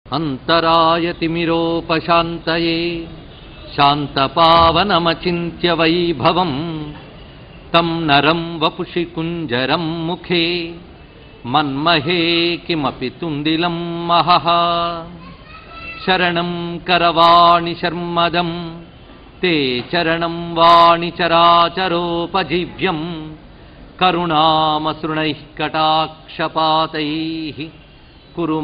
अन्तरायतिमिरोपशान्तये शान्तपावनमचिन्त्य वैभवं तं नरं वपुषि कुञ्जरं मुखे मन्महे किमपि तुन्दिलं महः शरणं करवाणि शर्मदं ते चरणं वाणिचराचरोपजीव्यं करुणामसृणैः कटाक्षपातैः कुरु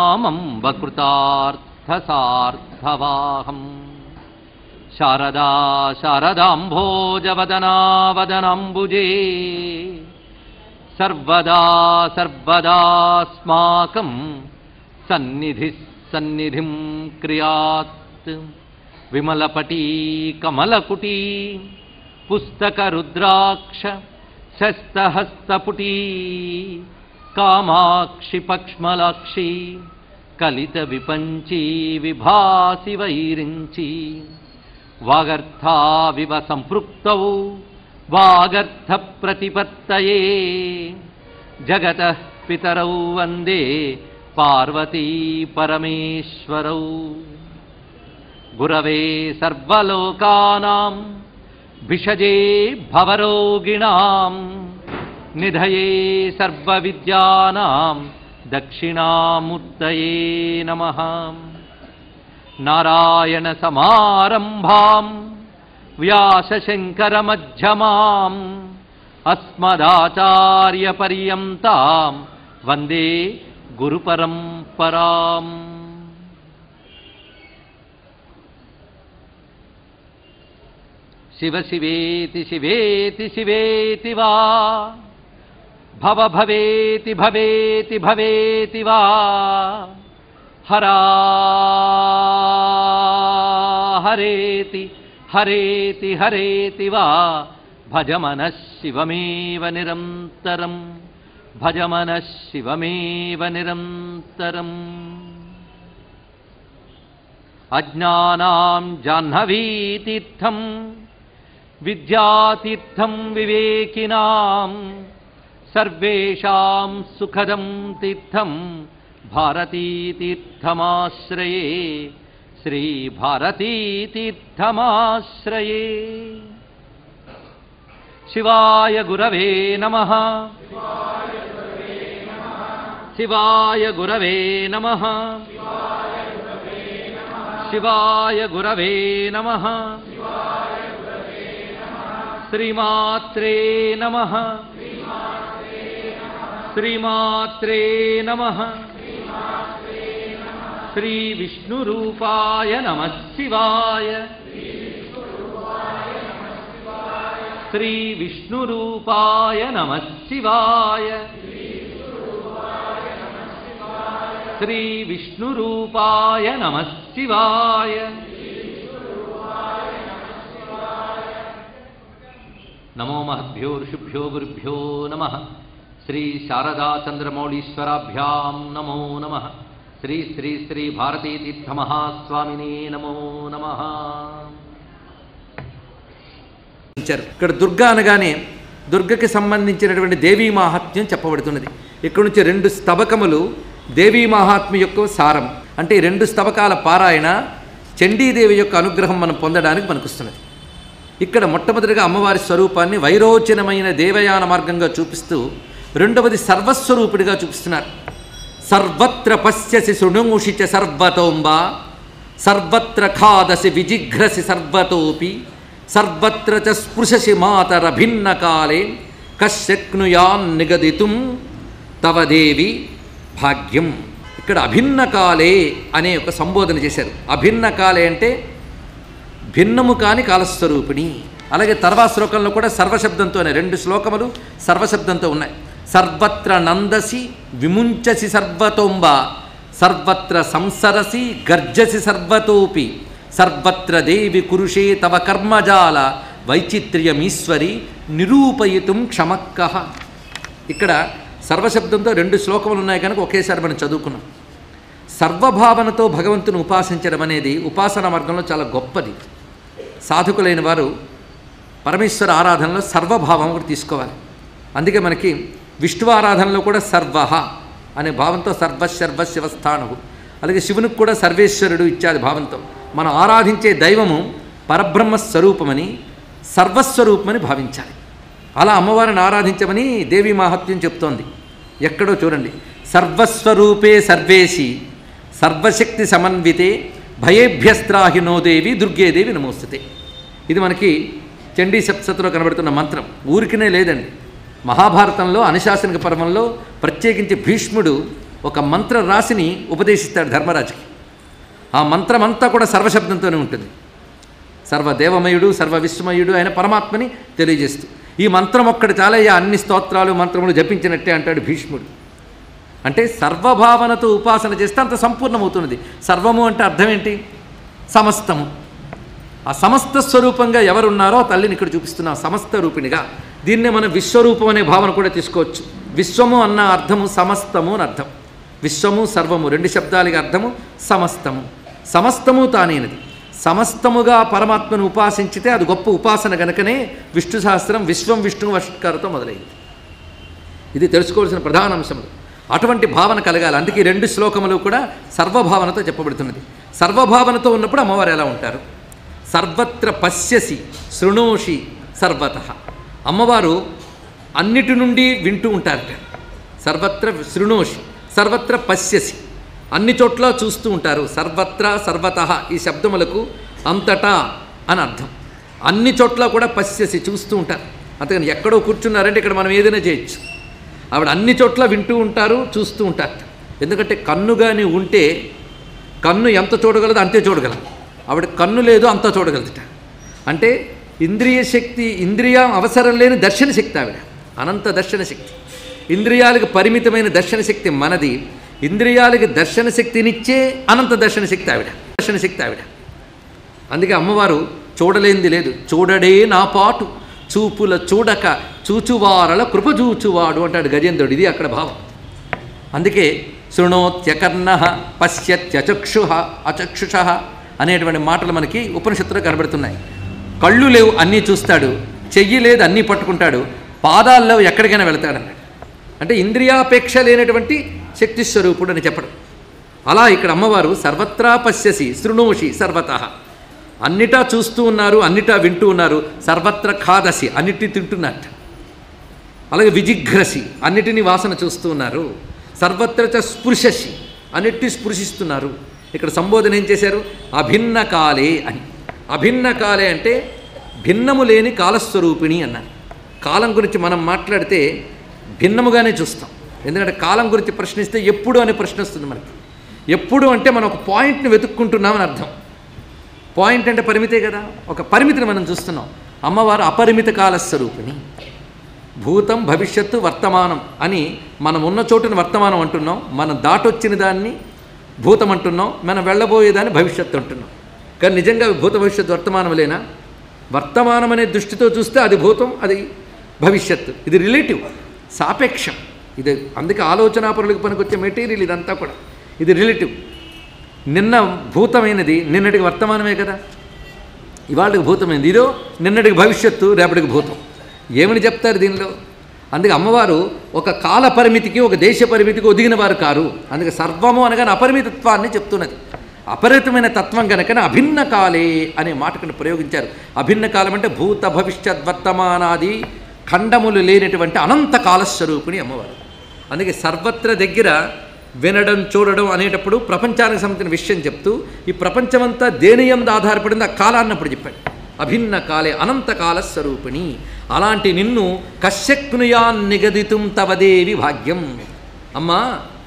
मामम्बकृतार्थसार्थवाहम् शारदा शारदाम्भोजवदनावदनाम्बुजे सर्वदा सर्वदास्माकं सन्निधिः सन्निधिं क्रियात् विमलपटी कमलकुटी पुस्तकरुद्राक्ष शस्तहस्तपुटी कामाक्षि पक्ष्मलाक्षी कलितविपञ्ची विभासि वैरिञ्ची वागर्थाविव सम्पृक्तौ वागर्थप्रतिपत्तये जगतः पितरौ वन्दे पार्वती परमेश्वरौ गुरवे सर्वलोकानां भिषजे भवरोगिणां निधये सर्वविद्यानां दक्षिणामूर्तये नमः नारायणसमारम्भां व्यासशङ्करमध्यमाम् अस्मदाचार्यपर्यन्तां वन्दे गुरुपरम्पराम् शिव शिवेति शिवेति शिवेति वा भव भवेति भवेति भवेति वा हरा हरेति हरेति हरेति वा भज मनः शिवमेव निरन्तरम् भज मनः शिवमेव निरन्तरम् अज्ञानां जाह्नवीतीर्थम् विद्यातीर्थं विवेकिनां सर्वेषां सुखदं तीर्थं भारतीतीर्थमाश्रये श्रीभारतीतीर्थमाश्रये शिवाय गुरवे नमः शिवाय गुरवे नमः शिवाय गुरवे नमः श्रीमात्रे नमः श्रीमात्रे नमः श्रीविष्णुरूपाय नमः शिवाय श्रीविष्णुरूपाय नमः शिवाय श्रीविष्णुरूपाय नमः शिवाय नमो महद्भ्यो ऋषिभ्यो गुरुभ्यो नमः श्री शारदाचन्द्रमौळीश्वराभ्यां नमो नमः శ్రీ శ్రీ శ్రీ భారతీ తీర్థ మహాస్వామిని నమో నమ ఇచ్చారు ఇక్కడ దుర్గా అనగానే దుర్గకి సంబంధించినటువంటి దేవీ మాహాత్మ్యం చెప్పబడుతున్నది ఇక్కడ నుంచి రెండు స్తబకములు దేవీ మహాత్మ్య యొక్క సారం అంటే ఈ రెండు స్తబకాల పారాయణ చండీదేవి యొక్క అనుగ్రహం మనం పొందడానికి మనకుస్తున్నది ఇక్కడ మొట్టమొదటిగా అమ్మవారి స్వరూపాన్ని వైరోచనమైన దేవయాన మార్గంగా చూపిస్తూ రెండవది సర్వస్వరూపుడిగా చూపిస్తున్నారు సర్వత్ర పశ్యసి శృణుముషి చ సర్వతోంబ సర్వత్ర ఖాదసి విజిఘ్రసి సర్వతోపి సర్వత్ర చ స్పృశసి మాతర భిన్న కాలే కశక్నుయాన్ నిగదితుం తవ దేవి భాగ్యం ఇక్కడ అభిన్న కాలే అనే ఒక సంబోధన చేశారు అభిన్న కాలే అంటే భిన్నము కాని కాలస్వరూపిణి అలాగే తర్వాత శ్లోకంలో కూడా సర్వశబ్దంతోనే రెండు శ్లోకములు సర్వశబ్దంతో ఉన్నాయి సర్వత్ర నందసి విముంచసి సర్వతోంబ సర్వత్ర సంసరసి గర్జసి సర్వతోపి సర్వత్ర దేవి కురుషే తవ కర్మజాల వైచిత్ర్యమీశ్వరి నిరూపయితుం క్షమక్క ఇక్కడ సర్వశబ్దంతో రెండు శ్లోకములు ఉన్నాయి కనుక ఒకేసారి మనం చదువుకున్నాం సర్వభావనతో భగవంతుని ఉపాసించడం అనేది ఉపాసన మార్గంలో చాలా గొప్పది సాధకులైన వారు పరమేశ్వర ఆరాధనలో సర్వభావం కూడా తీసుకోవాలి అందుకే మనకి విష్ణు ఆరాధనలో కూడా సర్వ అనే భావంతో సర్వశర్వ శివస్థానవు అలాగే శివునికి కూడా సర్వేశ్వరుడు ఇత్యాది భావంతో మనం ఆరాధించే దైవము పరబ్రహ్మ స్వరూపమని సర్వస్వరూపమని భావించాలి అలా అమ్మవారిని ఆరాధించమని దేవి మహత్యం చెప్తోంది ఎక్కడో చూడండి సర్వస్వరూపే సర్వేసి సర్వశక్తి సమన్వితే భయేభ్యస్త్రాహినో దేవి దుర్గేదేవి నమోస్తుతే ఇది మనకి చండీ సప్తలో కనబడుతున్న మంత్రం ఊరికినే లేదండి మహాభారతంలో అనుశాసనిక పర్వంలో ప్రత్యేకించి భీష్ముడు ఒక మంత్ర రాశిని ఉపదేశిస్తాడు ధర్మరాజుకి ఆ మంత్రమంతా కూడా సర్వశబ్దంతోనే ఉంటుంది సర్వదేవమయుడు సర్వ విశ్వమయుడు ఆయన పరమాత్మని తెలియజేస్తూ ఈ మంత్రం ఒక్కటి చాలయ్యా అన్ని స్తోత్రాలు మంత్రములు జపించినట్టే అంటాడు భీష్ముడు అంటే సర్వభావనతో ఉపాసన చేస్తే అంత సంపూర్ణమవుతున్నది సర్వము అంటే అర్థం ఏంటి సమస్తము ఆ సమస్త స్వరూపంగా ఎవరున్నారో ఆ తల్లిని ఇక్కడ చూపిస్తున్నాం సమస్త రూపిణిగా దీన్నే మనం విశ్వరూపం అనే భావన కూడా తీసుకోవచ్చు విశ్వము అన్న అర్థము సమస్తము అని అర్థం విశ్వము సర్వము రెండు శబ్దాలకి అర్థము సమస్తము సమస్తము తానేనది సమస్తముగా పరమాత్మను ఉపాసించితే అది గొప్ప ఉపాసన గనుకనే విష్ణు సహస్రం విశ్వం విష్ణు వష్కారతో మొదలైంది ఇది తెలుసుకోవాల్సిన ప్రధాన అంశములు అటువంటి భావన కలగాలి అందుకే ఈ రెండు శ్లోకములు కూడా సర్వభావనతో చెప్పబడుతున్నది సర్వభావనతో ఉన్నప్పుడు అమ్మవారు ఎలా ఉంటారు సర్వత్ర పశ్యసి శృణోషి సర్వత అమ్మవారు అన్నిటి నుండి వింటూ ఉంటారట సర్వత్ర శృణోషి సర్వత్ర పశ్యసి అన్ని చోట్ల చూస్తూ ఉంటారు సర్వత్ర సర్వత ఈ శబ్దములకు అంతటా అని అర్థం అన్ని చోట్ల కూడా పశ్యసి చూస్తూ ఉంటారు అంతేగాని ఎక్కడో కూర్చున్నారంటే ఇక్కడ మనం ఏదైనా చేయొచ్చు ఆవిడ అన్ని చోట్ల వింటూ ఉంటారు చూస్తూ ఉంటారు ఎందుకంటే కన్ను కానీ ఉంటే కన్ను ఎంత చూడగలదో అంతే చూడగలదు ఆవిడ కన్ను లేదు అంత చూడగలదుట అంటే ఇంద్రియ శక్తి ఇంద్రియం అవసరం లేని దర్శన శక్తి ఆవిడ అనంత దర్శన శక్తి ఇంద్రియాలకు పరిమితమైన దర్శన శక్తి మనది ఇంద్రియాలకి దర్శన శక్తినిచ్చే అనంత దర్శన శక్తి ఆవిడ దర్శన శక్తి ఆవిడ అందుకే అమ్మవారు చూడలేంది లేదు చూడడే నా పాటు చూపుల చూడక చూచువారల కృప చూచువాడు అంటాడు గజేంద్రుడు ఇది అక్కడ భావం అందుకే శృణోత్యకర్ణ పశ్యత్యచక్షు అచక్షుష అనేటువంటి మాటలు మనకి ఉపనిషత్తులో కనబడుతున్నాయి కళ్ళు లేవు అన్నీ చూస్తాడు చెయ్యి లేదు అన్నీ పట్టుకుంటాడు పాదాల్లో ఎక్కడికైనా వెళతాడన్నాడు అంటే ఇంద్రియాపేక్ష లేనటువంటి శక్తి స్వరూపుడు అని చెప్పడం అలా ఇక్కడ అమ్మవారు సర్వత్రా పశ్యసి శృణోషి సర్వత అన్నిటా చూస్తూ ఉన్నారు అన్నిటా వింటూ ఉన్నారు సర్వత్ర ఖాదసి అన్నిటిని తింటున్నట్ట అలాగే విజిఘ్రసి అన్నిటినీ వాసన చూస్తూ ఉన్నారు సర్వత్ర చ స్పృశసి అన్నిటినీ స్పృశిస్తున్నారు ఇక్కడ సంబోధన ఏం చేశారు అభిన్న కాలే అని అభిన్న కాలే అంటే భిన్నము లేని కాలస్వరూపిణి అన్నారు కాలం గురించి మనం మాట్లాడితే భిన్నముగానే చూస్తాం ఎందుకంటే కాలం గురించి ప్రశ్నిస్తే ఎప్పుడు అనే ప్రశ్న వస్తుంది మనకి ఎప్పుడు అంటే మనం ఒక పాయింట్ని వెతుక్కుంటున్నామని అర్థం పాయింట్ అంటే పరిమితే కదా ఒక పరిమితిని మనం చూస్తున్నాం అమ్మవారు అపరిమిత కాల స్వరూపిణి భూతం భవిష్యత్తు వర్తమానం అని మనం ఉన్న చోటుని వర్తమానం అంటున్నాం మనం దాటొచ్చిన దాన్ని భూతం అంటున్నాం మనం వెళ్ళబోయేదాన్ని భవిష్యత్తు అంటున్నాం కానీ నిజంగా అవి భూత భవిష్యత్తు వర్తమానం లేనా వర్తమానం అనే దృష్టితో చూస్తే అది భూతం అది భవిష్యత్తు ఇది రిలేటివ్ సాపేక్షం ఇది అందుకే ఆలోచనాపరులకు పనికొచ్చే మెటీరియల్ ఇదంతా కూడా ఇది రిలేటివ్ నిన్న భూతమైనది నిన్నటికి వర్తమానమే కదా ఇవాళకి భూతమైంది ఇదో నిన్నటికి భవిష్యత్తు రేపటికి భూతం ఏమని చెప్తారు దీనిలో అందుకే అమ్మవారు ఒక కాల పరిమితికి ఒక దేశ పరిమితికి ఒదిగిన వారు కారు అందుకే సర్వము అనగానే అపరిమితత్వాన్ని చెప్తున్నది అపరిమితమైన తత్వం కనుకనే అభిన్న కాలే అనే మాటను ప్రయోగించారు అభిన్న కాలం అంటే భూత భవిష్యత్ వర్తమానాది ఖండములు లేనటువంటి అనంత కాలస్వరూపిణి అమ్మవారు అందుకే సర్వత్ర దగ్గర వినడం చూడడం అనేటప్పుడు ప్రపంచానికి సంబంధించిన విషయం చెప్తూ ఈ ప్రపంచమంతా దేని ఎందు ఆధారపడింది ఆ కాలాన్ని అప్పుడు చెప్పాడు అభిన్న కాలే అనంత కాల స్వరూపిణి అలాంటి నిన్ను కశ్యక్నుయాన్ నిగదితుం తవదేవి భాగ్యం అమ్మా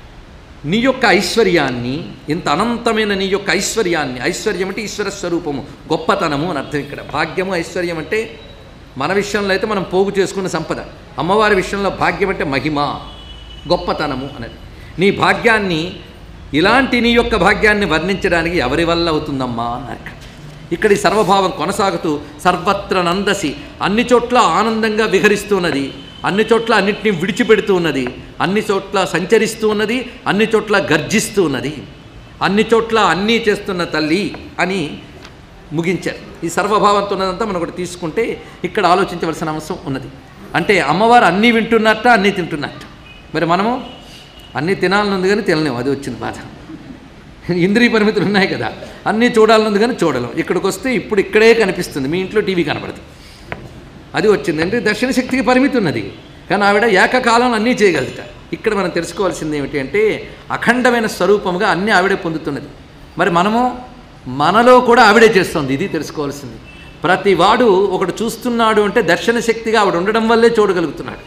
నీ యొక్క ఐశ్వర్యాన్ని ఇంత అనంతమైన నీ యొక్క ఐశ్వర్యాన్ని ఐశ్వర్యం అంటే ఈశ్వర స్వరూపము గొప్పతనము అని అర్థం ఇక్కడ భాగ్యము ఐశ్వర్యం అంటే మన విషయంలో అయితే మనం పోగు చేసుకున్న సంపద అమ్మవారి విషయంలో భాగ్యం అంటే మహిమ గొప్పతనము అనేది నీ భాగ్యాన్ని ఇలాంటి నీ యొక్క భాగ్యాన్ని వర్ణించడానికి ఎవరి వల్ల అవుతుందమ్మా అన్నారు ఇక్కడ. ఇక్కడ ఈ సర్వభావం కొనసాగుతూ సర్వత్ర నందసి అన్ని చోట్ల ఆనందంగా విహరిస్తున్నది అన్ని చోట్ల అన్నిటినీ విడిచిపెడుతూ ఉన్నది అన్ని చోట్ల సంచరిస్తూ ఉన్నది అన్ని చోట్ల గర్జిస్తూ ఉన్నది అన్ని చోట్ల అన్నీ చేస్తున్న తల్లి అని ముగించారు ఈ సర్వభావంతో ఉన్నదంతా మనం ఒకటి తీసుకుంటే ఇక్కడ ఆలోచించవలసిన అవసరం ఉన్నది అంటే అమ్మవారు అన్నీ వింటున్నట్ట అన్నీ తింటున్నట్ట మరి మనము అన్నీ తినాలని ఉంది కానీ తినలేము అది వచ్చింది బాధ ఇంద్రియ పరిమితులు ఉన్నాయి కదా అన్నీ చూడాలన్నది కానీ చూడలేం ఇక్కడికి వస్తే ఇప్పుడు ఇక్కడే కనిపిస్తుంది మీ ఇంట్లో టీవీ కనబడదు అది వచ్చింది అంటే దర్శన శక్తికి పరిమితి ఉన్నది కానీ ఆవిడ ఏకకాలంలో అన్నీ చేయగలుగుతా ఇక్కడ మనం తెలుసుకోవాల్సింది ఏమిటి అంటే అఖండమైన స్వరూపముగా అన్నీ ఆవిడే పొందుతున్నది మరి మనము మనలో కూడా ఆవిడే చేస్తుంది ఇది తెలుసుకోవాల్సింది ప్రతి వాడు ఒకడు చూస్తున్నాడు అంటే దర్శన శక్తిగా ఆవిడ ఉండడం వల్లే చూడగలుగుతున్నాడు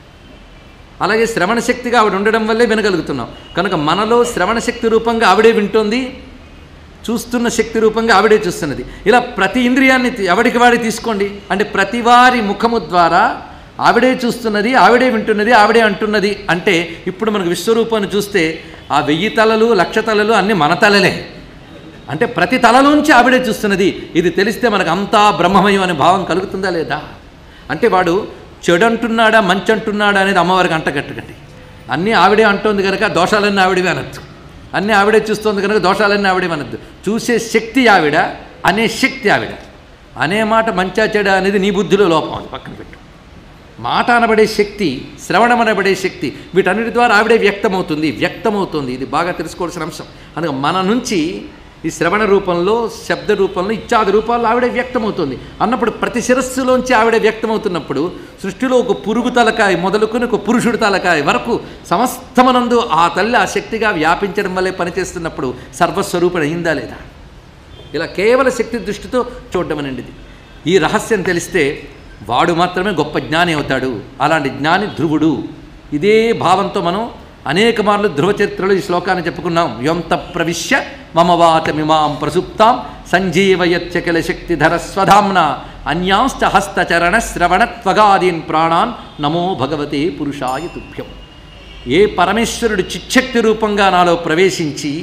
అలాగే శ్రవణ శక్తిగా ఆవిడ ఉండడం వల్లే వినగలుగుతున్నాం కనుక మనలో శ్రవణ శక్తి రూపంగా ఆవిడే వింటోంది చూస్తున్న శక్తి రూపంగా ఆవిడే చూస్తున్నది ఇలా ప్రతి ఇంద్రియాన్ని తీ- ఎవడికి వాడి తీసుకోండి అంటే ప్రతి వారి ముఖము ద్వారా ఆవిడే చూస్తున్నది ఆవిడే వింటున్నది ఆవిడే అంటున్నది అంటే ఇప్పుడు మనకు విశ్వరూపాన్ని చూస్తే ఆ వెయ్యి తలలు లక్ష తలలు అన్నీ మన తలలే అంటే ప్రతి తలలోంచి ఆవిడే చూస్తున్నది ఇది తెలిస్తే మనకు అంతా బ్రహ్మమయం అనే భావం కలుగుతుందా లేదా అంటే వాడు చెడు అంటున్నాడా మంచి అంటున్నాడా అనేది అమ్మవారికి అంటగట్టకండి అన్నీ ఆవిడే అంటోంది కనుక దోషాలన్నీ ఆవిడవే అనొద్దు అన్నీ ఆవిడే చూస్తోంది కనుక దోషాలన్నీ ఆవిడే అనొద్దు చూసే శక్తి ఆవిడ అనే శక్తి ఆవిడ అనే మాట మంచా చెడా అనేది నీ బుద్ధిలో లోపం అది పక్కన పెట్టు మాట అనబడే శక్తి శ్రవణం అనబడే శక్తి వీటన్నిటి ద్వారా ఆవిడే వ్యక్తమవుతుంది వ్యక్తమవుతుంది ఇది బాగా తెలుసుకోవాల్సిన అంశం అందుకే మన నుంచి ఈ శ్రవణ రూపంలో శబ్ద రూపంలో ఇత్యాది రూపాల్లో ఆవిడే వ్యక్తమవుతుంది అన్నప్పుడు ప్రతి శిరస్సులోంచి ఆవిడే వ్యక్తమవుతున్నప్పుడు సృష్టిలో ఒక పురుగు తలకాయ మొదలుకొని ఒక పురుషుడి తలకాయ వరకు సమస్తమనందు ఆ తల్లి ఆ శక్తిగా వ్యాపించడం వల్లే పనిచేస్తున్నప్పుడు సర్వస్వరూపణ అయిందా లేదా ఇలా కేవల శక్తి దృష్టితో చూడడం అనేది ఈ రహస్యం తెలిస్తే వాడు మాత్రమే గొప్ప జ్ఞాని అవుతాడు అలాంటి జ్ఞాని ధ్రువుడు ఇదే భావంతో మనం అనేక మార్లు ధ్రువ చరిత్రలో ఈ శ్లోకాన్ని చెప్పుకున్నాం యొంత ప్రవిశ్య మమ వాచమిమాం ప్రసుప్తాం సంజీవయచ్చకిల శక్తిధర స్వధామ్న అన్యాంశ్చ హస్తచరణ శ్రవణ త్వగాదీన్ ప్రాణాన్ నమో భగవతే పురుషాయ తుభ్యం ఏ పరమేశ్వరుడు చిచ్చక్తి రూపంగా నాలో ప్రవేశించి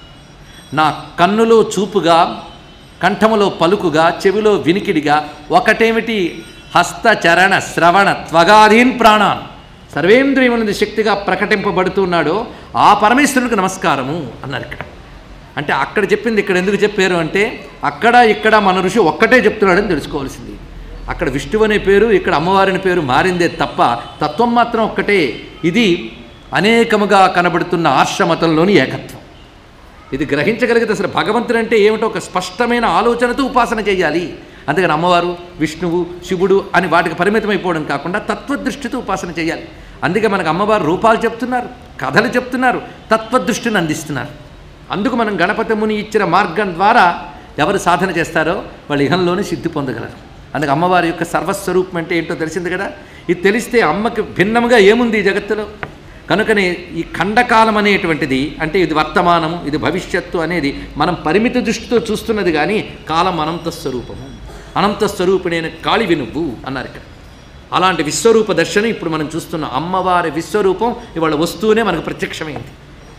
నా కన్నులో చూపుగా కంఠములో పలుకుగా చెవిలో వినికిడిగా ఒకటేమిటి హస్తచరణ శ్రవణ త్వగాధీన్ ప్రాణాన్ సర్వేంద్రియములందు శక్తిగా ప్రకటింపబడుతున్నాడో ఆ పరమేశ్వరునికి నమస్కారము అన్నారు ఇక్కడ అంటే అక్కడ చెప్పింది ఇక్కడ ఎందుకు చెప్పారు అంటే అక్కడ ఇక్కడ మన ఋషి ఒక్కటే చెప్తున్నాడని తెలుసుకోవాల్సింది అక్కడ విష్ణువు అనే పేరు ఇక్కడ అమ్మవారిని పేరు మారిందే తప్ప తత్వం మాత్రం ఒక్కటే ఇది అనేకముగా కనబడుతున్న ఆశ్రమతంలోని ఏకత్వం ఇది గ్రహించగలిగితే అసలు భగవంతుడు అంటే ఏమిటో ఒక స్పష్టమైన ఆలోచనతో ఉపాసన చేయాలి అందుకని అమ్మవారు విష్ణువు శివుడు అని వాటికి పరిమితమైపోవడం కాకుండా తత్వదృష్టితో ఉపాసన చేయాలి అందుకే మనకు అమ్మవారు రూపాలు చెప్తున్నారు కథలు చెప్తున్నారు తత్వదృష్టిని అందిస్తున్నారు అందుకు మనం గణపతి ముని ఇచ్చిన మార్గం ద్వారా ఎవరు సాధన చేస్తారో వాళ్ళు ఇహంలోనే సిద్ధి పొందగలరు అందుకే అమ్మవారి యొక్క సర్వస్వరూపం అంటే ఏంటో తెలిసింది కదా ఇది తెలిస్తే అమ్మకి భిన్నముగా ఏముంది ఈ జగత్తులో కనుకనే ఈ ఖండకాలం అనేటువంటిది అంటే ఇది వర్తమానము ఇది భవిష్యత్తు అనేది మనం పరిమిత దృష్టితో చూస్తున్నది కానీ కాలం అనంత స్వరూపము అనంత స్వరూపిణైన కాళి వినువ్వు అన్నారు ఇక్కడ అలాంటి విశ్వరూప దర్శనం ఇప్పుడు మనం చూస్తున్నాం అమ్మవారి విశ్వరూపం ఇవాళ వస్తూనే మనకు ప్రత్యక్షమైంది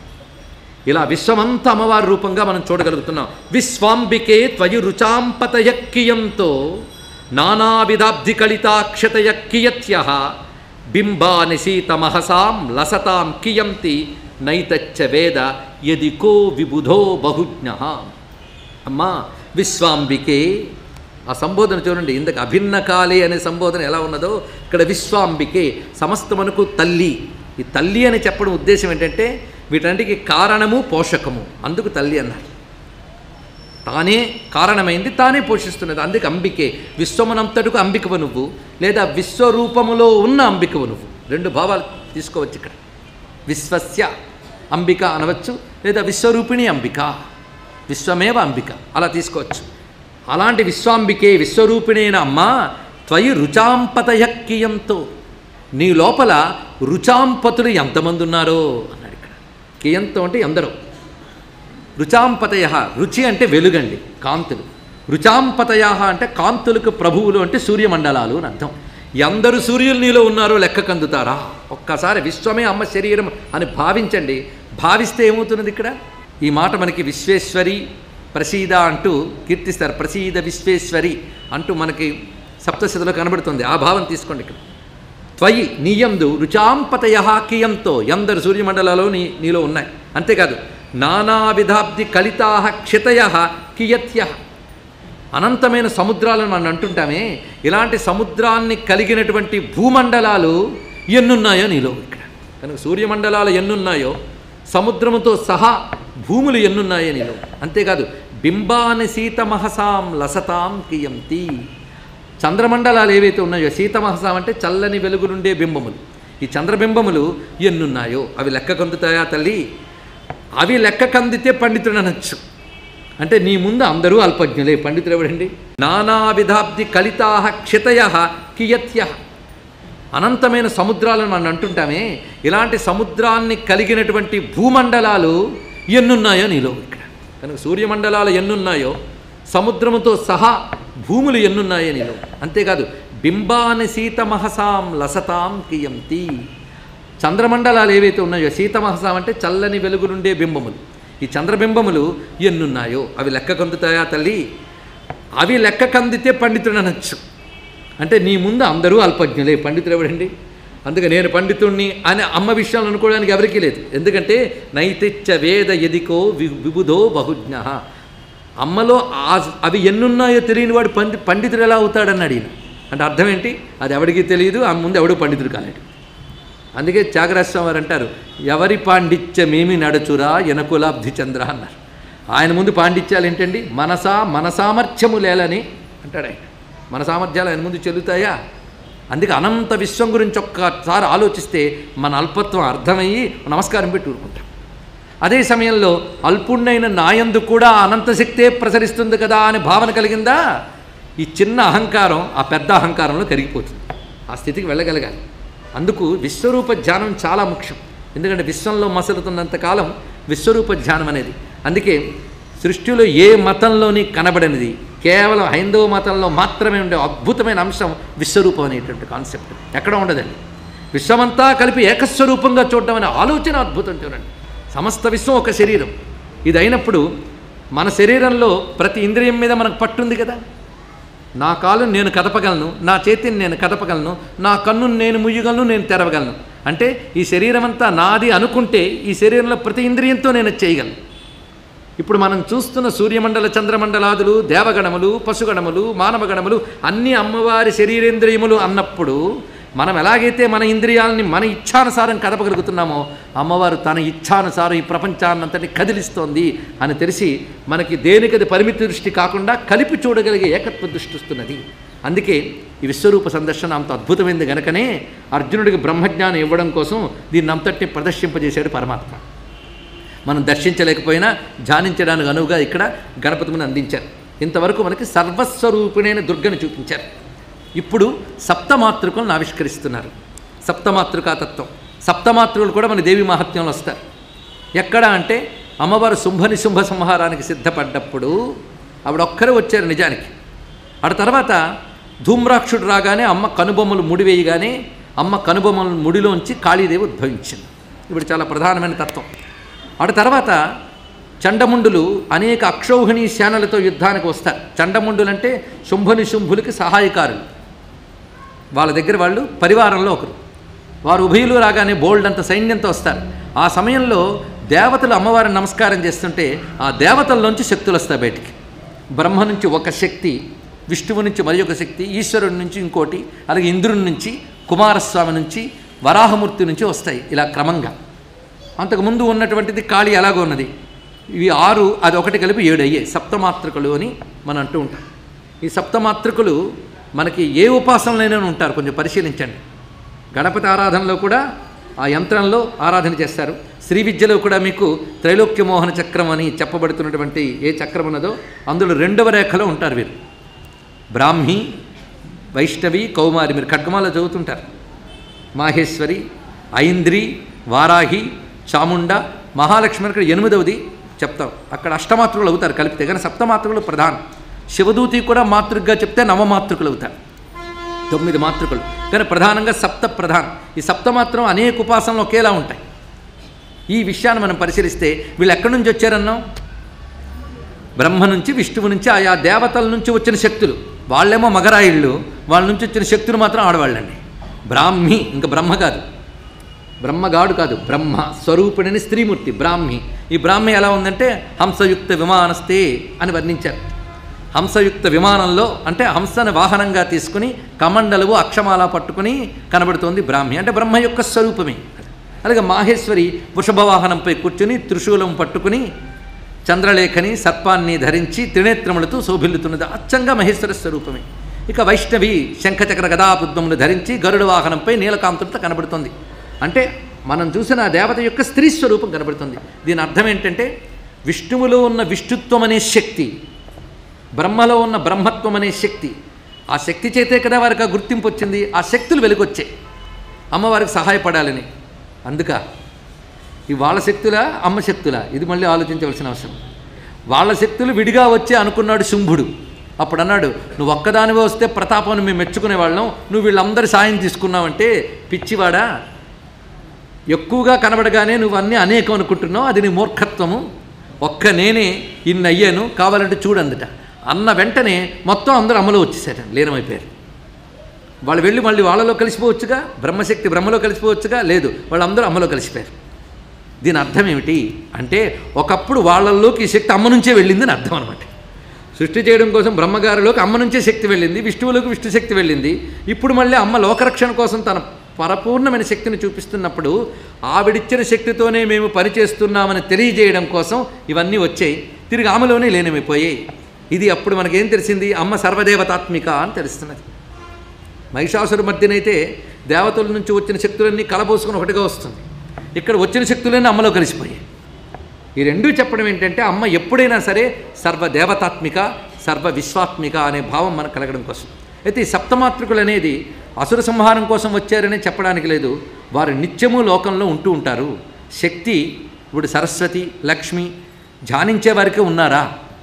ఇలా విశ్వమంతా అమ్మవారి రూపంగా మనం చూడగలుగుతున్నాం విశ్వాంబికే త్వయి రుచాంపతయక్కియంతో నానావిధాబ్ధి కలితాక్షతయక్కియత్య బింబా నిశీతమహసాం లసతాం కియంతి నైతచ్చ వేద యదికో విబుధో బహుజ్ఞ అమ్మా విశ్వాంబికే ఆ సంబోధన చూడండి ఇంతకు అభిన్న కాళే అనే సంబోధన ఎలా ఉన్నదో ఇక్కడ విశ్వాంబికే సమస్తమనుకు తల్లి ఈ తల్లి అని చెప్పడం ఉద్దేశం ఏంటంటే వీటన్నిటికి కారణము పోషకము అందుకు తల్లి అన్నారు తానే కారణమైంది తానే పోషిస్తున్నది అందుకే అంబికే విశ్వమునంతటికు అంబికవ నువ్వు లేదా విశ్వరూపములో ఉన్న అంబికవ నువ్వు రెండు భావాలు తీసుకోవచ్చు ఇక్కడ విశ్వస్య అంబిక అనవచ్చు లేదా విశ్వరూపిణి అంబిక విశ్వమేవ అంబిక అలా తీసుకోవచ్చు అలాంటి విశ్వాంబికే విశ్వరూపిణైన అమ్మ త్వయి రుచాంపతయక్కియంతో నీ లోపల రుచాంపతులు ఎంతమంది ఉన్నారో అన్నాడు ఇక్కడ కియంతో అంటే ఎందరో రుచాంపతయ రుచి అంటే వెలుగండి కాంతులు రుచాంపతయ అంటే కాంతులకు ప్రభువులు అంటే సూర్యమండలాలు అని అర్థం ఎందరు సూర్యులు నీలో ఉన్నారో లెక్కకందుతారా ఒక్కసారి విశ్వమే అమ్మ శరీరం అని భావించండి భావిస్తే ఏమవుతున్నది ఇక్కడ ఈ మాట మనకి విశ్వేశ్వరి ప్రసీద అంటూ కీర్తిస్తారు ప్రసీద విశ్వేశ్వరి అంటూ మనకి సప్తశతిలో కనబడుతుంది ఆ భావం తీసుకోండి ఇక్కడ త్వయి నీయందు రుచాంపతయ కియంతో ఎందరు సూర్యమండలాలు నీ నీలో ఉన్నాయి అంతేకాదు నానావిధాబ్ది కలితా క్షితయ కియత్య అనంతమైన సముద్రాలను మనం అంటుంటామే ఇలాంటి సముద్రాన్ని కలిగినటువంటి భూమండలాలు ఎన్నున్నాయో నీలో ఇక్కడ కనుక సూర్యమండలాలు ఎన్నున్నాయో సముద్రముతో సహా భూములు ఎన్నున్నాయో నీలో అంతేకాదు బింబాని సీతమహసాం లసతాం కియంతి చంద్రమండలాలు ఏవైతే ఉన్నాయో సీతమహసాం అంటే చల్లని వెలుగులుండే బింబములు ఈ చంద్రబింబములు ఎన్నున్నాయో అవి లెక్క కందుతాయా తల్లి అవి లెక్క కందితే పండితుడు అనొచ్చు అంటే నీ ముందు అందరూ అల్పజ్ఞులే పండితులు ఎవడండి నానా విధాబ్ది కలితాహ క్షితయ కియత్య అనంతమైన సముద్రాలను మనం అంటుంటామే ఇలాంటి సముద్రాన్ని కలిగినటువంటి భూమండలాలు ఎన్నున్నాయో నీలో ఇక్కడ కనుక సూర్యమండలాలు ఎన్నున్నాయో సముద్రముతో సహా భూములు ఎన్నున్నాయో నీలో అంతేకాదు బింబాని సీతమహసాం లసతాం కియంతి చంద్రమండలాలు ఏవైతే ఉన్నాయో సీతమహసాం అంటే చల్లని వెలుగులుండే బింబములు ఈ చంద్రబింబములు ఎన్నున్నాయో అవి లెక్క కందుతాయా తల్లి అవి లెక్క కందితే పండితుడు అనొచ్చు అంటే నీ ముందు అందరూ అల్పజ్ఞులే పండితుడు ఎవడండి అందుకే నేను పండితుణ్ణి అని అమ్మ విషయాలు అనుకోవడానికి ఎవరికీ లేదు ఎందుకంటే నైతిత్య వేద ఎదికో వి విబుధో బహుజ్ఞ అమ్మలో ఆ అవి ఎన్నున్నాయో తెలియని వాడు పండి పండితుడు ఎలా అవుతాడని అడిగిన అంటే అర్థం ఏంటి అది ఎవడికి తెలియదు ఆ ముందు ఎవడు పండితుడు కాలేడు అందుకే త్యాగరాజస్వామి వారు అంటారు ఎవరి పాండిత్యమేమి నడుచురా ఎనకులాబ్ధి చంద్ర అన్నారు ఆయన ముందు పాండిత్యాలు ఏంటండి మనసా మన సామర్థ్యము లేలని అంటాడు ఆయన మన సామర్థ్యాలు ఆయన ముందు చెల్లుతాయా అందుకే అనంత విశ్వం గురించి ఒక్కసారి ఆలోచిస్తే మన అల్పత్వం అర్థమయ్యి నమస్కారం పెట్టి ఊరుకుంటాం అదే సమయంలో అల్పుణ్ణైన నాయందు కూడా అనంత శక్తే ప్రసరిస్తుంది కదా అని భావన కలిగిందా ఈ చిన్న అహంకారం ఆ పెద్ద అహంకారంలో కరిగిపోతుంది ఆ స్థితికి వెళ్ళగలగాలి అందుకు విశ్వరూప ధ్యానం చాలా ముఖ్యం ఎందుకంటే విశ్వంలో మసలుతున్నంత కాలం విశ్వరూప ధ్యానం అనేది అందుకే సృష్టిలో ఏ మతంలోని కనబడనిది కేవలం హైందవ మతంలో మాత్రమే ఉండే అద్భుతమైన అంశం విశ్వరూపం అనేటువంటి కాన్సెప్ట్ ఎక్కడ ఉండదండి విశ్వమంతా కలిపి ఏకస్వరూపంగా చూడడం అనే ఆలోచన అద్భుతం చూడండి సమస్త విశ్వం ఒక శరీరం ఇది అయినప్పుడు మన శరీరంలో ప్రతి ఇంద్రియం మీద మనకు పట్టుంది కదా నా కాలు నేను కదపగలను నా చేతిని నేను కదపగలను నా కన్నును నేను ముయ్యగలను నేను తెరవగలను అంటే ఈ శరీరం అంతా నాది అనుకుంటే ఈ శరీరంలో ప్రతి ఇంద్రియంతో నేను అది చేయగలను ఇప్పుడు మనం చూస్తున్న సూర్యమండల చంద్రమండలాదులు దేవగణములు పశుగణములు మానవగణములు అన్ని అమ్మవారి శరీరేంద్రియములు అన్నప్పుడు మనం ఎలాగైతే మన ఇంద్రియాలని మన ఇచ్ఛానుసారం కదపగలుగుతున్నామో అమ్మవారు తన ఇచ్ఛానుసారం ఈ ప్రపంచాన్నంతటి కదిలిస్తోంది అని తెలిసి మనకి దేనికది పరిమితి దృష్టి కాకుండా కలిపి చూడగలిగే ఏకత్వ దృష్టి వస్తున్నది అందుకే ఈ విశ్వరూప సందర్శన అంత అద్భుతమైంది గనకనే అర్జునుడికి బ్రహ్మజ్ఞానం ఇవ్వడం కోసం దీన్ని అంతటిని ప్రదర్శింపజేశాడు పరమాత్మ మనం దర్శించలేకపోయినా ధ్యానించడానికి అనువుగా ఇక్కడ గణపతిని అందించారు ఇంతవరకు మనకి సర్వస్వరూపిణైన దుర్గను చూపించారు ఇప్పుడు సప్తమాతృకలను ఆవిష్కరిస్తున్నారు సప్తమాతృకా తత్వం సప్తమాతృకలు కూడా మన దేవి మహత్యంలో వస్తారు ఎక్కడ అంటే అమ్మవారు శుంభ నిశుంభ సంహారానికి సిద్ధపడ్డప్పుడు ఆవిడ ఒక్కరే వచ్చారు నిజానికి ఆ తర్వాత ధూమ్రాక్షుడు రాగానే అమ్మ కనుబొమ్మలు ముడివేయగానే అమ్మ కనుబొమ్మల ముడిలోంచి కాళీదేవి ఉద్భవించింది ఇప్పుడు చాలా ప్రధానమైన తత్వం ఆ తర్వాత చండముండులు అనేక అక్షౌహిణీ సేనలతో యుద్ధానికి వస్తారు చండముండులు అంటే శుంభని శుంభులకి సహాయకారులు వాళ్ళ దగ్గర వాళ్ళు పరివారంలో ఒకరు వారు ఉభయులు రాగానే బోల్డ్ అంత సైన్యంతో వస్తారు ఆ సమయంలో దేవతలు అమ్మవారిని నమస్కారం చేస్తుంటే ఆ దేవతల్లోంచి శక్తులు వస్తాయి బయటికి బ్రహ్మ నుంచి ఒక శక్తి విష్ణువు నుంచి మరి ఒక శక్తి ఈశ్వరుడి నుంచి ఇంకోటి అలాగే ఇంద్రుడి నుంచి కుమారస్వామి నుంచి వరాహమూర్తి నుంచి వస్తాయి ఇలా క్రమంగా అంతకుముందు ఉన్నటువంటిది కాళీ ఎలాగో ఉన్నది ఇవి ఆరు అది ఒకటి కలిపి ఏడు అయ్యాయి సప్తమాతృకలు అని మనం అంటూ ఉంటాం ఈ సప్తమాతృకలు మనకి ఏ ఉపాసనలైనా ఉంటారు కొంచెం పరిశీలించండి గణపతి ఆరాధనలో కూడా ఆ యంత్రంలో ఆరాధన చేస్తారు శ్రీ విద్యలో కూడా మీకు త్రైలోక్యమోహన చక్రం అని చెప్పబడుతున్నటువంటి ఏ చక్రం ఉన్నదో అందులో రెండవ రేఖలో ఉంటారు వీరు బ్రాహ్మి వైష్ణవి కౌమారి మీరు ఖడ్గమాలో చదువుతుంటారు మాహేశ్వరి ఐంద్రి వారాహి చాముండ మహాలక్ష్మి ఇక్కడ ఎనిమిదవది చెప్తాం అక్కడ అష్టమాతృకులు అవుతారు కలిపితే కానీ సప్తమాతృకులు ప్రధానం శివదూతి కూడా మాతృకగా చెప్తే నవమాతృకులు అవుతారు తొమ్మిది మాతృకలు కానీ ప్రధానంగా సప్త ప్రధానం ఈ సప్తమాత్రం అనేక ఉపాసనలు ఒకేలా ఉంటాయి ఈ విషయాన్ని మనం పరిశీలిస్తే వీళ్ళు ఎక్కడి నుంచి వచ్చారన్నాం బ్రహ్మ నుంచి విష్ణువు నుంచి ఆయా దేవతల నుంచి వచ్చిన శక్తులు వాళ్ళేమో మగరాయిళ్ళు వాళ్ళ నుంచి వచ్చిన శక్తులు మాత్రం ఆడవాళ్ళండి బ్రాహ్మి ఇంకా బ్రహ్మ కాదు బ్రహ్మగాడు కాదు బ్రహ్మ స్వరూపిణిని స్త్రీమూర్తి బ్రాహ్మి ఈ బ్రాహ్మి ఎలా ఉందంటే హంసయుక్త విమానస్తే అని వర్ణించారు హంసయుక్త విమానంలో అంటే హంసను వాహనంగా తీసుకుని కమండలువు అక్షమాల పట్టుకుని కనబడుతోంది బ్రాహ్మి అంటే బ్రహ్మ యొక్క స్వరూపమే అలాగే మాహేశ్వరి వృషభ వాహనంపై కూర్చుని త్రిశూలం పట్టుకుని చంద్రలేఖని సర్పాన్ని ధరించి త్రినేత్రములతో శోభిల్లుతున్నది అచ్చంగా మహేశ్వర స్వరూపమే ఇక వైష్ణవి శంఖచక్ర గదాపుద్మములు ధరించి గరుడ వాహనంపై నీలకాంతులతో కనబడుతుంది అంటే మనం చూసిన ఆ దేవత యొక్క స్త్రీ స్వరూపం కనబడుతుంది దీని అర్థం ఏంటంటే విష్ణువులో ఉన్న విష్ణుత్వం అనే శక్తి బ్రహ్మలో ఉన్న బ్రహ్మత్వం అనే శక్తి ఆ శక్తి చేతే కదా వారికి ఆ గుర్తింపు వచ్చింది ఆ శక్తులు వెలుగొచ్చాయి అమ్మవారికి సహాయపడాలని అందుక ఈ వాళ్ళ శక్తులా అమ్మ శక్తులా ఇది మళ్ళీ ఆలోచించవలసిన అవసరం వాళ్ళ శక్తులు విడిగా వచ్చే అనుకున్నాడు శుంభుడు అప్పుడు అన్నాడు నువ్వు ఒక్కదానివే వస్తే ప్రతాపాన్ని మేము మెచ్చుకునే వాళ్ళం నువ్వు వీళ్ళందరి సాయం తీసుకున్నావంటే పిచ్చివాడా ఎక్కువగా కనబడగానే నువ్వు అన్నీ అనేకం అనుకుంటున్నావు అది నీ మూర్ఖత్వము ఒక్క నేనే ఇన్ని అయ్యాను కావాలంటే చూడందుట అన్న వెంటనే మొత్తం అందరూ అమలు వచ్చేసారు లీనమైపోయారు వాళ్ళు వెళ్ళి మళ్ళీ వాళ్ళలో కలిసిపోవచ్చుగా బ్రహ్మశక్తి బ్రహ్మలో కలిసిపోవచ్చుగా లేదు వాళ్ళందరూ అమ్మలో కలిసిపోయారు దీని అర్థం ఏమిటి అంటే ఒకప్పుడు వాళ్ళల్లోకి ఈ శక్తి అమ్మ నుంచే వెళ్ళిందని అర్థం అనమాట సృష్టి చేయడం కోసం బ్రహ్మగారిలోకి అమ్మ నుంచే శక్తి వెళ్ళింది విష్ణువులోకి విష్ణు శక్తి వెళ్ళింది ఇప్పుడు మళ్ళీ అమ్మ లోకరక్షణ కోసం తన పరిపూర్ణమైన శక్తిని చూపిస్తున్నప్పుడు ఆవిడిచ్చిన శక్తితోనే మేము పనిచేస్తున్నామని తెలియజేయడం కోసం ఇవన్నీ వచ్చాయి తిరిగి ఆమెలోనే లీనమైపోయాయి ఇది అప్పుడు మనకేం తెలిసింది అమ్మ సర్వదేవతాత్మిక అని తెలుస్తున్నది మహిషాసుర మధ్యనైతే దేవతల నుంచి వచ్చిన శక్తులన్నీ కలబోసుకుని ఒకటిగా వస్తుంది ఇక్కడ వచ్చిన శక్తులన్నీ అమ్మలో కలిసిపోయాయి ఈ రెండూ చెప్పడం ఏంటంటే అమ్మ ఎప్పుడైనా సరే సర్వదేవతాత్మిక సర్వ విశ్వాత్మిక అనే భావం మనకు కలగడం కోసం అయితే ఈ సప్తమాతృకులు అనేది అసుర సంహారం కోసం వచ్చారని చెప్పడానికి లేదు వారు నిత్యము లోకంలో ఉంటూ ఉంటారు శక్తి ఇప్పుడు సరస్వతి లక్ష్మి ధ్యానించే వారికే ఉన్నారా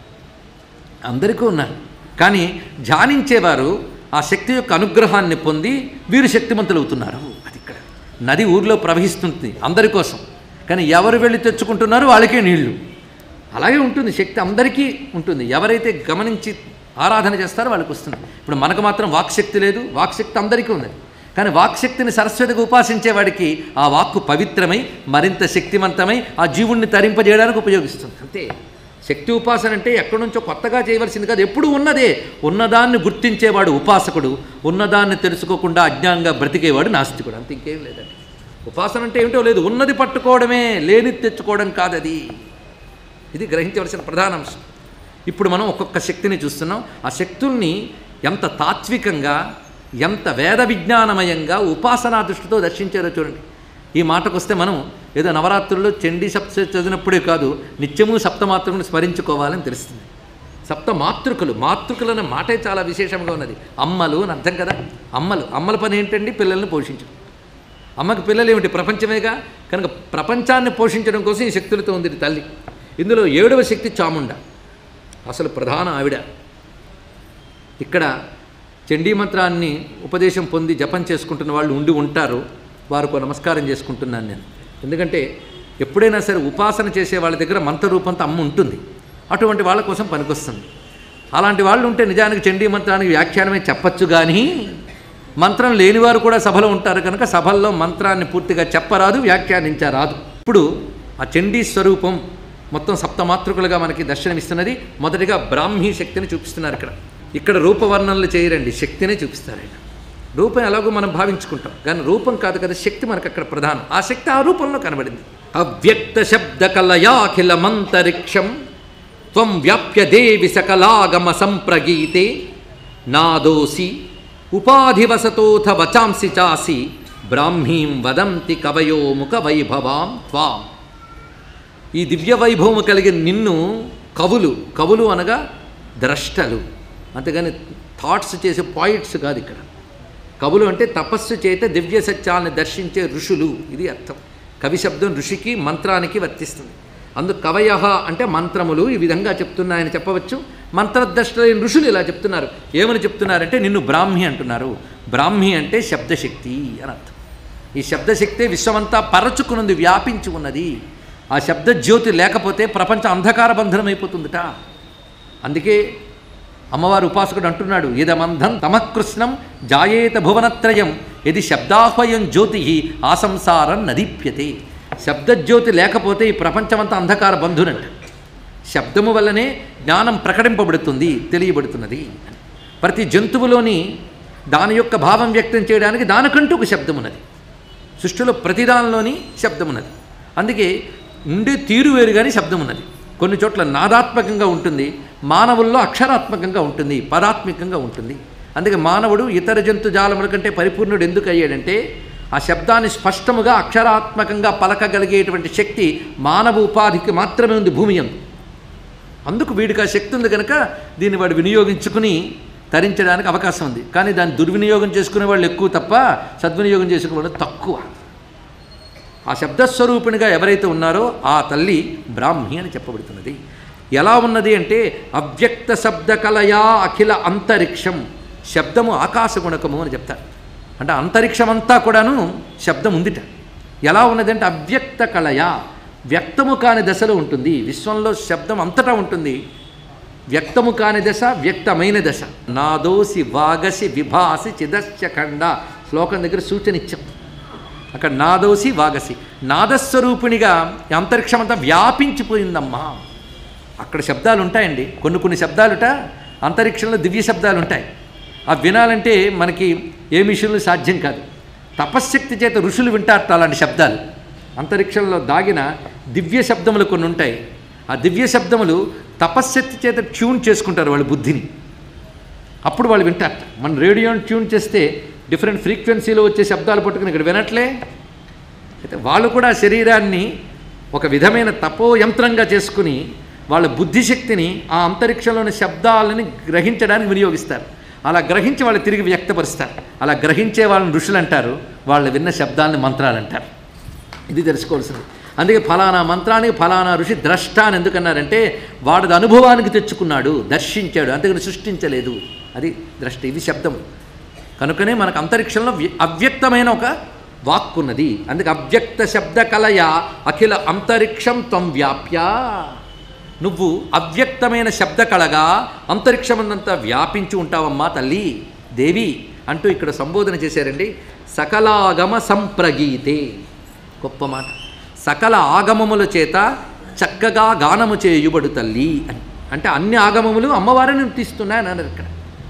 అందరికీ ఉన్నారు కానీ ధ్యానించేవారు ఆ శక్తి యొక్క అనుగ్రహాన్ని పొంది వీరు శక్తిమంతులు అవుతున్నారు అది ఇక్కడ నది ఊర్లో ప్రవహిస్తుంది అందరి కోసం కానీ ఎవరు వెళ్ళి తెచ్చుకుంటున్నారో వాళ్ళకే నీళ్లు అలాగే ఉంటుంది శక్తి అందరికీ ఉంటుంది ఎవరైతే గమనించి ఆరాధన చేస్తారో వాళ్ళకి వస్తుంది ఇప్పుడు మనకు మాత్రం వాక్శక్తి లేదు వాక్శక్తి అందరికీ ఉంది కానీ వాక్శక్తిని సరస్వతికి ఉపాసించే వాడికి ఆ వాక్కు పవిత్రమై మరింత శక్తివంతమై ఆ జీవుణ్ణి తరింపజేయడానికి ఉపయోగిస్తుంది అంతే శక్తి ఉపాసన అంటే ఎక్కడి నుంచో కొత్తగా చేయవలసింది కాదు ఎప్పుడు ఉన్నదే ఉన్నదాన్ని గుర్తించేవాడు ఉపాసకుడు ఉన్నదాన్ని తెలుసుకోకుండా అజ్ఞానంగా బ్రతికేవాడు నాస్తికుడు అంత ఇంకేం లేదండి ఉపాసన అంటే ఏమిటో లేదు ఉన్నది పట్టుకోవడమే లేని తెచ్చుకోవడం కాదది ఇది గ్రహించవలసిన ప్రధాన అంశం ఇప్పుడు మనం ఒక్కొక్క శక్తిని చూస్తున్నాం ఆ శక్తుల్ని ఎంత తాత్వికంగా ఎంత వేద విజ్ఞానమయంగా ఉపాసనా దృష్టితో దర్శించారో చూడండి ఈ మాటకు వస్తే మనం ఏదో నవరాత్రుల్లో చండీ సప్త చదివినప్పుడే కాదు నిత్యము సప్తమాతృకుని స్మరించుకోవాలని తెలుస్తుంది సప్త మాతృకులు మాతృకులు అనే మాటే చాలా విశేషంగా ఉన్నది అమ్మలు అని అర్థం కదా అమ్మలు అమ్మల పని ఏంటండి పిల్లల్ని పోషించడం అమ్మకి పిల్లలు ఏమిటి ప్రపంచమేగా కనుక ప్రపంచాన్ని పోషించడం కోసం ఈ శక్తులతో ఉంది ఈ తల్లి ఇందులో ఏడవ శక్తి చాముండ అసలు ప్రధాన ఆవిడ ఇక్కడ చండీ మంత్రాన్ని ఉపదేశం పొంది జపం చేసుకుంటున్న వాళ్ళు ఉండి ఉంటారు వారికి నమస్కారం చేసుకుంటున్నాను నేను ఎందుకంటే ఎప్పుడైనా సరే ఉపాసన చేసే వాళ్ళ దగ్గర మంత్రరూపంతో అమ్మ ఉంటుంది అటువంటి వాళ్ళ కోసం పనికొస్తుంది అలాంటి వాళ్ళు ఉంటే నిజానికి చండీ మంత్రానికి వ్యాఖ్యానమే చెప్పచ్చు కానీ మంత్రం లేనివారు కూడా సభలో ఉంటారు కనుక సభల్లో మంత్రాన్ని పూర్తిగా చెప్పరాదు వ్యాఖ్యానించరాదు ఇప్పుడు ఆ చండీ స్వరూపం మొత్తం సప్తమాతృకులుగా మనకి దర్శనమిస్తున్నది మొదటిగా బ్రాహ్మీ శక్తిని చూపిస్తున్నారు ఇక్కడ ఇక్కడ రూపవర్ణనలు చేయరండి శక్తినే చూపిస్తారు ఆయన రూపం ఎలాగో మనం భావించుకుంటాం కానీ రూపం కాదు కదా శక్తి మనకు అక్కడ ప్రధానం ఆ శక్తి ఆ రూపంలో కనబడింది అవ్యక్త శబ్ద కలయాఖిల మంతరిక్షం త్వం వ్యాప్య దేవి సకలాగమ సంప్రగీతే నాదోసి ఉపాధివసతోథ వచాంసి చాసి బ్రాహ్మీం వదంతి కవయో ముఖ వైభవాం త్వాం ఈ దివ్య వైభవము కలిగిన నిన్ను కవులు కవులు అనగా ద్రష్టలు అంతేగాని థాట్స్ చేసే పాయింట్స్ కాదు ఇక్కడ కవులు అంటే తపస్సు చేత దివ్య సత్యాలను దర్శించే ఋషులు ఇది అర్థం కవి శబ్దం ఋషికి మంత్రానికి వర్తిస్తుంది అందుకు కవయ అంటే మంత్రములు ఈ విధంగా చెప్తున్నాయని చెప్పవచ్చు మంత్రద్రష్టలైన ఋషులు ఇలా చెప్తున్నారు ఏమని చెప్తున్నారంటే నిన్ను బ్రాహ్మి అంటున్నారు బ్రాహ్మి అంటే శబ్దశక్తి అని అర్థం ఈ శబ్దశక్తే విశ్వమంతా పరచుకున్నది వ్యాపించి ఉన్నది ఆ శబ్ద జ్యోతి లేకపోతే ప్రపంచం అంధకార బంధనం అయిపోతుందట అందుకే అమ్మవారు ఉపాసకుడు అంటున్నాడు ఇదమంధం తమకృష్ణం జాయేత భువనత్రయం ఇది శబ్దాహ్వయం జ్యోతి ఆ సంసారం నదీప్యతే శబ్దజ్యోతి లేకపోతే ఈ ప్రపంచమంతా అంధకార బంధునంట శబ్దము వల్లనే జ్ఞానం ప్రకటింపబడుతుంది తెలియబడుతున్నది ప్రతి జంతువులోని దాని యొక్క భావం వ్యక్తం చేయడానికి దానికంటూ ఒక శబ్దం ఉన్నది సృష్టిలో ప్రతిదానిలోని శబ్దం ఉన్నది అందుకే ఉండే తీరు వేరు కానీ శబ్దం ఉన్నది కొన్ని చోట్ల నాదాత్మకంగా ఉంటుంది మానవుల్లో అక్షరాత్మకంగా ఉంటుంది పదాత్మికంగా ఉంటుంది అందుకే మానవుడు ఇతర జంతు జాలముల కంటే పరిపూర్ణుడు ఎందుకు అయ్యాడంటే ఆ శబ్దాన్ని స్పష్టముగా అక్షరాత్మకంగా పలకగలిగేటువంటి శక్తి మానవ ఉపాధికి మాత్రమే ఉంది భూమి యందు అందుకు వీడికి ఆ శక్తి ఉంది కనుక దీన్ని వాడు వినియోగించుకుని తరించడానికి అవకాశం ఉంది కానీ దాన్ని దుర్వినియోగం చేసుకునే వాళ్ళు ఎక్కువ తప్ప సద్వినియోగం చేసుకునే వాళ్ళు తక్కువ ఆ శబ్దస్వరూపిణిగా ఎవరైతే ఉన్నారో ఆ తల్లి బ్రాహ్మి అని చెప్పబడుతున్నది ఎలా ఉన్నది అంటే అవ్యక్త శబ్ద కలయా అఖిల అంతరిక్షం శబ్దము ఆకాశ గుణకము అని చెప్తారు అంటే అంతరిక్షం అంతా కూడాను శబ్దం ఉందిట ఎలా ఉన్నది అంటే అవ్యక్త కళయ వ్యక్తము కాని దశలో ఉంటుంది విశ్వంలో శబ్దం అంతటా ఉంటుంది వ్యక్తము కాని దశ వ్యక్తమైన దశ నాదోసి వాగసి విభాసి చిదశ్చ ఖండ శ్లోకం దగ్గర సూచన ఇచ్చాం అక్కడ నాదోసి వాగసి నాదస్వరూపిణిగా ఈ అంతరిక్షం అంతా వ్యాపించిపోయిందమ్మా అక్కడ శబ్దాలు ఉంటాయండి కొన్ని కొన్ని శబ్దాలుట అంతరిక్షంలో దివ్య శబ్దాలు ఉంటాయి అవి వినాలంటే మనకి ఏ మిషన్లు సాధ్యం కాదు తపశ్శక్తి చేత ఋషులు వింటారట అలాంటి శబ్దాలు అంతరిక్షంలో దాగిన దివ్య శబ్దములు కొన్ని ఉంటాయి ఆ దివ్య శబ్దములు తపశ్శక్తి చేత ట్యూన్ చేసుకుంటారు వాళ్ళ బుద్ధిని అప్పుడు వాళ్ళు వింటారట మన రేడియోని ట్యూన్ చేస్తే డిఫరెంట్ ఫ్రీక్వెన్సీలో వచ్చే శబ్దాలు పట్టుకుని ఇక్కడ వినట్లే అయితే వాళ్ళు కూడా శరీరాన్ని ఒక విధమైన తపో యంత్రంగా చేసుకుని వాళ్ళ బుద్ధిశక్తిని ఆ అంతరిక్షంలోని శబ్దాలని గ్రహించడానికి వినియోగిస్తారు అలా గ్రహించి వాళ్ళు తిరిగి వ్యక్తపరుస్తారు అలా గ్రహించే వాళ్ళని ఋషులు అంటారు వాళ్ళు విన్న శబ్దాలని మంత్రాలు అంటారు ఇది తెలుసుకోవాల్సింది అందుకే ఫలానా మంత్రానికి ఫలానా ఋషి ద్రష్ట అని ఎందుకన్నారంటే వాడిది అనుభవానికి తెచ్చుకున్నాడు దర్శించాడు అందుకని సృష్టించలేదు అది ద్రష్ట ఇది శబ్దం కనుకనే మనకు అంతరిక్షంలో వ్య- అవ్యక్తమైన ఒక వాక్ ఉన్నది అందుకే అవ్యక్త శబ్ద కలయ అఖిల అంతరిక్షం త్వం వ్యాప్య నువ్వు అవ్యక్తమైన శబ్ద కళగా అంతరిక్షమందంతా వ్యాపించి ఉంటావమ్మా తల్లి దేవి అంటూ ఇక్కడ సంబోధన చేశారండి సకలాగమ సంప్రగీతే గొప్ప మాట సకల ఆగమముల చేత చక్కగా గానము చేయుబడు తల్లి అని అంటే అన్ని ఆగమములు అమ్మవారిని తీస్తున్నాయని అన్నారు ఇక్కడ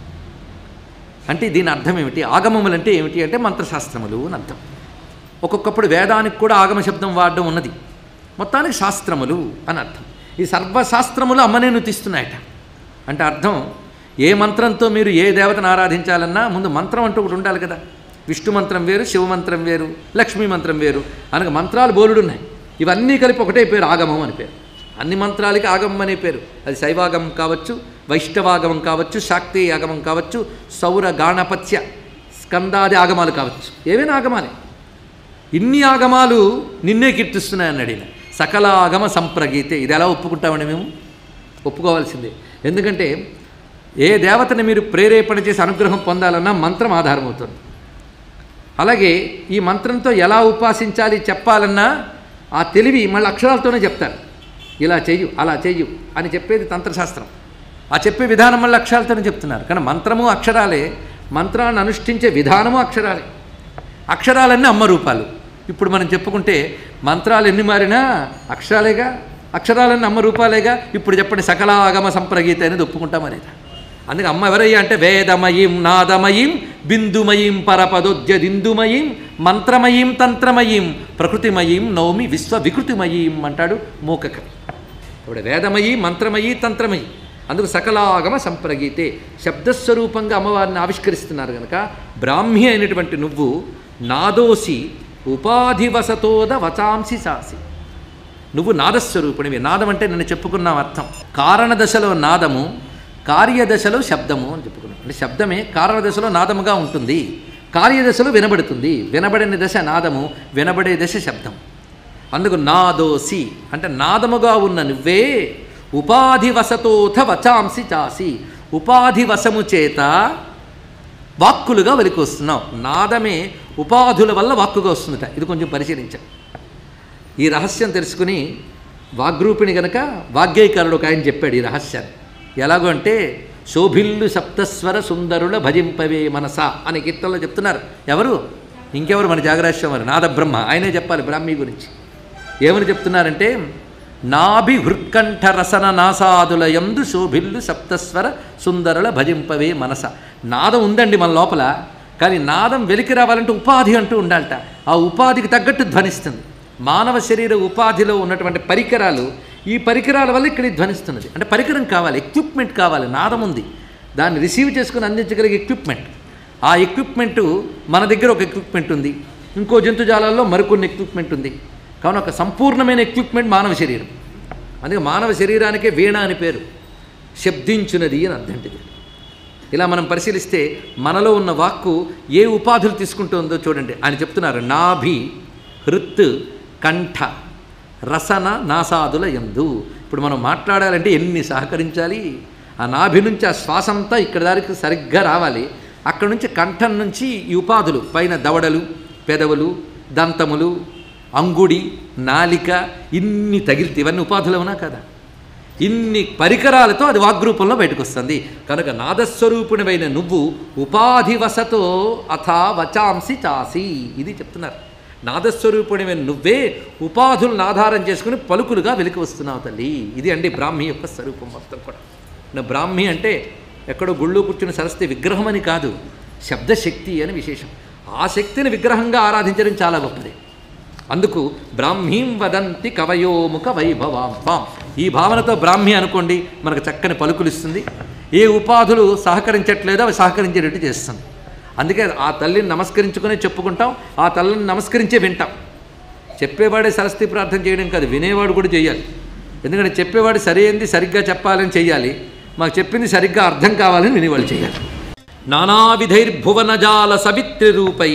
అంటే దీని అర్థం ఏమిటి ఆగమములు అంటే ఏమిటి అంటే మంత్రశాస్త్రములు అని అర్థం ఒక్కొక్కప్పుడు వేదానికి కూడా ఆగమ శబ్దం వాడడం ఉన్నది మొత్తానికి శాస్త్రములు అని అర్థం ఈ సర్వశాస్త్రములు అమ్మనే నుతిస్తున్నాయట అంటే అర్థం ఏ మంత్రంతో మీరు ఏ దేవతను ఆరాధించాలన్నా ముందు మంత్రం అంటూ ఒకటి ఉండాలి కదా విష్ణు మంత్రం వేరు శివ మంత్రం వేరు లక్ష్మీ మంత్రం వేరు అనగా మంత్రాలు బోలుడు ఉన్నాయి ఇవన్నీ కలిపి ఒకటే పేరు ఆగమం అని పేరు అన్ని మంత్రాలకి ఆగమం అనే పేరు అది శైవాగమం కావచ్చు వైష్ణవాగమం కావచ్చు శాక్తేయ ఆగమం కావచ్చు సౌర గాణపత్య స్కందాది ఆగమాలు కావచ్చు ఏవైనా ఆగమాలే ఇన్ని ఆగమాలు నిన్నే కీర్తిస్తున్నాయన్నాడు ఈయన సకల ఆగమ సంప్రగీతే ఇది ఎలా ఒప్పుకుంటామండి మేము ఒప్పుకోవాల్సిందే ఎందుకంటే ఏ దేవతని మీరు ప్రేరేపణ చేసి అనుగ్రహం పొందాలన్నా మంత్రం ఆధారమవుతుంది అలాగే ఈ మంత్రంతో ఎలా ఉపాసించాలి చెప్పాలన్నా ఆ తెలివి మళ్ళీ అక్షరాలతోనే చెప్తారు ఇలా చెయ్యు అలా చెయ్యు అని చెప్పేది తంత్రశాస్త్రం ఆ చెప్పే విధానం మళ్ళీ అక్షరాలతోనే చెప్తున్నారు కానీ మంత్రము అక్షరాలే మంత్రాన్ని అనుష్ఠించే విధానము అక్షరాలే అక్షరాలన్నీ అమ్మ రూపాలు ఇప్పుడు మనం చెప్పుకుంటే మంత్రాలు ఎన్ని మారినా అక్షరాలేగా అక్షరాలన్నీ అమ్మ రూపాలేగా ఇప్పుడు చెప్పండి సకలాగమ సంప్రగీత అనేది ఒప్పుకుంటామా లేదా అందుకే అమ్మ ఎవరయ్యా అంటే వేదమయీం నాదమయీం బిందుమయీం పరపదోద్యదిందుమయీం మంత్రమయీం తంత్రమయీం ప్రకృతిమయీం నౌమి విశ్వ వికృతిమయీం అంటాడు మూకకవి ఇప్పుడు వేదమయి మంత్రమయి తంత్రమయి అందుకు సకలాగమ సంప్రగీతే శబ్దస్వరూపంగా అమ్మవారిని ఆవిష్కరిస్తున్నారు కనుక బ్రాహ్మి అయినటువంటి నువ్వు నాదోసి ఉపాధివసతోద వచాంసి సాసి నువ్వు నాదస్వరూపునివి నాదం అంటే నేను చెప్పుకున్నాం అర్థం కారణదశలో నాదము కార్యదశలో శబ్దము అని చెప్పుకున్నాం అంటే శబ్దమే కారణదశలో నాదముగా ఉంటుంది కార్యదశలో వినబడుతుంది వినబడిన దశ నాదము వినబడే దశ శబ్దం అందుకు నాదోసి అంటే నాదముగా ఉన్న నువ్వే ఉపాధి వసతోథ వచాంసి చాసి ఉపాధి వశము చేత వాక్కులుగా వెలికి వస్తున్నావు నాదమే ఉపాధుల వల్ల వాక్కుగా వస్తుందట ఇది కొంచెం పరిశీలించాం ఈ రహస్యం తెలుసుకుని వాగ్రూపిణి గనక వాగ్గేయకారుడు ఒక ఆయన చెప్పాడు ఈ రహస్యాన్ని ఎలాగో అంటే శోభిల్లు సప్తస్వర సుందరుల భజింపవే మనస అనే కీర్తనలో చెప్తున్నారు ఎవరు ఇంకెవరు మన జాగరాశ్యం వారు నాదబ్రహ్మ ఆయనే చెప్పాలి బ్రాహ్మీ గురించి ఏమని చెప్తున్నారంటే నాభి హృత్కంఠ రసన నాసాదుల యందు శోభిల్లు సప్తస్వర సుందరుల భజింపవే మనస నాదం ఉందండి మన లోపల కానీ నాదం వెలికి రావాలంటే ఉపాధి అంటూ ఉండాలట ఆ ఉపాధికి తగ్గట్టు ధ్వనిస్తుంది మానవ శరీర ఉపాధిలో ఉన్నటువంటి పరికరాలు ఈ పరికరాల వల్ల ఇక్కడ ఇది ధ్వనిస్తున్నది అంటే పరికరం కావాలి ఎక్విప్మెంట్ కావాలి నాదం ఉంది దాన్ని రిసీవ్ చేసుకుని అందించగలిగే ఎక్విప్మెంట్ ఆ ఎక్విప్మెంట్ మన దగ్గర ఒక ఎక్విప్మెంట్ ఉంది ఇంకో జంతుజాలాల్లో మరికొన్ని ఎక్విప్మెంట్ ఉంది కావున ఒక సంపూర్ణమైన ఎక్విప్మెంట్ మానవ శరీరం అందుకే మానవ శరీరానికే వీణ అని పేరు శబ్దించున్నది అని అర్థంటిది ఇలా మనం పరిశీలిస్తే మనలో ఉన్న వాక్కు ఏ ఉపాధులు తీసుకుంటుందో చూడండి ఆయన చెప్తున్నారు నాభి హృత్ కంఠ రసన నాసాదుల ఎందు ఇప్పుడు మనం మాట్లాడాలంటే ఎన్ని సహకరించాలి ఆ నాభి నుంచి ఆ శ్వాస అంతా ఇక్కడ దానికి సరిగ్గా రావాలి అక్కడ నుంచి కంఠం నుంచి ఈ ఉపాధులు పైన దవడలు పెదవులు దంతములు అంగుడి నాలిక ఇన్ని తగిలితే ఇవన్నీ ఉపాధులు అవునా కదా ఇన్ని పరికరాలతో అది వాగ్రూపంలో బయటకు వస్తుంది కనుక నాదస్వరూపుణమైన నువ్వు ఉపాధివశతో అథ వచాంసి చాసి ఇది చెప్తున్నారు నాదస్వరూపుణమైన నువ్వే ఉపాధులను ఆధారం చేసుకుని పలుకులుగా వెలికి వస్తున్నావు తల్లి ఇది అండి బ్రాహ్మి యొక్క స్వరూపం మొత్తం కూడా నా బ్రాహ్మి అంటే ఎక్కడో గుళ్ళో కూర్చున్న సరస్వతి విగ్రహం అని కాదు శబ్దశక్తి అని విశేషం ఆ శక్తిని విగ్రహంగా ఆరాధించడం చాలా గొప్పది అందుకు బ్రాహ్మీం వదంతి కవయోముఖ వైభవాం వాం ఈ భావనతో బ్రాహ్మి అనుకోండి మనకు చక్కని పలుకులు ఇస్తుంది ఏ ఉపాధులు సహకరించట్లేదో అవి సహకరించేటట్టు చేస్తుంది అందుకే ఆ తల్లిని నమస్కరించుకునే చెప్పుకుంటాం ఆ తల్లిని నమస్కరించే వింటాం చెప్పేవాడే సరస్వతి ప్రార్థన చేయడం కాదు వినేవాడు కూడా చేయాలి ఎందుకంటే చెప్పేవాడు సరైంది సరిగ్గా చెప్పాలని చెయ్యాలి మాకు చెప్పింది సరిగ్గా అర్థం కావాలని వినేవాళ్ళు చేయాలి నానావిధైర్భువనజాల సవిత్రి రూపై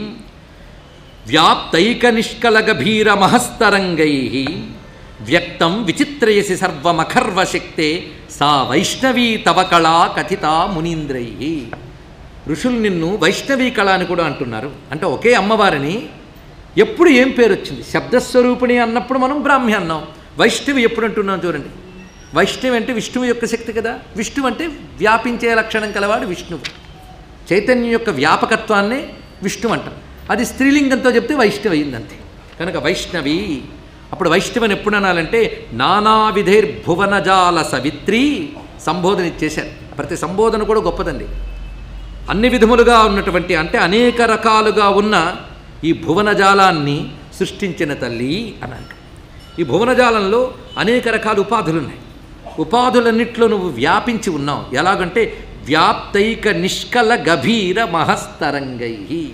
వ్యాప్తైక నిష్కలగభీర మహస్తరంగై వ్యక్తం విచిత్రయసి సర్వమఖర్వశక్తే సా వైష్ణవీ తవ కళా కథిత మునీంద్రై ఋషులు నిన్ను వైష్ణవీ కళ అని కూడా అంటున్నారు అంటే ఒకే అమ్మవారిని ఎప్పుడు ఏం పేరు వచ్చింది శబ్దస్వరూపిణి అన్నప్పుడు మనం బ్రాహ్మి అన్నాం వైష్ణవి ఎప్పుడు అంటున్నాం చూడండి వైష్ణవి అంటే విష్ణువు యొక్క శక్తి కదా విష్ణువు అంటే వ్యాపించే లక్షణం కలవాడు విష్ణువు చైతన్యం యొక్క వ్యాపకత్వాన్నే విష్ణువు అంటాం అది స్త్రీలింగంతో చెప్తే వైష్ణవి అయిందంతే కనుక వైష్ణవి అప్పుడు వైష్ణవిని ఎప్పుడు అనాలంటే నానావిధైర్భువనజాల సవిత్రి సంబోధన ఇచ్చేశారు ప్రతి సంబోధన కూడా గొప్పదండి అన్ని విధములుగా ఉన్నటువంటి అంటే అనేక రకాలుగా ఉన్న ఈ భువనజాలాన్ని సృష్టించిన తల్లి అని అంటారు ఈ భువనజాలంలో అనేక రకాల ఉపాధులు ఉన్నాయి ఉపాధులన్నిట్లో నువ్వు వ్యాపించి ఉన్నావు ఎలాగంటే వ్యాప్తైక నిష్కల గభీర మహస్తరంగై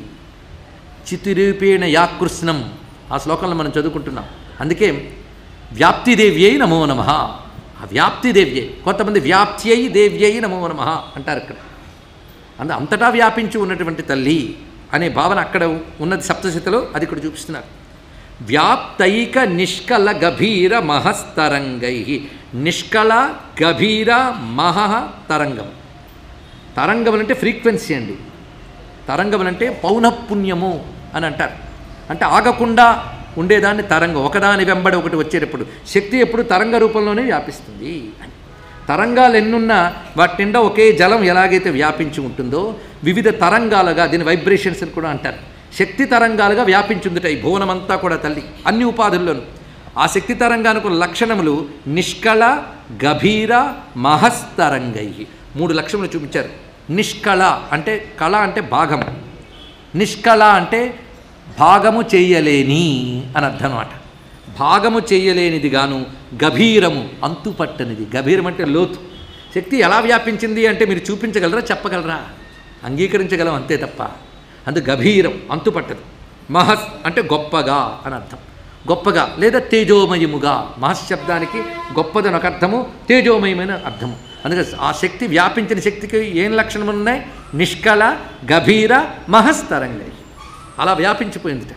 చితిరూపేణ యాకృష్ణం ఆ శ్లోకంలో మనం చదువుకుంటున్నాం అందుకే వ్యాప్తిదేవ్యై నమో నమ ఆ వ్యాప్తిదేవ్యై కొంతమంది వ్యాప్త్యై దేవ్యై నమో నమ అంటారు ఇక్కడ అందు అంతటా వ్యాపించి ఉన్నటువంటి తల్లి అనే భావన అక్కడ ఉన్నది సప్తశతిలో అది ఇక్కడ చూపిస్తున్నారు వ్యాప్తైక నిష్కల గభీర మహస్తరంగై నిష్కల గభీర మహ తరంగం తరంగం అంటే ఫ్రీక్వెన్సీ అండి తరంగం అంటే పౌనఃపుణ్యము అని అంటారు అంటే ఆగకుండా ఉండేదాన్ని తరంగం ఒకదాని వెంబడి ఒకటి వచ్చేటప్పుడు శక్తి ఎప్పుడు తరంగ రూపంలోనే వ్యాపిస్తుంది అని తరంగాలు ఎన్నున్నా వాటి నిండా ఒకే జలం ఎలాగైతే వ్యాపించి ఉంటుందో వివిధ తరంగాలుగా దీని వైబ్రేషన్స్ అని కూడా అంటారు శక్తి తరంగాలుగా వ్యాపించుందిట ఈ భువనమంతా కూడా తల్లి అన్ని ఉపాధుల్లోనూ ఆ శక్తి తరంగానికి ఉన్న లక్షణములు నిష్కళ గభీర మహస్తరంగై మూడు లక్షణములు చూపించారు నిష్కళ అంటే కళ అంటే భాగం నిష్కళ అంటే భాగము చేయలేని అని అర్థం అనమాట భాగము చేయలేనిది గాను గభీరము అంతుపట్టనిది గభీరం అంటే లోతు శక్తి ఎలా వ్యాపించింది అంటే మీరు చూపించగలరా చెప్పగలరా అంగీకరించగలం అంతే తప్ప అందు గభీరం అంతుపట్టదు మహస్ అంటే గొప్పగా అని అర్థం గొప్పగా లేదా తేజోమయముగా మహశబ్దానికి గొప్పదని ఒక అర్థము తేజోమయమైన అర్థము అందుకే ఆ శక్తి వ్యాపించిన శక్తికి ఏం లక్షణములు ఉన్నాయి నిష్కళ గభీర మహస్తరంగై అలా వ్యాపించిపోయిందిట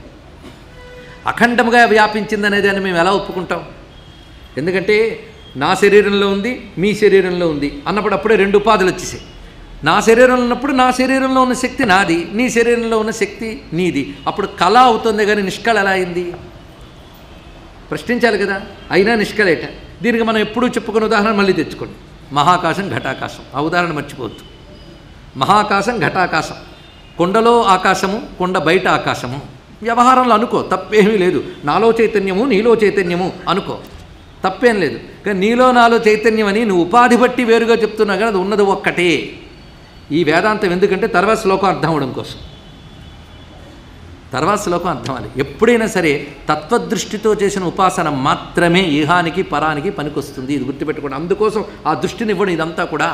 అఖండముగా వ్యాపించిందనేది అని మేము ఎలా ఒప్పుకుంటాం ఎందుకంటే నా శరీరంలో ఉంది మీ శరీరంలో ఉంది అన్నప్పుడు అప్పుడే రెండు ఉపాధులు వచ్చేసాయి నా శరీరంలో ఉన్నప్పుడు నా శరీరంలో ఉన్న శక్తి నాది నీ శరీరంలో ఉన్న శక్తి నీది అప్పుడు కళ అవుతుంది కానీ నిష్కళ ఎలా అయింది ప్రశ్నించాలి కదా అయినా నిష్కళేట దీనికి మనం ఎప్పుడూ చెప్పుకున్న ఉదాహరణ మళ్ళీ తెచ్చుకోండి మహాకాశం ఘటాకాశం ఆ ఉదాహరణ మర్చిపోవద్దు మహాకాశం ఘటాకాశం కొండలో ఆకాశము కొండ బయట ఆకాశము వ్యవహారంలో అనుకో తప్పేమీ లేదు నాలో చైతన్యము నీలో చైతన్యము అనుకో తప్పేం లేదు కానీ నీలో నాలో చైతన్యం అని నువ్వు ఉపాధి బట్టి వేరుగా చెప్తున్నా కానీ అది ఉన్నది ఒక్కటే ఈ వేదాంతం ఎందుకంటే తర్వాత శ్లోకం అర్థం అవడం కోసం తర్వాత శ్లోకం అర్థం అవ్వాలి ఎప్పుడైనా సరే తత్వదృష్టితో చేసిన ఉపాసన మాత్రమే ఈహానికి పరానికి పనికొస్తుంది ఇది గుర్తుపెట్టుకోండి అందుకోసం ఆ దృష్టిని ఇవ్వడం ఇదంతా కూడా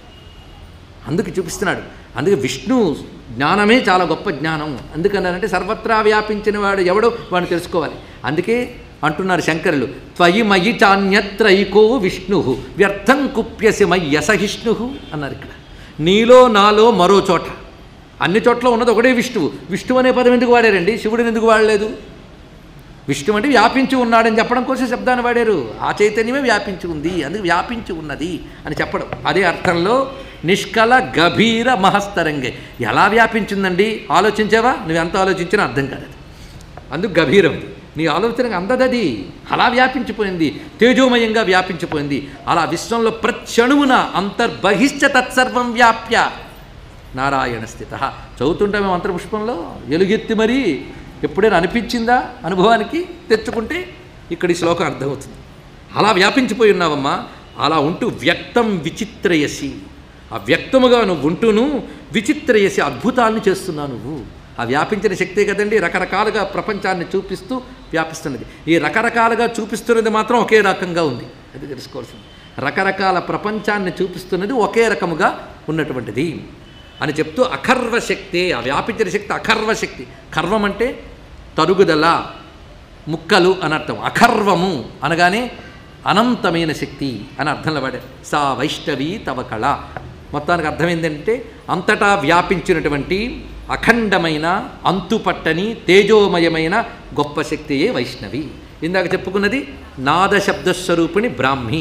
అందుకు చూపిస్తున్నాడు అందుకే విష్ణు జ్ఞానమే చాలా గొప్ప జ్ఞానం అందుకన్నారంటే సర్వత్రా వ్యాపించిన వాడు ఎవడో వాడిని తెలుసుకోవాలి అందుకే అంటున్నారు శంకరులు త్వయి మయి చాన్యత్రైకో విష్ణు వ్యర్థం కుప్యసి మయ్య సహిష్ణు అన్నారు ఇక్కడ నీలో నాలో మరో చోట అన్ని చోట్ల ఉన్నది ఒకటే విష్ణువు విష్ణువు అనే పదం ఎందుకు వాడారండి శివుడిని ఎందుకు వాడలేదు విష్ణు అంటే వ్యాపించి ఉన్నాడని చెప్పడం కోసం శబ్దాన్ని వాడారు ఆ చైతన్యమే వ్యాపించి ఉంది అందుకు వ్యాపించి ఉన్నది అని చెప్పడం అదే అర్థంలో నిష్కల గభీర మహస్తరంగే ఎలా వ్యాపించిందండి ఆలోచించావా నువ్వు ఎంత ఆలోచించినా అర్థం కాదు అది. అందుకు గభీరం అది. నీ ఆలోచనకు అందదది అలా వ్యాపించిపోయింది తేజోమయంగా వ్యాపించిపోయింది అలా విశ్వంలో ప్రత్యణువున అంతర్బహిష్ట తత్సర్వం వ్యాప్య నారాయణ స్థిత చదువుతుంటామే మంత్రపుష్పంలో ఎలుగెత్తి మరీ ఎప్పుడైనా అనిపించిందా అనుభవానికి తెచ్చుకుంటే ఇక్కడ ఈ శ్లోకం అర్థమవుతుంది అలా వ్యాపించిపోయి ఉన్నావమ్మా అలా ఉంటూ వ్యక్తం విచిత్రయసి ఆ వ్యక్తముగా నువ్వు ఉంటూను విచిత్రయసి అద్భుతాలను చేస్తున్నావు నువ్వు ఆ వ్యాపించిన శక్తే కదండి రకరకాలుగా ప్రపంచాన్ని చూపిస్తూ వ్యాపిస్తున్నది ఈ రకరకాలుగా చూపిస్తున్నది మాత్రం ఒకే రకంగా ఉంది అది తెలుసుకోవాల్సింది రకరకాల ప్రపంచాన్ని చూపిస్తున్నది ఒకే రకముగా ఉన్నటువంటిది అని చెప్తూ అఖర్వ శక్తే ఆ వ్యాపించిన శక్తి అఖర్వ శక్తి ఖర్వం అంటే తరుగుదల ముక్కలు అని అర్థం అఖర్వము అనగానే అనంతమైన శక్తి అని అర్థంలో వాడారు సా వైష్ణవి తవ కళ మొత్తానికి అర్థం ఏంటంటే అంతటా వ్యాపించినటువంటి అఖండమైన అంతుపట్టని తేజోమయమైన గొప్ప శక్తియే వైష్ణవి ఇందాక చెప్పుకున్నది నాద శబ్దస్వరూపిణి బ్రాహ్మి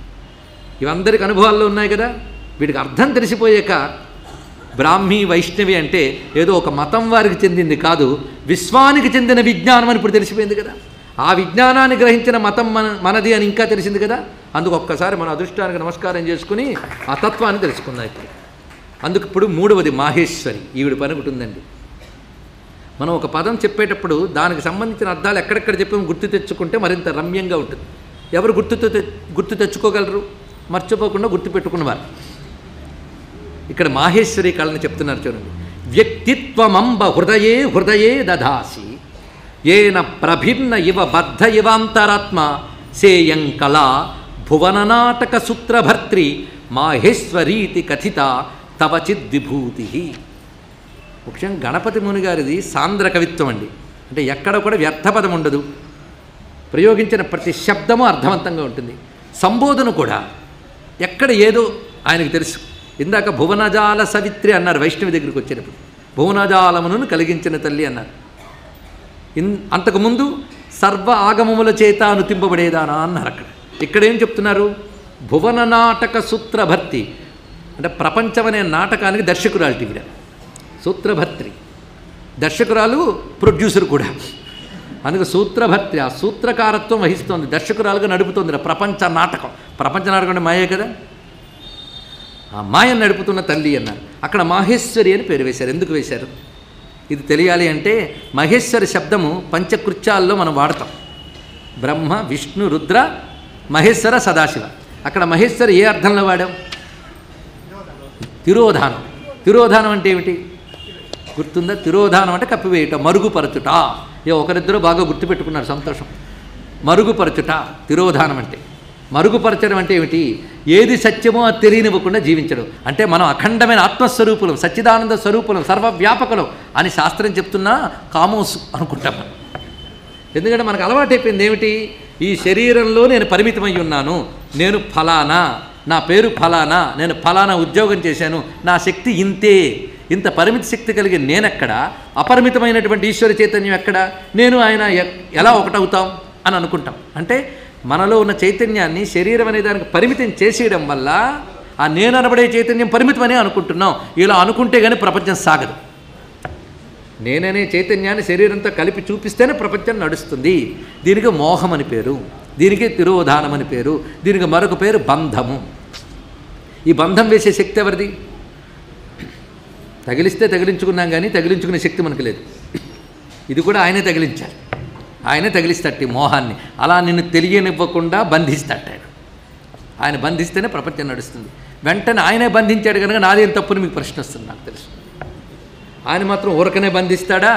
ఇవందరికి అనుభవాల్లో ఉన్నాయి కదా వీటికి అర్థం తెలిసిపోయాక బ్రాహ్మీ వైష్ణవి అంటే ఏదో ఒక మతం వారికి చెందింది కాదు విశ్వానికి చెందిన విజ్ఞానం అని ఇప్పుడు తెలిసిపోయింది కదా ఆ విజ్ఞానాన్ని గ్రహించిన మతం మన మనది అని ఇంకా తెలిసింది కదా అందుకు ఒక్కసారి మన అదృష్టానికి నమస్కారం చేసుకుని ఆ తత్వాన్ని తెలుసుకుందాం ఇప్పుడు అందుకు ఇప్పుడు మూడవది మాహేశ్వరి ఈవిడ పని ఒకటి ఉందండి మనం ఒక పదం చెప్పేటప్పుడు దానికి సంబంధించిన అర్థాలు ఎక్కడెక్కడ చెప్పాము గుర్తు తెచ్చుకుంటే మరింత రమ్యంగా ఉంటుంది ఎవరు గుర్తుతో తె- గుర్తు తెచ్చుకోగలరు మర్చిపోకుండా గుర్తు పెట్టుకున్నవారు ఇక్కడ మాహేశ్వరి కళని చెప్తున్నారు చూడండి వ్యక్తిత్వమంబ హృదయే హృదయే దధాసి ఏన ప్రభిన్న ఇవ బద్ధ ఇవాంతరాత్మ సేయం కళ భువననాటక సూత్రభర్త్రి మాహేశ్వరీతి కథిత తవ చిద్విభూతి ముఖ్యంగా గణపతి ముని గారిది సాంద్ర కవిత్వం అండి అంటే ఎక్కడ కూడా వ్యర్థపదం ఉండదు ప్రయోగించిన ప్రతి శబ్దము అర్థవంతంగా ఉంటుంది సంబోధన కూడా ఎక్కడ ఏదో ఆయనకు తెలుసు ఇందాక భువనజాల సవిత్రి అన్నారు వైష్ణవి దగ్గరికి వచ్చేటప్పుడు భువనజాలమును కలిగించిన తల్లి అన్నారు ఇన్ అంతకుముందు సర్వ ఆగమముల చేత అనుతింపబడేదానా అన్నారు అక్కడ ఇక్కడ ఏం చెప్తున్నారు భువన నాటక సూత్రభర్తి అంటే ప్రపంచం అనే నాటకానికి దర్శకురాలు టీవిడ సూత్రభర్త్రి దర్శకురాలు ప్రొడ్యూసర్ కూడా అందుకే సూత్రభర్త్రి ఆ సూత్రకారత్వం వహిస్తోంది దర్శకురాలుగా నడుపుతోంది ప్రపంచ నాటకం ప్రపంచ నాటకం అంటే మాయే కదా ఆ మాయను నడుపుతున్న తల్లి అన్నారు అక్కడ మాహేశ్వరి అని పేరు వేశారు ఎందుకు వేశారు ఇది తెలియాలి అంటే మహేశ్వరి శబ్దము పంచకృత్యాల్లో మనం వాడతాం బ్రహ్మ విష్ణు రుద్ర మహేశ్వర సదాశివ అక్కడ మహేశ్వరి ఏ అర్థంలో వాడాం తిరోధానం తిరోధానం అంటే ఏమిటి గుర్తుందా తిరోధానం అంటే కప్పివేయటం మరుగుపరచుట ఏ ఒకరిద్దరూ బాగా గుర్తుపెట్టుకున్నారు సంతోషం మరుగుపరచుట తిరోధానం అంటే మరుగుపరచడం అంటే ఏమిటి ఏది సత్యమో అది తెలియనివ్వకుండా జీవించడం అంటే మనం అఖండమైన ఆత్మస్వరూపులం సచ్చిదానంద స్వరూపులం సర్వవ్యాపకులం అని శాస్త్రం చెప్తున్నా కామోసు అనుకుంటాం మనం ఎందుకంటే మనకు అలవాటైపోయింది ఏమిటి ఈ శరీరంలో నేను పరిమితమై ఉన్నాను నేను ఫలానా నా పేరు ఫలానా నేను ఫలానా ఉద్యోగం చేశాను నా శక్తి ఇంతే ఇంత పరిమిత శక్తి కలిగిన నేనెక్కడ అపరిమితమైనటువంటి ఈశ్వర చైతన్యం ఎక్కడ నేను ఆయన ఎ- ఎలా ఒకటవుతాం అని అనుకుంటాం అంటే మనలో ఉన్న చైతన్యాన్ని శరీరం అనే దానికి పరిమితం చేసేయడం వల్ల ఆ నేను అనబడే చైతన్యం పరిమితమని అనుకుంటున్నాం ఇలా అనుకుంటే కానీ ప్రపంచం సాగదు నేననే చైతన్యాన్ని శరీరంతో కలిపి చూపిస్తేనే ప్రపంచం నడుస్తుంది దీనికి మోహం అని పేరు దీనికి తిరోధానం అని పేరు దీనికి మరొక పేరు బంధము ఈ బంధం వేసే శక్తి ఎవరిది తగిలిస్తే తగిలించుకున్నాం కానీ తగిలించుకునే శక్తి మనకు లేదు ఇది కూడా ఆయనే తగిలించాలి ఆయనే తగిలిస్తట్టి మోహాన్ని అలా నిన్ను తెలియనివ్వకుండా బంధిస్తట ఆయన ఆయన బంధిస్తేనే ప్రపంచం నడుస్తుంది వెంటనే ఆయనే బంధించాడు కనుక నాదేం తప్పుని మీకు ప్రశ్న వస్తుంది నాకు తెలుసు ఆయన మాత్రం ఊరకనే బంధిస్తాడా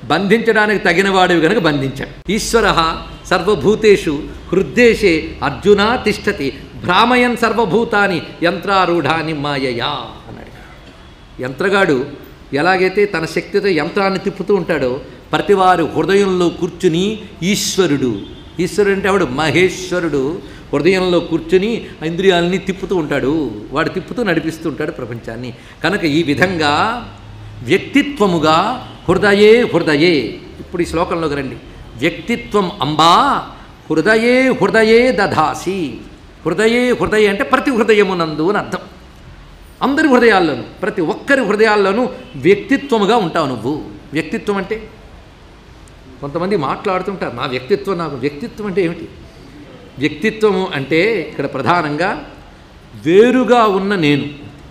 బంధించడానికి తగినవాడివి గనుక బంధించాడు ఈశ్వర సర్వభూతేషు హృద్దేశే అర్జున తిష్టతి భ్రామయన్ సర్వభూతాని యంత్రారూఢాని మాయయా అన్నాడు యంత్రగాడు ఎలాగైతే తన శక్తితో యంత్రాన్ని తిప్పుతూ ఉంటాడో ప్రతివారి హృదయంలో కూర్చుని ఈశ్వరుడు ఈశ్వరుడు అంటే ఎవడు మహేశ్వరుడు హృదయంలో కూర్చుని ఇంద్రియాలని తిప్పుతూ ఉంటాడు వాడు తిప్పుతూ నడిపిస్తూ ఉంటాడు ప్రపంచాన్ని కనుక ఈ విధంగా వ్యక్తిత్వముగా హృదయే హృదయే ఇప్పుడు ఈ శ్లోకంలోకి రండి వ్యక్తిత్వం అంబా హృదయే హృదయే దధాసి హృదయే హృదయ అంటే ప్రతి హృదయమునందు అని అర్థం అందరి హృదయాల్లోనూ ప్రతి ఒక్కరి హృదయాల్లోనూ వ్యక్తిత్వముగా ఉంటావు నువ్వు వ్యక్తిత్వం అంటే కొంతమంది మాట్లాడుతుంటారు నా వ్యక్తిత్వం నాకు వ్యక్తిత్వం అంటే ఏమిటి వ్యక్తిత్వము అంటే ఇక్కడ ప్రధానంగా వేరుగా ఉన్న నేను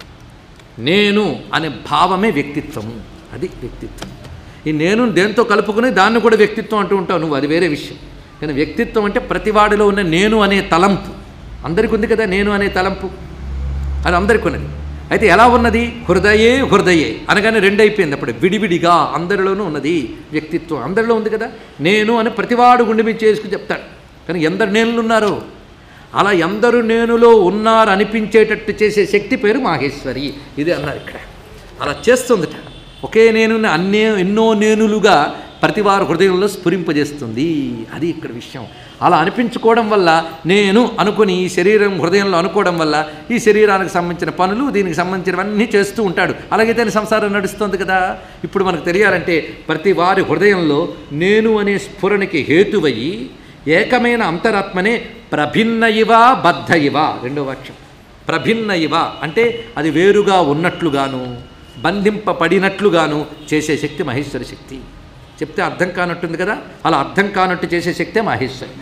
నేను అనే భావమే వ్యక్తిత్వము అది వ్యక్తిత్వం ఈ నేను దేంతో కలుపుకుని దాన్ని కూడా వ్యక్తిత్వం అంటూ ఉంటావు నువ్వు అది వేరే విషయం కానీ వ్యక్తిత్వం అంటే ప్రతివాడిలో ఉన్న నేను అనే తలంపు అందరికీ ఉంది కదా నేను అనే తలంపు అది అందరికీ ఉన్నది అయితే ఎలా ఉన్నది హృదయే హృదయే అనగానే రెండు అయిపోయింది అప్పుడు విడివిడిగా అందరిలోనూ ఉన్నది వ్యక్తిత్వం అందరిలో ఉంది కదా నేను అని ప్రతివాడు గుండె మీద చేసుకుని చెప్తాడు కానీ ఎందరు నేనులు ఉన్నారు అలా ఎందరు నేనులో ఉన్నారు అనిపించేటట్టు చేసే శక్తి పేరు మాహేశ్వరి ఇది అన్నారు ఇక్కడ అలా చేస్తుందట ఒకే నేను అన్నే ఎన్నో నేనులుగా ప్రతివారు హృదయంలో స్ఫురింపజేస్తుంది అది ఇక్కడ విషయం అలా అనిపించుకోవడం వల్ల నేను అనుకుని ఈ శరీరం హృదయంలో అనుకోవడం వల్ల ఈ శరీరానికి సంబంధించిన పనులు దీనికి సంబంధించినవన్నీ చేస్తూ ఉంటాడు అలాగైతే సంసారం నడుస్తుంది కదా ఇప్పుడు మనకు తెలియాలంటే ప్రతి వారి హృదయంలో నేను అనే స్ఫురణకి హేతువయ్యి ఏకమైన అంతరాత్మనే ప్రభిన్న ఇవ బద్ధ ఇవ రెండో వాక్యం ప్రభిన్న ఇవ అంటే అది వేరుగా ఉన్నట్లుగాను బంధింపబడినట్లుగాను చేసే శక్తి మహేశ్వరి శక్తి చెప్తే అర్థం కానట్టుంది కదా అలా అర్థం కానట్టు చేసే శక్తే మహేశ్వరి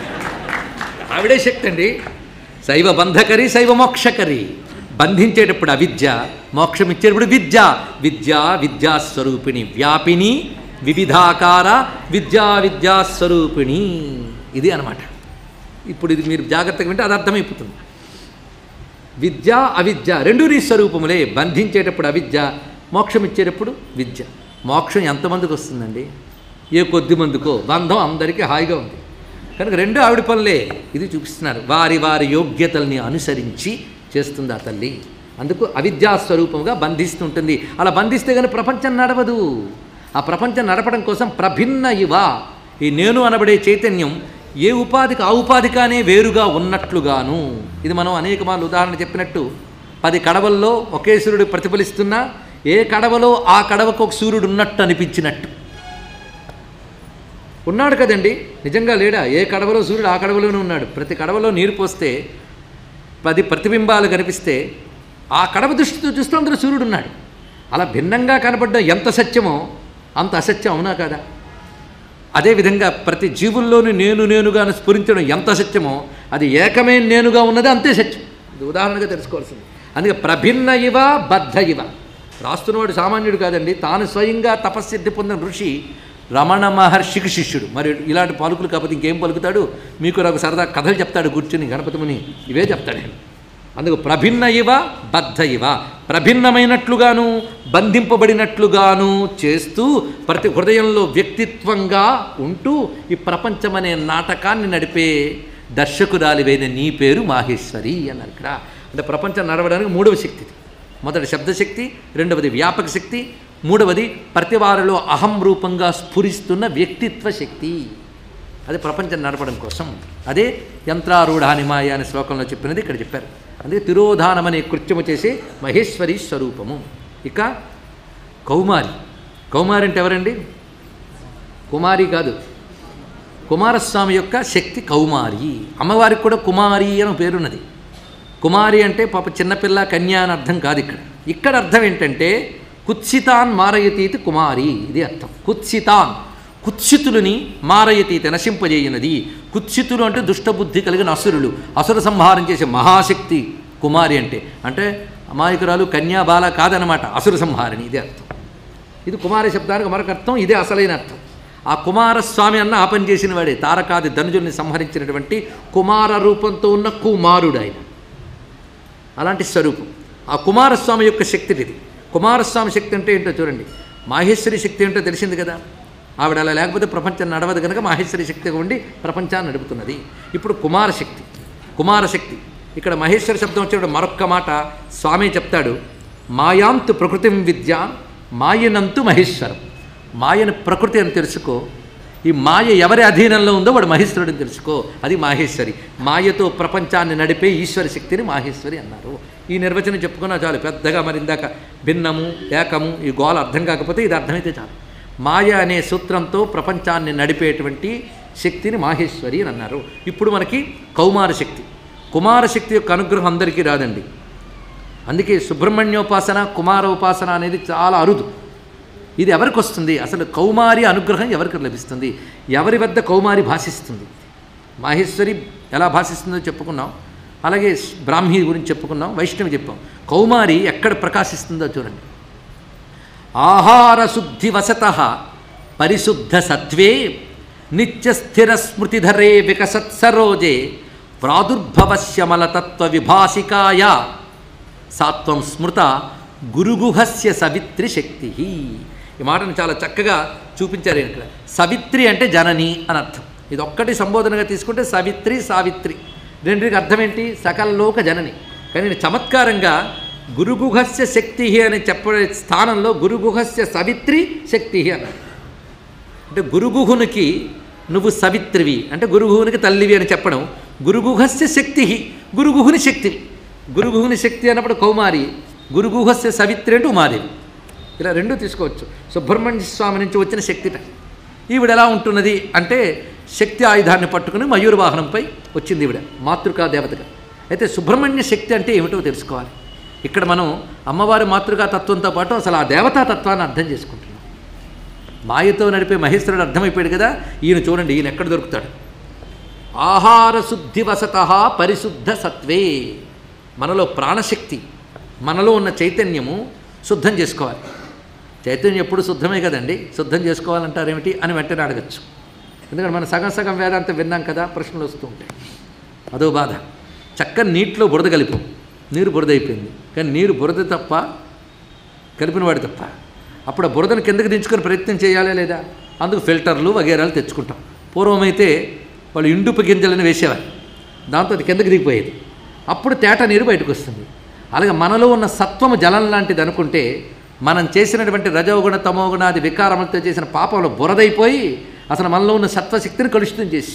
ఆవిడే శక్తి అండి శైవ బంధకరి శైవ మోక్షకరి బంధించేటప్పుడు అవిద్య మోక్షం ఇచ్చేటప్పుడు విద్య విద్య విద్యాస్వరూపిణి వ్యాపిని వివిధాకార విద్యా విద్యాస్వరూపిణి ఇది అనమాట ఇప్పుడు ఇది మీరు జాగ్రత్తగా వింటే అది అర్థమైపోతుంది విద్య అవిద్య రెండు నీ స్వరూపములే బంధించేటప్పుడు అవిద్య మోక్షం ఇచ్చేటప్పుడు విద్య మోక్షం ఎంతమందికి వస్తుందండి ఏ కొద్ది మందికో బంధం అందరికీ హాయిగా ఉంది కనుక రెండు ఆవిడ పనులే ఇది చూపిస్తున్నారు వారి వారి యోగ్యతల్ని అనుసరించి చేస్తుంది ఆ తల్లి అందుకు అవిద్యా స్వరూపంగా బంధిస్తుంటుంది అలా బంధిస్తే కానీ ప్రపంచం నడవదు ఆ ప్రపంచం నడపడం కోసం ప్రభిన్న ఇవ ఈ నేను అనబడే చైతన్యం ఏ ఉపాధికి ఆ ఉపాధికానే వేరుగా ఉన్నట్లుగాను ఇది మనం అనేక మార్లు ఉదాహరణ చెప్పినట్టు పది కడవల్లో ఒకే సూర్యుడు ప్రతిఫలిస్తున్నా ఏ కడవలో ఆ కడవకు ఒక సూర్యుడు ఉన్నట్టు అనిపించినట్టు ఉన్నాడు కదండి నిజంగా లేడా ఏ కడవలో సూర్యుడు ఆ కడవలోనే ఉన్నాడు ప్రతి కడవలో నీరు పోస్తే పది ప్రతిబింబాలు కనిపిస్తే ఆ కడవ దృష్టితో చూస్తూ అందరూ సూర్యుడు ఉన్నాడు అలా భిన్నంగా కనబడ్డం ఎంత సత్యమో అంత అసత్యం అవునా కదా అదేవిధంగా ప్రతి జీవుల్లోనూ నేను నేనుగా స్ఫురించడం ఎంత సత్యమో అది ఏకమే నేనుగా ఉన్నది అంతే సత్యం ఇది ఉదాహరణగా తెలుసుకోవాల్సింది అందుకే ప్రభిన్న ఇవ బద్ధ ఇవ రాస్తున్నవాడు సామాన్యుడు కాదండి తాను స్వయంగా తపస్సిద్ధి పొందిన ఋషి రమణ మహర్షికి శిష్యుడు మరి ఇలాంటి పలుకులు కాకపోతే ఇంకేం పలుకుతాడు మీకు నాకు సరదా కథలు చెప్తాడు కూర్చుని గణపతి ముని ఇవే చెప్తాడు ఆయన అందుకు ప్రభిన్న ఇవ బద్ధ ఇవ ప్రభిన్నమైనట్లుగాను బంధింపబడినట్లుగాను చేస్తూ ప్రతి హృదయంలో వ్యక్తిత్వంగా ఉంటూ ఈ ప్రపంచమనే నాటకాన్ని నడిపే దర్శకురాలివైన నీ పేరు మాహేశ్వరి అన్నారు ఇక్కడ అంటే ప్రపంచం నడవడానికి మూడవ శక్తి ఇది. మొదటి శబ్దశక్తి రెండవది వ్యాపక శక్తి మూడవది ప్రతివారిలో అహం రూపంగా స్ఫురిస్తున్న వ్యక్తిత్వ శక్తి అది ప్రపంచం నడపడం కోసం అదే యంత్రారూఢానిమాయ అనే శ్లోకంలో చెప్పినది ఇక్కడ చెప్పారు అదే తిరోధానం అనే కృత్యము చేసే మహేశ్వరి స్వరూపము ఇక కౌమారి కౌమారి అంటే ఎవరండి కుమారి కాదు కుమారస్వామి యొక్క శక్తి కౌమారి అమ్మవారికి కూడా కుమారి అని పేరున్నది కుమారి అంటే పాప చిన్నపిల్ల కన్య అని అర్థం కాదు ఇక్కడ ఇక్కడ అర్థం ఏంటంటే కుత్సితాన్ మారయతీతి కుమారి ఇది అర్థం కుత్సితాన్ కుత్సితులని మారయతీతి నశింపజేయనది కుత్సితులు అంటే దుష్టబుద్ధి కలిగిన అసురులు అసుర సంహారం చేసే మహాశక్తి కుమారి అంటే అంటే అమాయకురాలు కన్యా బాల కాదనమాట అసుర సంహారిణి ఇదే అర్థం ఇది కుమార శబ్దానికి మరొక అర్థం ఇదే అసలైన అర్థం ఆ కుమారస్వామి అన్న ఆ పని చేసిన వాడే తారకాది ధనుజుల్ని సంహరించినటువంటి కుమార రూపంతో ఉన్న కుమారుడు ఆయన అలాంటి స్వరూపం ఆ కుమారస్వామి యొక్క శక్తి ఇది కుమారస్వామి శక్తి అంటే ఏంటో చూడండి మాహేశ్వరి శక్తి ఏంటో తెలిసింది కదా ఆవిడ అలా లేకపోతే ప్రపంచం నడవదు కనుక మహేశ్వరి శక్తిగా ఉండి ప్రపంచాన్ని నడుపుతున్నది ఇప్పుడు కుమారశక్తి కుమారశక్తి ఇక్కడ మహేశ్వర శబ్దం వచ్చేటప్పుడు మరొక్క మాట స్వామి చెప్తాడు మాయాంతు ప్రకృతిం విద్య మాయనంతు మహేశ్వరం మాయను ప్రకృతి అని తెలుసుకో ఈ మాయ ఎవరి అధీనంలో ఉందో వాడు మహేశ్వరుడిని తెలుసుకో అది మాహేశ్వరి మాయతో ప్రపంచాన్ని నడిపే ఈశ్వర శక్తిని మాహేశ్వరి అన్నారు ఈ నిర్వచనం చెప్పుకున్నా చాలు పెద్దగా మరి ఇందాక భిన్నము ఏకము ఈ గోల అర్థం కాకపోతే ఇది అర్థమైతే చాలు మాయ అనే సూత్రంతో ప్రపంచాన్ని నడిపేటువంటి శక్తిని మాహేశ్వరి అని అన్నారు ఇప్పుడు మనకి కౌమార శక్తి కుమార శక్తి యొక్క అనుగ్రహం అందరికీ రాదండి అందుకే సుబ్రహ్మణ్యోపాసన కుమార ఉపాసన అనేది చాలా అరుదు ఇది ఎవరికి వస్తుంది అసలు కౌమారి అనుగ్రహం ఎవరికి లభిస్తుంది ఎవరి వద్ద కౌమారి భాషిస్తుంది మాహేశ్వరి ఎలా భాషిస్తుందో చెప్పుకున్నాం అలాగే బ్రాహ్మీ గురించి చెప్పుకున్నాం వైష్ణవి చెప్పాం కౌమారి ఎక్కడ ప్రకాశిస్తుందో చూడండి ఆహార శుద్ధి వసత పరిశుద్ధ సత్వే నిత్యస్థిర స్మృతిధరే వికసత్ సరోజే ప్రాదుర్భవశ్యమలతత్వ విభాసికాయ సాత్వం స్మృత గురుగుహస్య సవిత్రి శక్తి ఈ మాటను చాలా చక్కగా చూపించారు ఇక్కడ సవిత్రి అంటే జనని అని అర్థం ఇది ఒక్కటి సంబోధనగా తీసుకుంటే సవిత్రి సావిత్రి రెండింటికి అర్థం ఏంటి సకల్లోక జనని కానీ నేను చమత్కారంగా గురుగుహస్య శక్తి అని చెప్పే స్థానంలో గురుగుహస్య సవిత్రి శక్తి అన్నాడు అంటే గురుగుహునికి నువ్వు సవిత్రివి అంటే గురుగుహునికి తల్లివి అని చెప్పడం గురుగుహస్య శక్తి గురుగుహుని శక్తి గురుగుహుని శక్తి అన్నప్పుడు కౌమారి గురుగుహస్య సవిత్రి అంటే ఉమాదేవి ఇలా రెండు తీసుకోవచ్చు సుబ్రహ్మణ్య స్వామి నుంచి వచ్చిన శక్తిట ఈవిడ ఎలా ఉంటున్నది అంటే శక్తి ఆయుధాన్ని పట్టుకుని మయూర వాహనంపై వచ్చింది ఈవిడ మాతృకా దేవతగా అయితే సుబ్రహ్మణ్య శక్తి అంటే ఏమిటో తెలుసుకోవాలి ఇక్కడ మనం అమ్మవారి మాతృకా తత్వంతో పాటు అసలు ఆ దేవతా తత్వాన్ని అర్థం చేసుకుంటున్నాం మాయతో నడిపే మహేశ్వరుడు అర్థమైపోయాడు కదా ఈయన చూడండి ఈయన ఎక్కడ దొరుకుతాడు ఆహార శుద్ధి వసత పరిశుద్ధ సత్వే మనలో ప్రాణశక్తి మనలో ఉన్న చైతన్యము శుద్ధం చేసుకోవాలి చైతన్యం ఎప్పుడు శుద్ధమే కదండి శుద్ధం చేసుకోవాలంటారేమిటి అని వెంటనే అడగచ్చు ఎందుకంటే మనం సగం సగం వేదాంతం విన్నాం కదా ప్రశ్నలు వస్తూ ఉంటాయి అదో బాధ చక్కని నీటిలో బురద కలిపాం నీరు బురద అయిపోయింది కానీ నీరు బురద తప్ప కలిపిన వాడు తప్ప అప్పుడు ఆ బురదను కిందకి దించుకొని ప్రయత్నం చేయాలా లేదా అందుకు ఫిల్టర్లు వగేరాలు తెచ్చుకుంటాం పూర్వమైతే వాళ్ళు ఇండుపు గింజలను వేసేవారు దాంతో అది కిందకి దిగిపోయేది అప్పుడు తేట నీరు బయటకు వస్తుంది అలాగే మనలో ఉన్న సత్వము జలం లాంటిది అనుకుంటే మనం చేసినటువంటి రజోగుణ తమోగుణాది వికారములతో చేసిన పాపంలో బురదైపోయి అసలు మనలో ఉన్న సత్వశక్తిని కలుషితం చేసి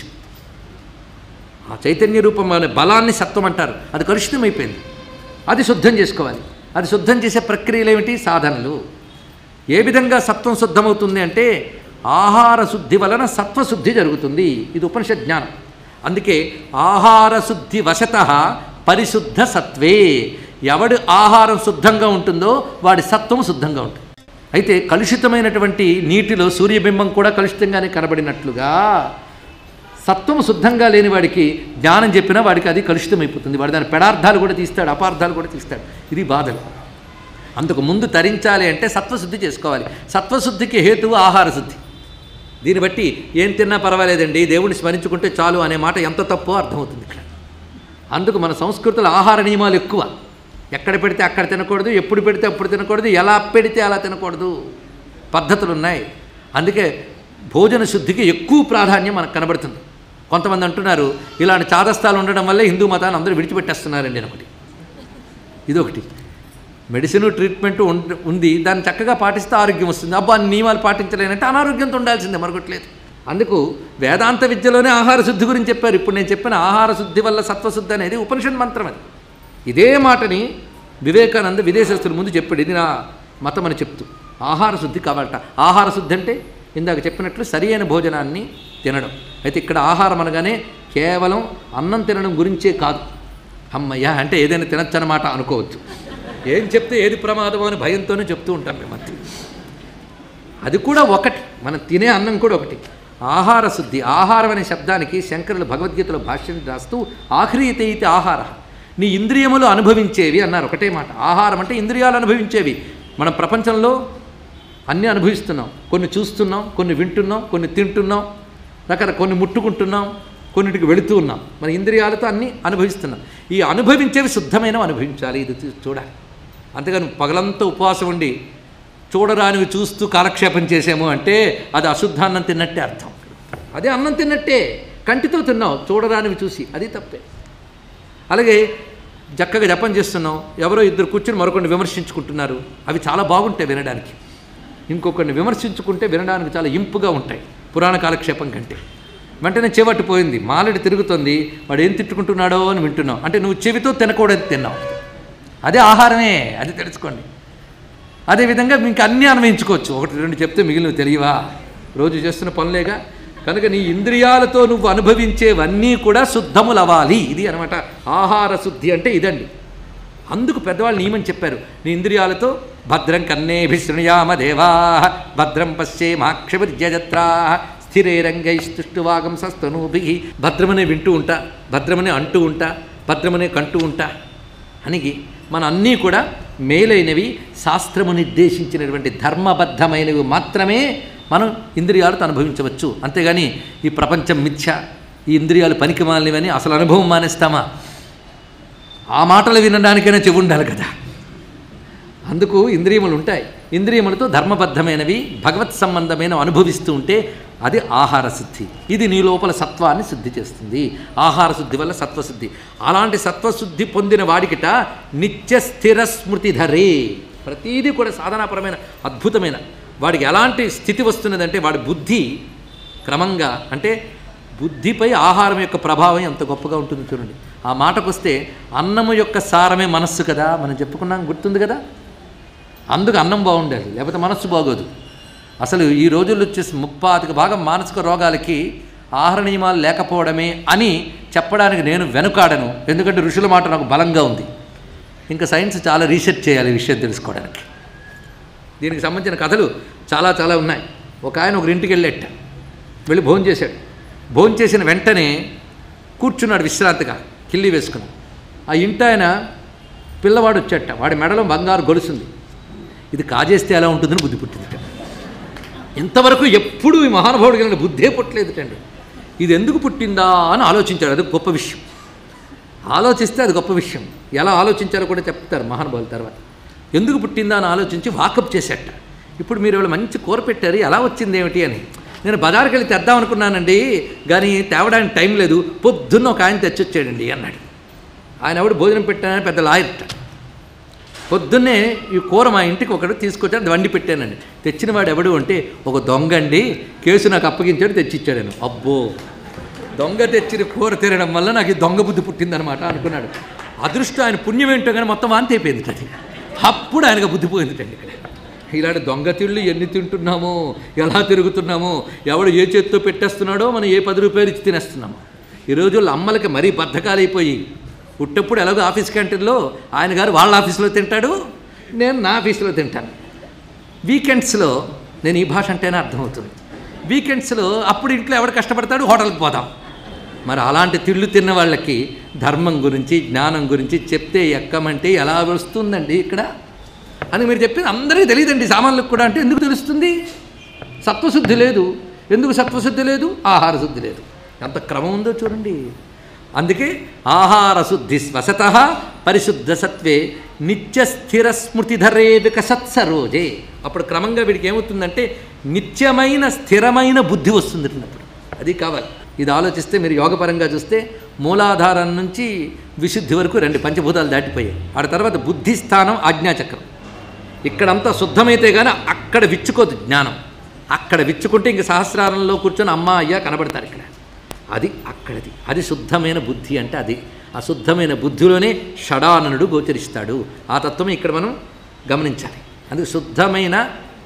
ఆ చైతన్య రూపం అనే బలాన్ని సత్వం అంటారు అది కలుషితం అయిపోయింది అది శుద్ధం చేసుకోవాలి అది శుద్ధం చేసే ప్రక్రియలు ఏమిటి సాధనలు ఏ విధంగా సత్వం శుద్ధమవుతుంది అంటే ఆహార శుద్ధి వలన సత్వశుద్ధి జరుగుతుంది ఇది ఉపనిషత్ జ్ఞానం అందుకే ఆహార శుద్ధి వశత పరిశుద్ధ సత్వే ఎవడు ఆహారం శుద్ధంగా ఉంటుందో వాడి సత్వం శుద్ధంగా ఉంటుంది అయితే కలుషితమైనటువంటి నీటిలో సూర్యబింబం కూడా కలుషితంగానే కనబడినట్లుగా సత్వము శుద్ధంగా లేని వాడికి జ్ఞానం చెప్పినా వాడికి అది కలుషితమైపోతుంది వాడు దాని పెడార్థాలు కూడా తీస్తాడు అపార్థాలు కూడా తీస్తాడు ఇది బాధలు అందుకు ముందు తరించాలి అంటే సత్వశుద్ధి చేసుకోవాలి సత్వశుద్ధికి హేతువు ఆహార శుద్ధి దీన్ని బట్టి ఏం తిన్నా పర్వాలేదండి దేవుడిని స్మరించుకుంటే చాలు అనే మాట ఎంత తప్పో అర్థమవుతుంది ఇక్కడ అందుకు మన సంస్కృతిలో ఆహార నియమాలు ఎక్కువ ఎక్కడ పెడితే అక్కడ తినకూడదు ఎప్పుడు పెడితే అప్పుడు తినకూడదు ఎలా పెడితే అలా తినకూడదు పద్ధతులు ఉన్నాయి అందుకే భోజన శుద్ధికి ఎక్కువ ప్రాధాన్యం మనకు కనబడుతుంది కొంతమంది అంటున్నారు ఇలాంటి చాదస్తాలు ఉండడం వల్లే హిందూ మతాన్ని అందరూ విడిచిపెట్టేస్తున్నారండి అని ఒకటి ఇదొకటి మెడిసిన్ ట్రీట్మెంట్ ఉండ- ఉంది దాన్ని చక్కగా పాటిస్తే ఆరోగ్యం వస్తుంది అబ్బా అన్ని నియమాలు పాటించలేనంటే అనారోగ్యంతో ఉండాల్సిందే మరొకట్లేదు అందుకు వేదాంత విద్యలోనే ఆహార శుద్ధి గురించి చెప్పారు ఇప్పుడు నేను చెప్పిన ఆహార శుద్ధి వల్ల సత్వశుద్ధి అనేది ఉపనిషత్ మంత్రం అది ఇదే మాటని వివేకానంద విదేశస్తుల ముందు చెప్పాడు ఇది నా మతం అని చెప్తూ ఆహార శుద్ధి కావాలట ఆహార శుద్ధి అంటే ఇందాక చెప్పినట్లు సరి అయిన భోజనాన్ని తినడం అయితే ఇక్కడ ఆహారం అనగానే కేవలం అన్నం తినడం గురించే కాదు అమ్మయ్య అంటే ఏదైనా తినచ్చు అన్నమాట అనుకోవచ్చు ఏం చెప్తే ఏది ప్రమాదమో అని భయంతోనే చెప్తూ ఉంటాం మేమంతా అది కూడా ఒకటి మనం తినే అన్నం కూడా ఒకటి ఆహార శుద్ధి ఆహారం అనే శబ్దానికి శంకరులు భగవద్గీతలో భాష్యం రాస్తూ ఆఖరీతే ఇది ఆహార నీ ఇంద్రియములు అనుభవించేవి అన్నారు ఒకటే మాట ఆహారం అంటే ఇంద్రియాలు అనుభవించేవి మనం ప్రపంచంలో అన్నీ అనుభవిస్తున్నాం కొన్ని చూస్తున్నాం కొన్ని వింటున్నాం కొన్ని తింటున్నాం రకరకాల కొన్ని ముట్టుకుంటున్నాం కొన్నిటికి వెళుతూ ఉన్నాం మన ఇంద్రియాలతో అన్నీ అనుభవిస్తున్నాం ఈ అనుభవించేవి శుద్ధమైనవి అనుభవించాలి ఇది చూ- చూడాలి అంతేగాని పగలంతా ఉపవాసం ఉండి చూడరానివి చూస్తూ కాలక్షేపం చేసాము అంటే అది అశుద్ధాన్నం తిన్నట్టే అర్థం అదే అన్నం తిన్నట్టే కంటితో తిన్నావు చూడరానివి చూసి అది తప్పే అలాగే చక్కగా జపం చేస్తున్నాం ఎవరో ఇద్దరు కూర్చుని మరొకరిని విమర్శించుకుంటున్నారు అవి చాలా బాగుంటాయి వినడానికి ఇంకొకరిని విమర్శించుకుంటే వినడానికి చాలా ఇంపుగా ఉంటాయి పురాణ కాలక్షేపం కంటే వెంటనే చేపట్టిపోయింది మాలడి తిరుగుతుంది వాడు ఏం తిట్టుకుంటున్నాడో అని వింటున్నావు అంటే నువ్వు చెవితో తినకూడదు తిన్నావు అదే ఆహారమే అది తెలుసుకోండి అదేవిధంగా మీకు అన్నీ అన్వయించుకోవచ్చు ఒకటి రెండు చెప్తే మిగిలినవి తెలియవా రోజు చేస్తున్న పనులేగా కనుక నీ ఇంద్రియాలతో నువ్వు అనుభవించేవన్నీ కూడా శుద్ధములవ్వాలి ఇది అనమాట ఆహార శుద్ధి అంటే ఇదండి అందుకు పెద్దవాళ్ళు నియమం చెప్పారు నీ ఇంద్రియాలతో భద్రం కన్నేభిశృణుయామ దేవా భద్రం పశ్చే మాక్షభిర్జత్రా స్థిరేరంగైస్తుష్టువాగం సస్తనూభి భద్రమనే వింటూ ఉంటా భద్రమనే అంటూ ఉంటా భద్రమనే కంటూ ఉంటా అని మన అన్నీ కూడా మేలైనవి శాస్త్రము నిర్దేశించినటువంటి ధర్మబద్ధమైనవి మాత్రమే మనం ఇంద్రియాలతో అనుభవించవచ్చు అంతేగాని ఈ ప్రపంచం మిథ్య ఈ ఇంద్రియాలు పనికి మాలినవని అసలు అనుభవం మానేస్తామా ఆ మాటలు వినడానికైనా చెవి ఉండాలి కదా అందుకు ఇంద్రియములు ఉంటాయి ఇంద్రియములతో ధర్మబద్ధమైనవి భగవత్ సంబంధమైన అనుభవిస్తూ ఉంటే అది ఆహార శుద్ధి ఇది నీ లోపల సత్వాన్ని శుద్ధి చేస్తుంది ఆహార శుద్ధి వల్ల సత్వశుద్ధి అలాంటి సత్వశుద్ధి పొందిన వాడికిట నిత్య స్థిర స్మృతి ధరే ప్రతీదీ కూడా సాధనాపరమైన అద్భుతమైన వాడికి ఎలాంటి స్థితి వస్తున్నదంటే వాడి బుద్ధి క్రమంగా అంటే బుద్ధిపై ఆహారం యొక్క ప్రభావం ఎంత గొప్పగా ఉంటుంది చూడండి ఆ మాటకొస్తే అన్నము యొక్క సారమే మనస్సు కదా మనం చెప్పుకున్నాం గుర్తుంది కదా అందుకు అన్నం బాగుండాలి లేకపోతే మనస్సు బాగోదు అసలు ఈ రోజుల్లో వచ్చేసి ముప్పాతిక భాగం మానసిక రోగాలకి ఆహార నియమాలు లేకపోవడమే అని చెప్పడానికి నేను వెనుకాడను ఎందుకంటే ఋషుల మాట నాకు బలంగా ఉంది ఇంకా సైన్స్ చాలా రీసెర్చ్ చేయాలి ఈ విషయం తెలుసుకోవడానికి దీనికి సంబంధించిన కథలు చాలా చాలా ఉన్నాయి ఒక ఆయన ఒకరి ఇంటికి వెళ్ళేట వెళ్ళి భోజనం చేశాడు భోజనం చేసిన వెంటనే కూర్చున్నాడు విశ్రాంతిగా కిల్లి వేసుకుని ఆ ఇంటి ఆయన పిల్లవాడు వచ్చేట వాడి మెడలో బంగారు గొలుసుంది ఇది కాజేస్తే ఎలా ఉంటుందని బుద్ధి పుట్టిందిట ఇంతవరకు ఎప్పుడు ఈ మహానుభావుడికి వెళ్ళిన బుద్ధే పుట్టలేదుటండి ఇది ఎందుకు పుట్టిందా అని ఆలోచించాడు అది గొప్ప విషయం ఆలోచిస్తే అది గొప్ప విషయం ఎలా ఆలోచించారో కూడా చెప్తారు మహానుభావుల తర్వాత ఎందుకు పుట్టిందా అని ఆలోచించి వాకప్ చేసేట ఇప్పుడు మీరు ఇవాళ మంచి కూర పెట్టారు ఎలా వచ్చింది ఏమిటి అని నేను బజార్కి వెళ్ళి తెద్దాం అనుకున్నానండి కానీ తేవడానికి టైం లేదు పొద్దున్న ఒక ఆయన తెచ్చొచ్చాడండి అన్నాడు ఆయన ఎవడు భోజనం పెట్టానని పెద్ద లాయర్ట పొద్దున్నే ఈ కూర మా ఇంటికి ఒకడు తీసుకొచ్చాడు అది వండి పెట్టానండి తెచ్చిన వాడు ఎవడు అంటే ఒక దొంగ అండి కేసు నాకు అప్పగించాడు తెచ్చిచ్చాడు అబ్బో దొంగ తెచ్చిన కూర తినడం వల్ల నాకు ఈ దొంగ బుద్ధి పుట్టిందనమాట అనుకున్నాడు అదృష్టం ఆయన పుణ్యం ఏంటో కానీ మొత్తం వాంతి అయిపోయింది అది అప్పుడు ఆయనకు బుద్ధి పోయిందిటండి ఇక్కడ ఇలాంటి దొంగ తిళ్ళు ఎన్ని తింటున్నామో ఎలా తిరుగుతున్నామో ఎవడు ఏ చేత్తో పెట్టేస్తున్నాడో మనం ఏ పది రూపాయలు ఇచ్చి తినేస్తున్నామో ఈ రోజుల్లో అమ్మలకి మరీ బద్ధకాలైపోయి పుట్టప్పుడు ఎలాగో ఆఫీస్ క్యాంటీన్లో ఆయన గారు వాళ్ళ ఆఫీస్లో తింటాడు నేను నా ఆఫీస్లో తింటాను వీకెండ్స్లో నేను ఈ భాష అంటేనే అర్థమవుతుంది వీకెండ్స్లో అప్పుడు ఇంట్లో ఎవడు కష్టపడతాడు హోటల్కి పోదాం మరి అలాంటి తిళ్ళు తిన్న వాళ్ళకి ధర్మం గురించి జ్ఞానం గురించి చెప్తే ఎక్కమంటే ఎలా వస్తుందండి ఇక్కడ అని మీరు చెప్పింది అందరికీ తెలియదండి సామాన్లకు కూడా అంటే ఎందుకు తెలుస్తుంది సత్వశుద్ధి లేదు ఎందుకు సత్వశుద్ధి లేదు ఆహార శుద్ధి లేదు ఎంత క్రమం ఉందో చూడండి అందుకే ఆహార శుద్ధి స్వసత పరిశుద్ధ సత్వే నిత్య స్థిర స్మృతిధరే వికసత్ సరోజే అప్పుడు క్రమంగా వీడికి ఏమవుతుందంటే నిత్యమైన స్థిరమైన బుద్ధి వస్తుంది అప్పుడు అది కావాలి ఇది ఆలోచిస్తే మీరు యోగపరంగా చూస్తే మూలాధారం నుంచి విశుద్ధి వరకు రెండు పంచభూతాలు దాటిపోయాయి ఆడ తర్వాత బుద్ధి స్థానం ఆజ్ఞాచక్రం ఇక్కడంతా శుద్ధమైతే కానీ అక్కడ విచ్చుకోదు జ్ఞానం అక్కడ విచ్చుకుంటే ఇంక సహస్రారంలో కూర్చొని అమ్మ అయ్యా కనబడతారు ఇక్కడ అది అక్కడది అది శుద్ధమైన బుద్ధి అంటే అది ఆ శుద్ధమైన బుద్ధిలోనే షడాననుడు గోచరిస్తాడు ఆ తత్వం ఇక్కడ మనం గమనించాలి అందుకే శుద్ధమైన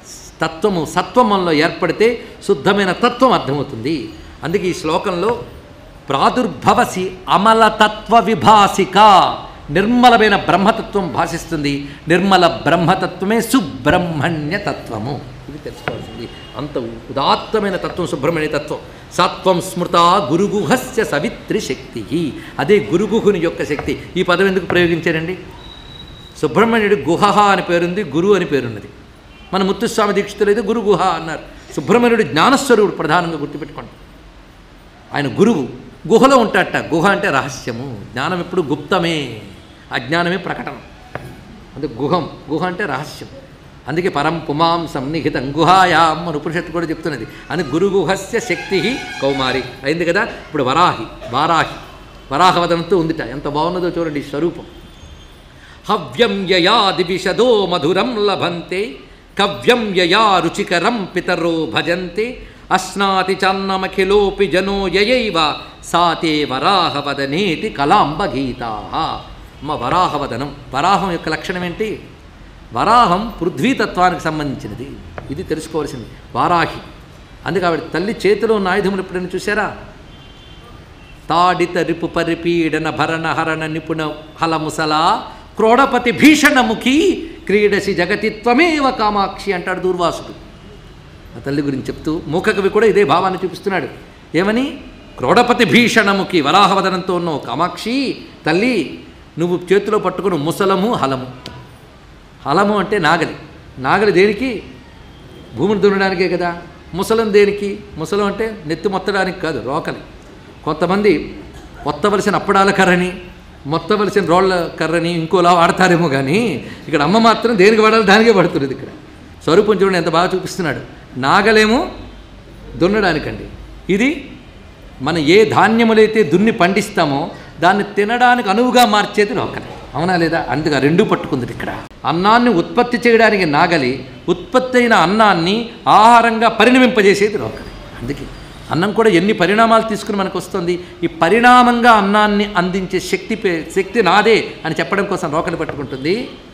తత్వము సత్వమంలో ఏర్పడితే శుద్ధమైన తత్వం అర్థమవుతుంది అందుకే ఈ శ్లోకంలో ప్రాదుర్భవసి అమలతత్వ విభాసిక నిర్మలమైన బ్రహ్మతత్వం భాషిస్తుంది నిర్మల బ్రహ్మతత్వమే సుబ్రహ్మణ్య తత్వము ఇది తెలుసుకోవాల్సింది అంత ఉదాత్తమైన తత్వం సుబ్రహ్మణ్య తత్వం సత్వం స్మృత గురుగుహస్య సవిత్రి శక్తి అదే గురుగుహుని యొక్క శక్తి ఈ పదం ఎందుకు ప్రయోగించారండి సుబ్రహ్మణ్యుడి గుహ అని పేరుంది గురు అని పేరున్నది మన ముత్తుస్వామి దీక్షితులు అయితే గురు గుహ అన్నారు సుబ్రహ్మణ్యుడు జ్ఞానస్వరూపుడు ప్రధానంగా గుర్తుపెట్టుకోండి ఆయన గురువు గుహలో ఉంటాడట గుహ అంటే రహస్యము జ్ఞానం ఎప్పుడు గుప్తమే అజ్ఞానమే ప్రకటన అంటే గుహం గుహ అంటే రహస్యం అందుకే పరం పుమాం సన్నిహితం గుహాయాం అని ఉపనిషత్తు కూడా చెప్తున్నది అని గురుగుహస్య శక్తి కౌమారి అయింది కదా ఇప్పుడు వరాహి వారాహి వరాహవదనంతో ఉందిట ఎంత బాగున్నదో చూడండి ఈ స్వరూపం హవ్యం యయా దివిషదో మధురం లభంతే కవ్యం యయా రుచికరం పితరో భజంతే అశ్నాతి చన్నమఖిలోపి జనో యయైవ సాతే వరాహవదనేటి కలాంబగీతా అమ్మ వరాహవదనం వరాహం యొక్క లక్షణం ఏంటి వరాహం పృథ్వీతత్వానికి సంబంధించినది ఇది తెలుసుకోవాల్సింది వారాహి అందుకే ఆవిడ తల్లి చేతిలో ఉన్న ఆయుధములు ఎప్పుడైనా చూసారా తాడిత రిపు పరిపీడన భరణ హరణ నిపుణ హలముసలా క్రోడపతి భీషణముఖి క్రీడసి జగతిత్వమేవ కామాక్షి అంటాడు దూర్వాసుడు ఆ తల్లి గురించి చెప్తూ మూకకవి కూడా ఇదే భావాన్ని చూపిస్తున్నాడు ఏమని క్రోడపతి భీషణముఖి వరాహవదనంతో ఉన్నావు కామాక్షి తల్లి నువ్వు చేతిలో పట్టుకుని ముసలము హలము హలము అంటే నాగలి నాగలి దేనికి భూమిని దున్నడానికే కదా ముసలం దేనికి ముసలం అంటే నెత్తి మొత్తడానికి కాదు రోకలి కొంతమంది మొత్తవలసిన అప్పడాల కర్రని మొత్తవలసిన రోళ్ళ కర్రని ఇంకోలా వాడతారేమో కానీ ఇక్కడ అమ్మ మాత్రం దేనికి వాడాలి దానికే పడుతున్నది ఇక్కడ స్వరూపం చూడండి ఎంత బాగా చూపిస్తున్నాడు నాగలేమో దున్నడానికండి ఇది మనం ఏ ధాన్యములైతే దున్ని పండిస్తామో దాన్ని తినడానికి అనువుగా మార్చేది రోకలి అవునా లేదా అందుకు ఆ రెండు పట్టుకుంది ఇక్కడ అన్నాన్ని ఉత్పత్తి చేయడానికి నాగలి ఉత్పత్తి అయిన అన్నాన్ని ఆహారంగా పరిణమింపజేసేది రోకలి అందుకే అన్నం కూడా ఎన్ని పరిణామాలు తీసుకుని మనకు వస్తుంది ఈ పరిణామంగా అన్నాన్ని అందించే శక్తి పే- శక్తి నాదే అని చెప్పడం కోసం రోకలి పట్టుకుంటుంది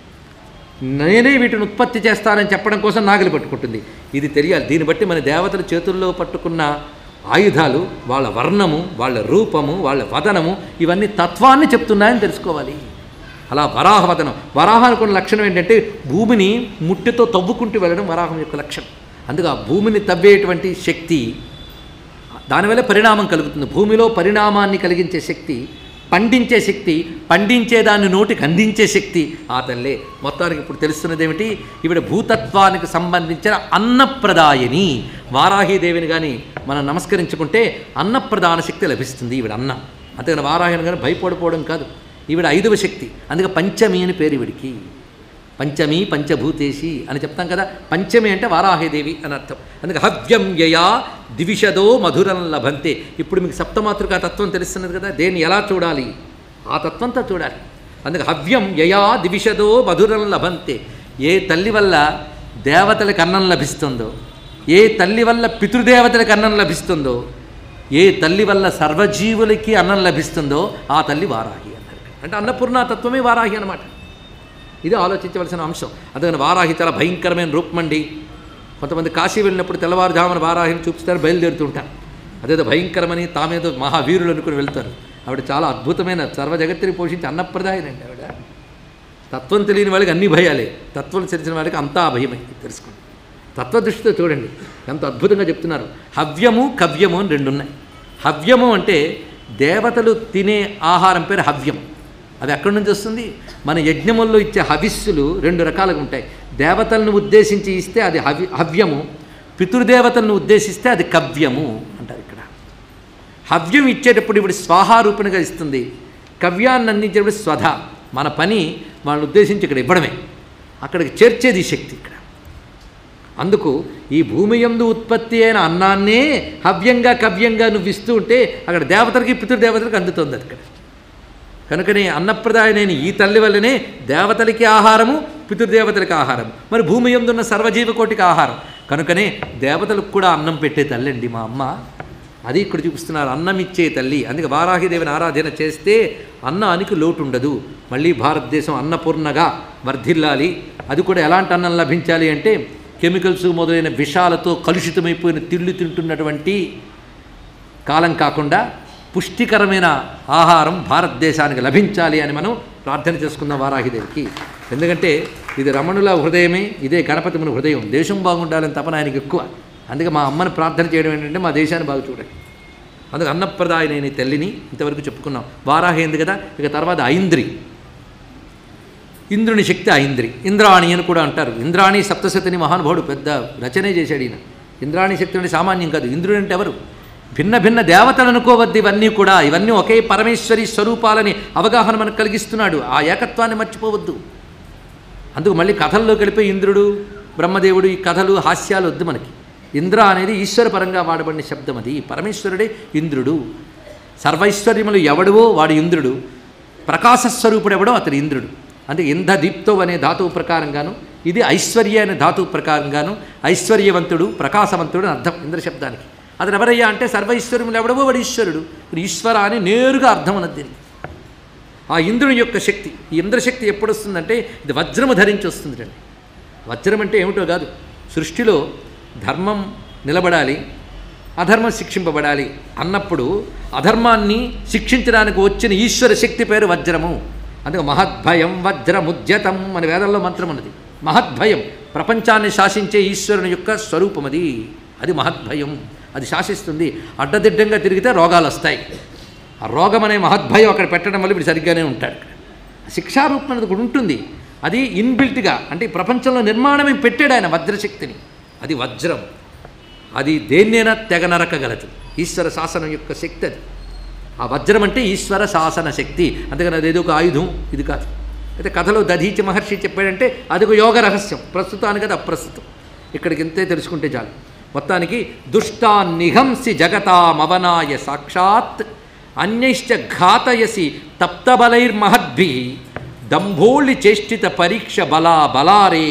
నేనే వీటిని ఉత్పత్తి చేస్తానని చెప్పడం కోసం నాగలి పట్టుకుంటుంది ఇది తెలియాలి దీన్ని బట్టి మన దేవతల చేతుల్లో పట్టుకున్న ఆయుధాలు వాళ్ళ వర్ణము వాళ్ళ రూపము వాళ్ళ వదనము ఇవన్నీ తత్వాన్ని చెప్తున్నాయని తెలుసుకోవాలి అలా వరాహవదనం వరాహానికి ఉన్న లక్షణం ఏంటంటే భూమిని ముట్టెతో తవ్వుకుంటూ వెళ్ళడం వరాహం యొక్క లక్షణం అందుకే ఆ భూమిని తవ్వేటువంటి శక్తి దానివల్ల పరిణామం కలుగుతుంది భూమిలో పరిణామాన్ని కలిగించే శక్తి పండించే శక్తి పండించే దాన్ని నోటికి అందించే శక్తి ఆ తల్లే మొత్తానికి ఇప్పుడు తెలుస్తున్నది ఏమిటి ఈవిడ భూతత్వానికి సంబంధించిన అన్నప్రదాయని వారాహీదేవిని కానీ మనం నమస్కరించుకుంటే అన్నప్రదాన శక్తి లభిస్తుంది ఈవిడ అన్నం అంతేగాని వారాహిని కానీ భయపడిపోవడం కాదు ఈవిడ ఐదవ శక్తి అందుకే పంచమి అని పేరు ఈవిడికి పంచమి పంచభూతేషి అని చెప్తాం కదా పంచమి అంటే వారాహిదేవి అని అర్థం అందుకే హవ్యం యయా దివిషదో మధురం లభంతే ఇప్పుడు మీకు సప్తమాతృకా తత్వం తెలుస్తున్నది కదా దేన్ని ఎలా చూడాలి ఆ తత్వంతో చూడాలి అందుకే హవ్యం యయా దివిషదో మధురం లభంతే ఏ తల్లి వల్ల దేవతలకు అన్నం లభిస్తుందో ఏ తల్లి వల్ల పితృదేవతలకు అన్నం లభిస్తుందో ఏ తల్లి వల్ల సర్వజీవులకి అన్నం లభిస్తుందో ఆ తల్లి వారాహి అన్నారు అంటే అన్నపూర్ణ తత్వమే వారాహి అన్నమాట ఇది ఆలోచించవలసిన అంశం అందుకని వారాహి చాలా భయంకరమైన రూపమండి కొంతమంది కాశీ వెళ్ళినప్పుడు తెల్లవారుజామున వారాహిని చూపిస్తారు బయలుదేరుతుంటారు అదేదో భయంకరమని తామేదో మహావీరులు అనుకుని వెళ్తారు ఆవిడ చాలా అద్భుతమైన సర్వ జగత్తుని పోషించి అన్నప్రదాయనండి ఆవిడ తత్వం తెలియని వాళ్ళకి అన్ని భయాలే తత్వం తెలిసిన వాళ్ళకి అంతా భయమే తెలుసుకోండి తత్వదృష్టితో చూడండి ఎంత అద్భుతంగా చెప్తున్నారు హవ్యము కవ్యము అని రెండు ఉన్నాయి హవ్యము అంటే దేవతలు తినే ఆహారం పేరు హవ్యం అది ఎక్కడి నుంచి వస్తుంది మన యజ్ఞముల్లో ఇచ్చే హవిస్సులు రెండు రకాలుగా ఉంటాయి దేవతలను ఉద్దేశించి ఇస్తే అది హవి హవ్యము పితృదేవతలను ఉద్దేశిస్తే అది కవ్యము అంటారు ఇక్కడ హవ్యం ఇచ్చేటప్పుడు ఇప్పుడు స్వాహారూపణగా ఇస్తుంది కవ్యాన్ని అందించేటప్పుడు స్వధ మన పని వాళ్ళని ఉద్దేశించి ఇక్కడ ఇవ్వడమే అక్కడికి చేర్చేది ఈ శక్తి ఇక్కడ అందుకు ఈ భూమి యందు ఉత్పత్తి అయిన అన్నాన్నే హవ్యంగా కవ్యంగా నువ్వు ఇస్తూ ఉంటే అక్కడ దేవతలకి పితృదేవతలకి అందుతుంది అది ఇక్కడ కనుకనే అన్నప్రదాయనైన ఈ తల్లి వల్లనే దేవతలకి ఆహారము పితృదేవతలకి ఆహారం మరి భూమి ఎందున్న సర్వజీవకోటికి ఆహారం కనుకనే దేవతలకు కూడా అన్నం పెట్టే తల్లి అండి మా అమ్మ అది ఇక్కడ చూపిస్తున్నారు అన్నం ఇచ్చే తల్లి అందుకే వారాహిదేవిని ఆరాధన చేస్తే అన్నానికి లోటు ఉండదు మళ్ళీ భారతదేశం అన్నపూర్ణగా వర్ధిల్లాలి అది కూడా ఎలాంటి అన్నం లభించాలి అంటే కెమికల్స్ మొదలైన విషాలతో కలుషితమైపోయిన తిళ్ళు తింటున్నటువంటి కాలం కాకుండా పుష్టికరమైన ఆహారం భారతదేశానికి లభించాలి అని మనం ప్రార్థన చేసుకుందాం వారాహిదేవికి ఎందుకంటే ఇది రమణుల హృదయమే ఇదే గణపతి మన హృదయం దేశం బాగుండాలని తపన ఆయనకి ఎక్కువ అందుకే మా అమ్మని ప్రార్థన చేయడం ఏంటంటే మా దేశాన్ని బాగా చూడండి అందుకే అన్నప్రదాయనైన తల్లిని ఇంతవరకు చెప్పుకున్నాం వారాహి ఏంది కదా ఇక తర్వాత ఐంద్రి ఇంద్రుని శక్తి ఐంద్రి ఇంద్రాణి అని కూడా అంటారు ఇంద్రాణి సప్తశతిని మహానుభావుడు పెద్ద రచనే చేశాడు ఈయన ఇంద్రాణి శక్తి అంటే సామాన్యం కాదు ఇంద్రుడు అంటే ఎవరు భిన్న భిన్న దేవతలు అనుకోవద్దు ఇవన్నీ కూడా ఇవన్నీ ఒకే పరమేశ్వరి స్వరూపాలని అవగాహన మనకు కలిగిస్తున్నాడు ఆ ఏకత్వాన్ని మర్చిపోవద్దు అందుకు మళ్ళీ కథల్లోకి వెళ్ళిపోయి ఇంద్రుడు బ్రహ్మదేవుడు ఈ కథలు హాస్యాలు వద్దు మనకి ఇంద్ర అనేది ఈశ్వర పరంగా వాడబడిన శబ్దం అది పరమేశ్వరుడే ఇంద్రుడు సర్వైశ్వర్యములు ఎవడువో వాడు ఇంద్రుడు ప్రకాశస్వరూపుడు ఎవడో అతడు ఇంద్రుడు అంటే ఇంధ దీప్తో అనే ధాతువు ప్రకారంగాను ఇది ఐశ్వర్య అనే ధాతువు ప్రకారంగాను ఐశ్వర్యవంతుడు ప్రకాశవంతుడు అని అర్థం ఇంద్ర శబ్దానికి అతను ఎవరయ్యా అంటే సర్వైశ్వర్యములు ఎవడవో వాడు ఈశ్వరుడు ఇప్పుడు ఈశ్వర అని నేరుగా అర్థం అన్నది దీనికి ఆ ఇంద్రుని యొక్క శక్తి ఈ ఇంద్రశక్తి ఎప్పుడు వస్తుందంటే ఇది వజ్రము ధరించి వస్తుంది రండి వజ్రం అంటే ఏమిటో కాదు సృష్టిలో ధర్మం నిలబడాలి అధర్మం శిక్షింపబడాలి అన్నప్పుడు అధర్మాన్ని శిక్షించడానికి వచ్చిన ఈశ్వర శక్తి పేరు వజ్రము అందుకే మహద్భయం వజ్రముద్యతం మన వేదంలో మంత్రం ఉన్నది మహద్భయం ప్రపంచాన్ని శాసించే ఈశ్వరుని యొక్క స్వరూపం అది అది మహద్భయం అది శాసిస్తుంది అడ్డదిడ్డంగా తిరిగితే రోగాలు వస్తాయి ఆ రోగం అనే మహద్భయం అక్కడ పెట్టడం వల్ల వీడు సరిగ్గానే ఉంటాడు ఇక్కడ శిక్షారూపం అనేది కూడా ఉంటుంది అది ఇన్బిల్ట్గా అంటే ఈ ప్రపంచంలో నిర్మాణమే పెట్టాడు ఆయన వజ్రశక్తిని అది వజ్రం అది దేన్నైనా తెగ నరకగలదు ఈశ్వర శాసనం యొక్క శక్తి అది ఆ వజ్రం అంటే ఈశ్వర శాసన శక్తి అందుకని అదేదో ఒక ఆయుధం ఇది కాదు అయితే కథలో దధీచి మహర్షి చెప్పాడంటే అది ఒక యోగ రహస్యం ప్రస్తుతానికి అది అప్రస్తుతం ఇక్కడికి ఇంతే తెలుసుకుంటే చాలు మొత్తానికి దుష్టా నిహంసి జగతామవనాయ సాక్షాత్ అన్యైశ్చ ఘాతయసి తప్తబలైర్మహద్భి దంభోళి చేష్టిత పరీక్ష బలా బలారే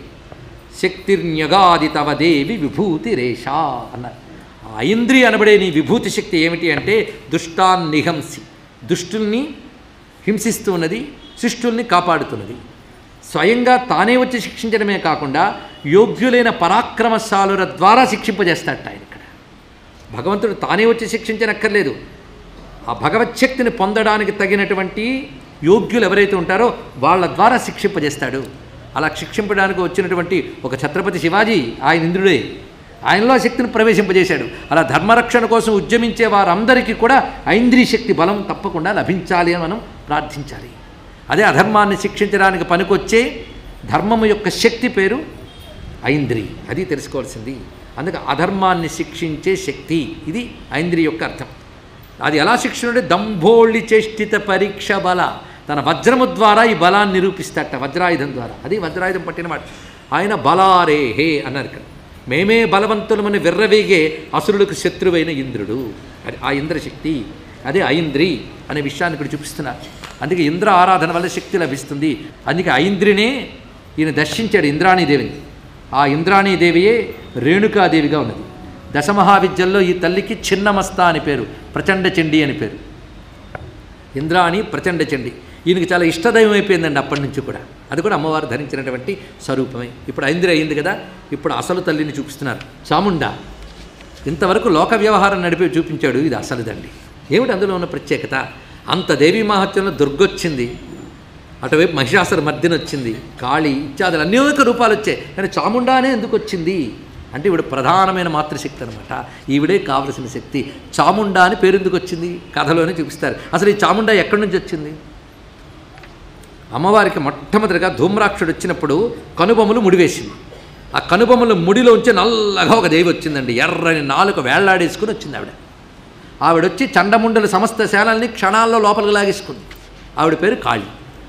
శక్తిర్న్యగాది తవ దేవి విభూతి రేషా అన్నారు ఆ ఇంద్రియ అనబడే నీ విభూతి శక్తి ఏమిటి అంటే దుష్టాన్ నిహంసి దుష్టుల్ని హింసిస్తూ ఉన్నది శిష్టుల్ని కాపాడుతున్నది స్వయంగా తానే వచ్చి శిక్షించడమే కాకుండా యోగ్యులైన పరాక్రమశాలుల ద్వారా శిక్షింపజేస్తాడట ఆయన ఇక్కడ భగవంతుడు తానే వచ్చి శిక్షించనక్కర్లేదు ఆ భగవచ్ఛక్తిని పొందడానికి తగినటువంటి యోగ్యులు ఎవరైతే ఉంటారో వాళ్ళ ద్వారా శిక్షింపజేస్తాడు అలా శిక్షింపడానికి వచ్చినటువంటి ఒక ఛత్రపతి శివాజీ ఆయన ఇంద్రుడే ఆయనలో ఆ శక్తిని ప్రవేశింపజేశాడు అలా ధర్మరక్షణ కోసం ఉద్యమించే వారందరికీ కూడా ఐంద్రియ శక్తి బలం తప్పకుండా లభించాలి అని మనం ప్రార్థించాలి అదే అధర్మాన్ని శిక్షించడానికి పనికొచ్చే ధర్మము యొక్క శక్తి పేరు ఐంద్రి అది తెలుసుకోవాల్సింది అందుకే అధర్మాన్ని శిక్షించే శక్తి ఇది ఐంద్రి యొక్క అర్థం అది ఎలా శిక్షణుడే దంభోళి చేష్టిత పరీక్ష బల తన వజ్రము ద్వారా ఈ బలాన్ని నిరూపిస్తాట వజ్రాయుధం ద్వారా అది వజ్రాయుధం పట్టినవాడు ఆయన బలారే హే అన్నారు ఇక్కడ మేమే బలవంతులమని విర్రవీగే అసురులకు శత్రువైన ఇంద్రుడు అది ఆ ఇంద్రశక్తి అదే ఐంద్రి అనే విషయాన్ని ఇక్కడ చూపిస్తున్నారు అందుకే ఇంద్ర ఆరాధన వల్ల శక్తి లభిస్తుంది అందుకే ఐంద్రినే ఈయన దర్శించాడు ఇంద్రాణీదేవిని ఆ ఇంద్రాణీదేవియే రేణుకాదేవిగా ఉన్నది దశమహావిద్యల్లో ఈ తల్లికి చిన్నమస్త అని పేరు ప్రచండ చండి అని పేరు ఇంద్రాణి ప్రచండ చండి ఈయనకి చాలా ఇష్టదైవం అయిపోయిందండి అప్పటి నుంచి కూడా అది కూడా అమ్మవారు ధరించినటువంటి స్వరూపమే ఇప్పుడు ఐంద్రి అయింది కదా ఇప్పుడు అసలు తల్లిని చూపిస్తున్నారు చాముండ ఇంతవరకు లోక వ్యవహారం నడిపి చూపించాడు ఇది అసలుదండి ఏమిటి అందులో ఉన్న ప్రత్యేకత అంత దేవీ మహత్యంలో దుర్గొచ్చింది అటువైపు మహిషాసుర మర్దిన వచ్చింది కాళి ఇత్యాదులు అనేక రూపాలు వచ్చాయి కానీ చాముండానే ఎందుకు వచ్చింది అంటే ఈవిడ ప్రధానమైన మాతృశక్తి అనమాట ఈవిడే కావలసిన శక్తి చాముండా అని పేరు ఎందుకు వచ్చింది కథలోనే చూపిస్తారు అసలు ఈ చాముండా ఎక్కడి నుంచి వచ్చింది అమ్మవారికి మొట్టమొదటిగా ధూమ్రాక్షుడు వచ్చినప్పుడు కనుబొమ్మలు ముడివేసింది ఆ కనుబొమ్మల ముడిలోంచి నల్లగా ఒక దేవి వచ్చిందండి ఎర్రని నాలుక వేళ్లాడేసుకుని వచ్చింది ఆవిడ ఆవిడ వచ్చి చండముండల సమస్త శాలల్ని క్షణాల్లో లోపలికి లాగేసుకుంది ఆవిడ పేరు కాళి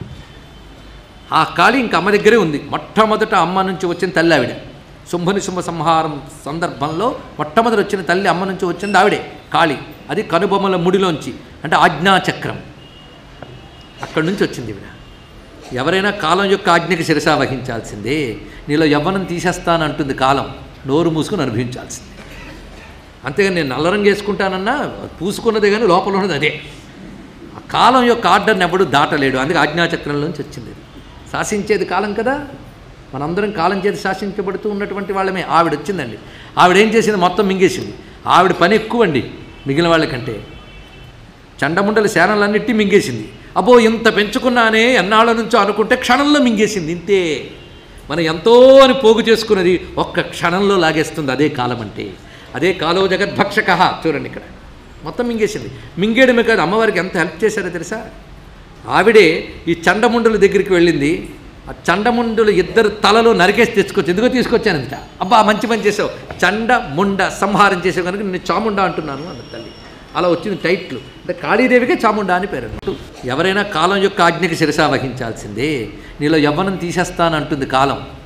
ఆ కాళి ఇంక అమ్మ దగ్గరే ఉంది మొట్టమొదట అమ్మ నుంచి వచ్చిన తల్లి ఆవిడ శుంభని శుంభ సంహారం సందర్భంలో మొట్టమొదటి వచ్చిన తల్లి అమ్మ నుంచి వచ్చింది ఆవిడే కాళి అది కనుబొమ్మల ముడిలోంచి అంటే ఆజ్ఞాచక్రం అక్కడి నుంచి వచ్చింది ఈవిడ ఎవరైనా కాలం యొక్క ఆజ్ఞకి శిరసా వహించాల్సిందే నీలో యవ్వనం తీసేస్తానంటుంది కాలం నోరు మూసుకుని అనుభవించాల్సిందే అంతేగాని నేను నల్ల రంగు వేసుకుంటానన్నా పూసుకున్నదే కానీ లోపల ఉన్నది అదే ఆ కాలం యొక్క ఆర్డర్ని ఎవడు దాటలేడు అందుకే ఆజ్ఞాచక్రంలోంచి వచ్చింది ఇది. శాసించేది కాలం కదా మనందరం కాలం చేతి శాసించబడుతూ ఉన్నటువంటి వాళ్ళమే ఆవిడ వచ్చిందండి ఆవిడ ఏం చేసింది మొత్తం మింగేసింది ఆవిడ పని ఎక్కువ అండి మిగిలిన వాళ్ళకంటే చండముండల శానలన్నిటి మింగేసింది అబ్బో ఇంత పెంచుకున్నానే ఎన్నాళ్ళ నుంచో అనుకుంటే క్షణంలో మింగేసింది ఇంతే మనం ఎంతో అని పోగు చేసుకున్నది ఒక్క క్షణంలో లాగేస్తుంది అదే కాలం అంటే అదే కాలో జగద్భక్షక చూడండి ఇక్కడ మొత్తం మింగేసింది మింగేయడమే కాదు అమ్మవారికి ఎంత హెల్ప్ చేశారో తెలుసా ఆవిడే ఈ చండముండుల దగ్గరికి వెళ్ళింది ఆ చండముండులు ఇద్దరు తలలో నరికేసి తెచ్చుకొచ్చి ఎందుకో తీసుకొచ్చానంట అబ్బా మంచి పని చేసావు చండ ముండ సంహారం చేసావు కనుక నేను చాముండా అంటున్నాను అన్న తల్లి అలా వచ్చింది టైట్లు అంటే కాళీదేవికే చాముండా అని పేరు అన్నట్టు ఎవరైనా కాలం యొక్క ఆజ్ఞకి శిరసా వహించాల్సిందే నీలో యవ్వనం తీసేస్తానంటుంది కాలం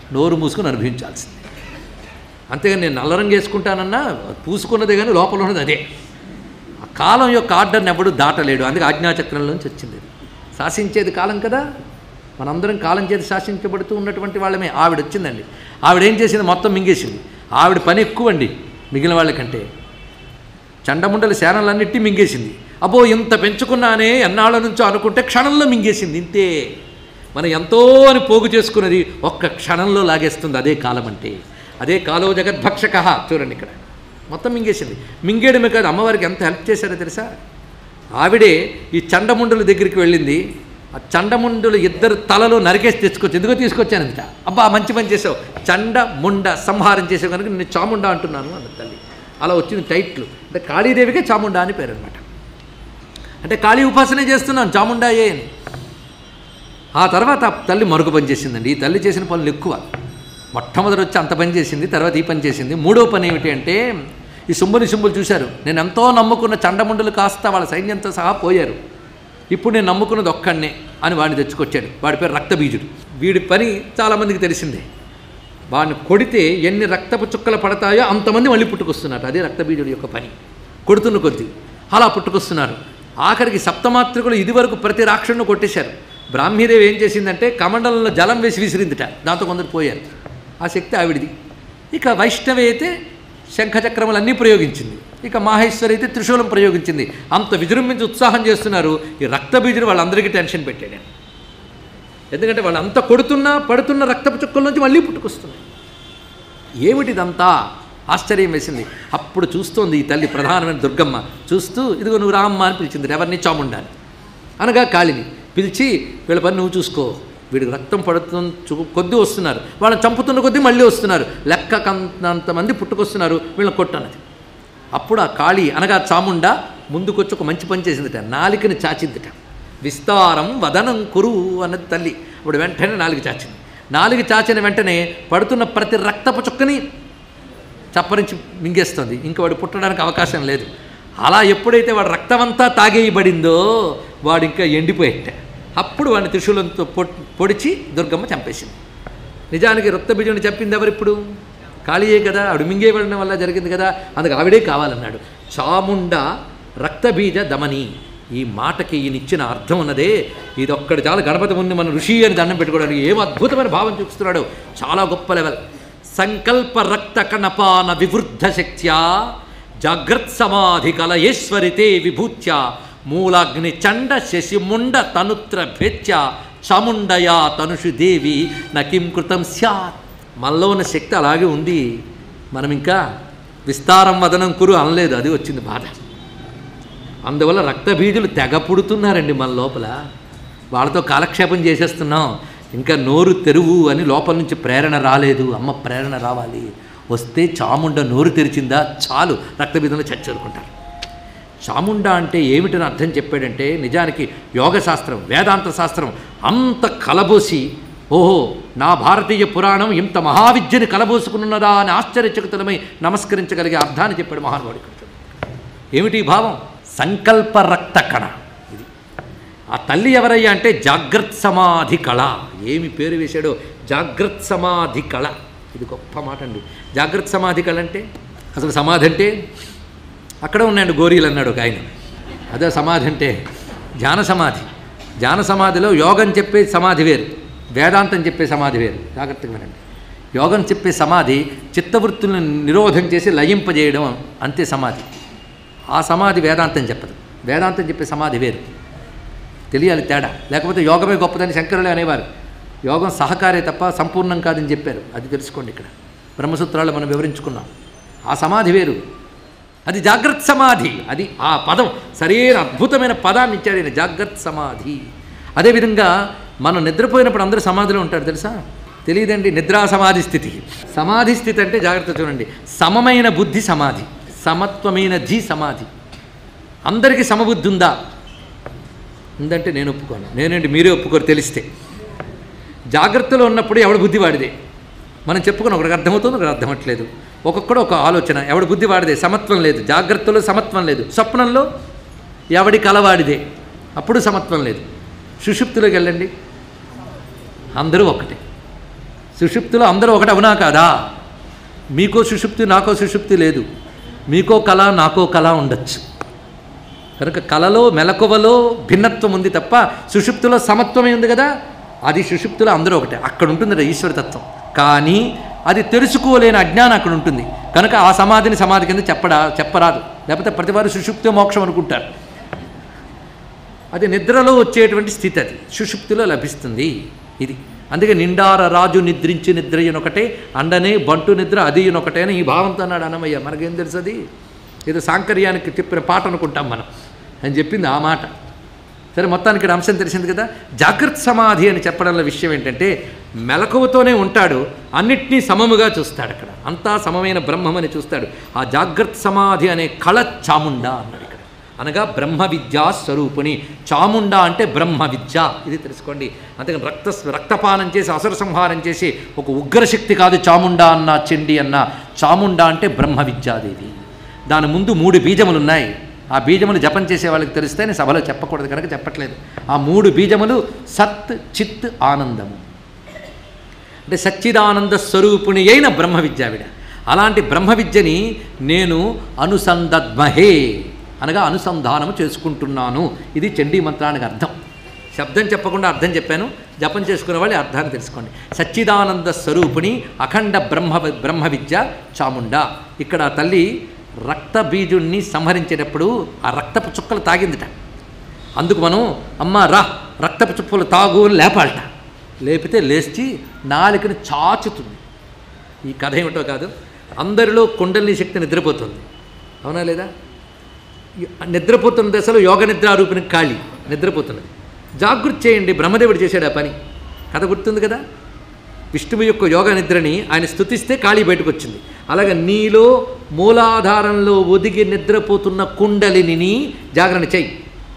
నోరు మూసుకొని అనుభవించాల్సింది అంతేగాని నేను నల్ల రంగు వేసుకుంటానన్నా పూసుకున్నదే కానీ లోపల ఉన్నది అదే ఆ కాలం యొక్క ఆర్డర్ని ఎవడు దాటలేడు అందుకే ఆజ్ఞాచక్రంలోంచి వచ్చింది ఇది. శాసించేది కాలం కదా మనందరం కాలం చేతి శాసించబడుతూ ఉన్నటువంటి వాళ్ళమే ఆవిడ వచ్చిందండి ఆవిడ ఏం చేసింది మొత్తం మింగేసింది ఆవిడ పని ఎక్కువ అండి మిగిలిన వాళ్ళకంటే చండముండల శానలన్నిటి మింగేసింది అబ్బో ఇంత పెంచుకున్నానే ఎన్నాళ్ళ నుంచో అనుకుంటే క్షణంలో మింగేసింది ఇంతే మనం ఎంతో అని పోగు చేసుకున్నది ఒక్క క్షణంలో లాగేస్తుంది అదే కాలం అంటే అదే కాలో జగద్భక్షక చూడండి ఇక్కడ మొత్తం మింగేసింది మింగేయడమే కాదు అమ్మవారికి ఎంత హెల్ప్ చేశారో తెలుసా ఆవిడే ఈ చండముండుల దగ్గరికి వెళ్ళింది ఆ చండముండులు ఇద్దరు తలలు నరికేసి తెచ్చుకొచ్చి ఎందుకో తీసుకొచ్చానంట అబ్బా మంచి పని చేసావు చండ ముండ సంహారం చేసావు కనుక నేను చాముండ అంటున్నాను అన్న తల్లి అలా వచ్చింది టైట్లు అంటే కాళీదేవికే చాముండ అని పేరు అనమాట అంటే కాళీ ఉపాసనే చేస్తున్నాను చాముండాయే అని ఆ తర్వాత ఆ తల్లి మరొక పని చేసిందండి ఈ తల్లి చేసిన పనులు ఎక్కువ మొట్టమొదటి వచ్చి అంత పని చేసింది తర్వాత ఈ పని చేసింది మూడో పని ఏమిటి అంటే ఈ సుంబుని సుంబులు చూశారు నేను ఎంతో నమ్ముకున్న చండముండలు కాస్త వాళ్ళ సైన్యంతో సహా పోయారు ఇప్పుడు నేను నమ్ముకున్నది ఒక్కడినే అని వాడిని తెచ్చుకొచ్చాడు వాడి పేరు రక్తబీజుడు వీడి పని చాలామందికి తెలిసిందే వాడిని కొడితే ఎన్ని రక్తపు చుక్కలు పడతాయో అంతమంది మళ్ళీ పుట్టుకొస్తున్నారు అదే రక్తబీజుడి యొక్క పని కొడుతున్న కొద్దీ అలా పుట్టుకొస్తున్నారు ఆఖరికి సప్తమాత్రికులు ఇదివరకు ప్రతి రాక్షసును కొట్టేశారు బ్రాహ్మీదేవి ఏం చేసిందంటే కమండలంలో జలం వేసి విసిరిందిట దాంతో కొందరు పోయారు ఆ శక్తి ఆవిడిది ఇక వైష్ణవి అయితే శంఖచక్రములన్నీ ప్రయోగించింది ఇక మాహేశ్వరి అయితే త్రిశూలం ప్రయోగించింది అంత విజృంభించి ఉత్సాహం చేస్తున్నారు ఈ రక్తబీజుడు వాళ్ళందరికీ టెన్షన్ పెట్టాడు ఎందుకంటే వాళ్ళు అంత కొడుతున్నా పడుతున్న రక్తపు చుక్కల నుంచి మళ్ళీ పుట్టుకొస్తున్నాయి ఏమిటిదంతా ఆశ్చర్యం వేసింది అప్పుడు చూస్తోంది ఈ తల్లి ప్రధానమైన దుర్గమ్మ చూస్తూ ఇదిగో నువ్వు రామ్మ అని పిలిచింది ఎవరిని చాముండాని అనగా కాళిని పిలిచి వీళ్ళ పని నువ్వు చూసుకో వీడికి రక్తం పడుతున్న చు- కొద్దీ వస్తున్నారు వాళ్ళని చంపుతున్న కొద్దీ మళ్ళీ వస్తున్నారు లెక్కకంతంతమంది పుట్టుకొస్తున్నారు వీళ్ళని కొట్టన్నది అప్పుడు ఆ కాళి అనగా చాముండ ముందుకొచ్చి ఒక మంచి పని చేసిందిట నాలికని చాచిందిట విస్తారం వదనం కురు అన్నది తల్లి ఇప్పుడు వెంటనే నాలుగు చాచింది నాలుగు చాచిన వెంటనే పడుతున్న ప్రతి రక్తపు చుక్కని చప్పరించి మింగేస్తుంది ఇంక వాడు పుట్టడానికి అవకాశం లేదు అలా ఎప్పుడైతే వాడు రక్తమంతా తాగేయబడిందో వాడు ఇంకా ఎండిపోయేట అప్పుడు వాడిని త్రిశూలంతో పొ- పొడిచి దుర్గమ్మ చంపేసింది నిజానికి రక్తబీజుని చెప్పింది ఎవరిప్పుడు కాళీయే కదా ఆవిడ మింగేయబడడం వల్ల జరిగింది కదా అందుకు ఆవిడే కావాలన్నాడు చాముండ రక్తబీజ దమని ఈ మాటకి ఈయన ఇచ్చిన అర్థం ఉన్నదే ఇది ఒక్కటి చాలా గణపతి ముందు మన ఋషి అని దండం పెట్టుకోవడానికి ఏం అద్భుతమైన భావం చూపిస్తున్నాడు చాలా గొప్ప లెవెల్ సంకల్ప రక్త కణపాన వివృద్ధ శక్త్యా జాగ్రత్ సమాధి కలయేశ్వరితే విభూత్య మూలాగ్ని చండ శశిముండ తనుత్ర భేత్య చాముండయా తనుషు దేవి నకిం కృతం స్యాత్ మనలో ఉన్న శక్తి అలాగే ఉంది మనం ఇంకా విస్తారం వదనం కురు అనలేదు అది వచ్చింది బాధ అందువల్ల రక్తబీజులు తెగ పుడుతున్నారండి మన లోపల వాళ్ళతో కాలక్షేపం చేసేస్తున్నాం ఇంకా నోరు తెరువు అని లోపల నుంచి ప్రేరణ రాలేదు అమ్మ ప్రేరణ రావాలి వస్తే చాముండ నోరు తెరిచిందా చాలు రక్తబీజంలో చచ్చరుకుంటారు చాముండ అంటే ఏమిటని అర్థం చెప్పాడంటే నిజానికి యోగ శాస్త్రం వేదాంత శాస్త్రం అంత కలబోసి ఓహో నా భారతీయ పురాణం ఇంత మహావిద్యని కలబోసుకున్నదా అని ఆశ్చర్యచకితులమై నమస్కరించగలిగే అర్థాన్ని చెప్పాడు మహానుభావుడు ఇక్కడ చూడండి. ఏమిటి ఈ భావం సంకల్ప రక్త కణ ఇది ఆ తల్లి ఎవరయ్యా అంటే జాగ్రత్త సమాధి కళ ఏమి పేరు వేశాడో జాగ్రత్త సమాధి కళ ఇది గొప్ప మాట అండి జాగ్రత్త సమాధి కళ అంటే అసలు సమాధి అంటే అక్కడ ఉన్నాయండి గోరీలు అన్నాడు ఒక ఆయన అదే సమాధి అంటే ధ్యాన సమాధి ధ్యాన సమాధిలో యోగం చెప్పే సమాధి వేరు వేదాంతం చెప్పే సమాధి వేరు జాగ్రత్తగా వినండి యోగం చెప్పే సమాధి చిత్తవృత్తులను నిరోధం చేసి లయింపజేయడం అంతే సమాధి ఆ సమాధి వేదాంతం చెప్పదు వేదాంతం చెప్పే సమాధి వేరు తెలియాలి తేడా లేకపోతే యోగమే గొప్పదని శంకరులే అనేవారు యోగం సహకారే తప్ప సంపూర్ణం కాదని చెప్పారు అది తెలుసుకోండి ఇక్కడ బ్రహ్మసూత్రాలు మనం వివరించుకున్నాం ఆ సమాధి వేరు అది జాగ్రత్త సమాధి అది ఆ పదం సరైన అద్భుతమైన పదాన్ని ఇచ్చాడు ఆయన జాగ్రత్త సమాధి అదేవిధంగా మనం నిద్రపోయినప్పుడు అందరూ సమాధిలో ఉంటారు తెలుసా తెలియదండి నిద్రా సమాధి స్థితి సమాధి స్థితి అంటే జాగ్రత్త చూడండి సమమైన బుద్ధి సమాధి సమత్వమైన ధీ సమాధి అందరికీ సమబుద్ధి ఉందా ఉందంటే నేను ఒప్పుకోను నేనండి మీరే ఒప్పుకోరు తెలిస్తే జాగ్రత్తలో ఉన్నప్పుడు ఎవడి బుద్ధి వాడిదే మనం చెప్పుకుని ఒకరికి అర్థమవుతుంది ఒకరికి అర్థమవట్లేదు ఒక్కొక్కడు ఒక ఆలోచన ఎవడి బుద్ధి వాడిదే సమత్వం లేదు జాగ్రత్తలో సమత్వం లేదు స్వప్నంలో ఎవడి కలవాడిదే అప్పుడు సమత్వం లేదు సుషుప్తిలోకి వెళ్ళండి అందరూ ఒక్కటే సుషుప్తిలో అందరూ ఒకటి అవునా కాదా మీకో సుషుప్తి నాకో సుషుప్తి లేదు మీకో కళ నాకో కళ ఉండొచ్చు కనుక కళలో మెలకువలో భిన్నత్వం ఉంది తప్ప సుషుప్తిలో సమత్వమే ఉంది కదా అది సుషుప్తిలో అందరూ ఒకటే అక్కడ ఉంటుంది ఈశ్వరతత్వం కానీ అది తెలుసుకోలేని అజ్ఞానం అక్కడ ఉంటుంది కనుక ఆ సమాధిని సమాధి కింద చెప్పడా చెప్పరాదు లేకపోతే ప్రతివారు సుషుప్తి మోక్షం అనుకుంటారు అది నిద్రలో వచ్చేటువంటి స్థితి అది సుషుప్తిలో లభిస్తుంది ఇది అందుకే నిండార రాజు నిద్రించి నిద్రయునొకటే అండనే బంటు నిద్ర అదియునొకటే అని ఈ భావంతో అన్నాడు అన్నమయ్య మనకేం తెలుసు అది ఏదో సాంకర్యానికి చెప్పిన పాట అనుకుంటాం మనం అని చెప్పింది ఆ మాట సరే మొత్తానికి ఇక్కడ అంశం తెలిసింది కదా జాగ్రత్త సమాధి అని చెప్పడంలో విషయం ఏంటంటే మెలకువతోనే ఉంటాడు అన్నిటినీ సమముగా చూస్తాడు అక్కడ అంతా సమమైన బ్రహ్మమని చూస్తాడు ఆ జాగ్రత్త సమాధి అనే కళ చాముండా అన్నాడు ఇక్కడ అనగా బ్రహ్మ విద్యా స్వరూపుని చాముండా అంటే బ్రహ్మ విద్య ఇది తెలుసుకోండి అంతేకాని రక్త రక్తపానం చేసి అసుర సంహారం చేసి ఒక ఉగ్రశక్తి కాదు చాముండా అన్న చెండి అన్న చాముండా అంటే బ్రహ్మ విద్యాదేవి దాని ముందు మూడు బీజములు ఉన్నాయి ఆ బీజములు జపం చేసే వాళ్ళకి తెలిస్తే నేను సభలో చెప్పకూడదు కనుక చెప్పట్లేదు ఆ మూడు బీజములు సత్ చిత్ ఆనందము అంటే సచ్చిదానంద స్వరూపుని అయిన బ్రహ్మ విద్యావిడ అలాంటి బ్రహ్మ విద్యని నేను అనుసంధద్మహే అనగా అనుసంధానము చేసుకుంటున్నాను ఇది చండీ మంత్రానికి అర్థం శబ్దం చెప్పకుండా అర్థం చెప్పాను జపం చేసుకునే వాళ్ళు అర్థాన్ని తెలుసుకోండి సచ్చిదానంద స్వరూపిణి అఖండ బ్రహ్మ బ్రహ్మ విద్య చాముండ ఇక్కడ ఆ తల్లి రక్త బీజుణ్ణి సంహరించేటప్పుడు ఆ రక్తపు చుక్కలు తాగిందిట అందుకు మనం అమ్మ రా రక్తపు చుక్కలు తాగు అని లేపాలట లేపితే లేచి నాలికని చాచుతుంది ఈ కథ ఏమిటో కాదు అందరిలో కుండలిని శక్తి నిద్రపోతుంది అవునా లేదా ఈ నిద్రపోతున్న దశలో యోగ నిద్రారూపిణి ఖాళీ నిద్రపోతున్నది జాగృతి చేయండి బ్రహ్మదేవుడు చేశాడు ఆ పని కథ గుర్తుంది కదా విష్ణువు యొక్క యోగ నిద్రని ఆయన స్థుతిస్తే ఖాళీ బయటకు వచ్చింది అలాగే నీలో మూలాధారంలో ఒదిగి నిద్రపోతున్న కుండలిని జాగరణ చెయ్యి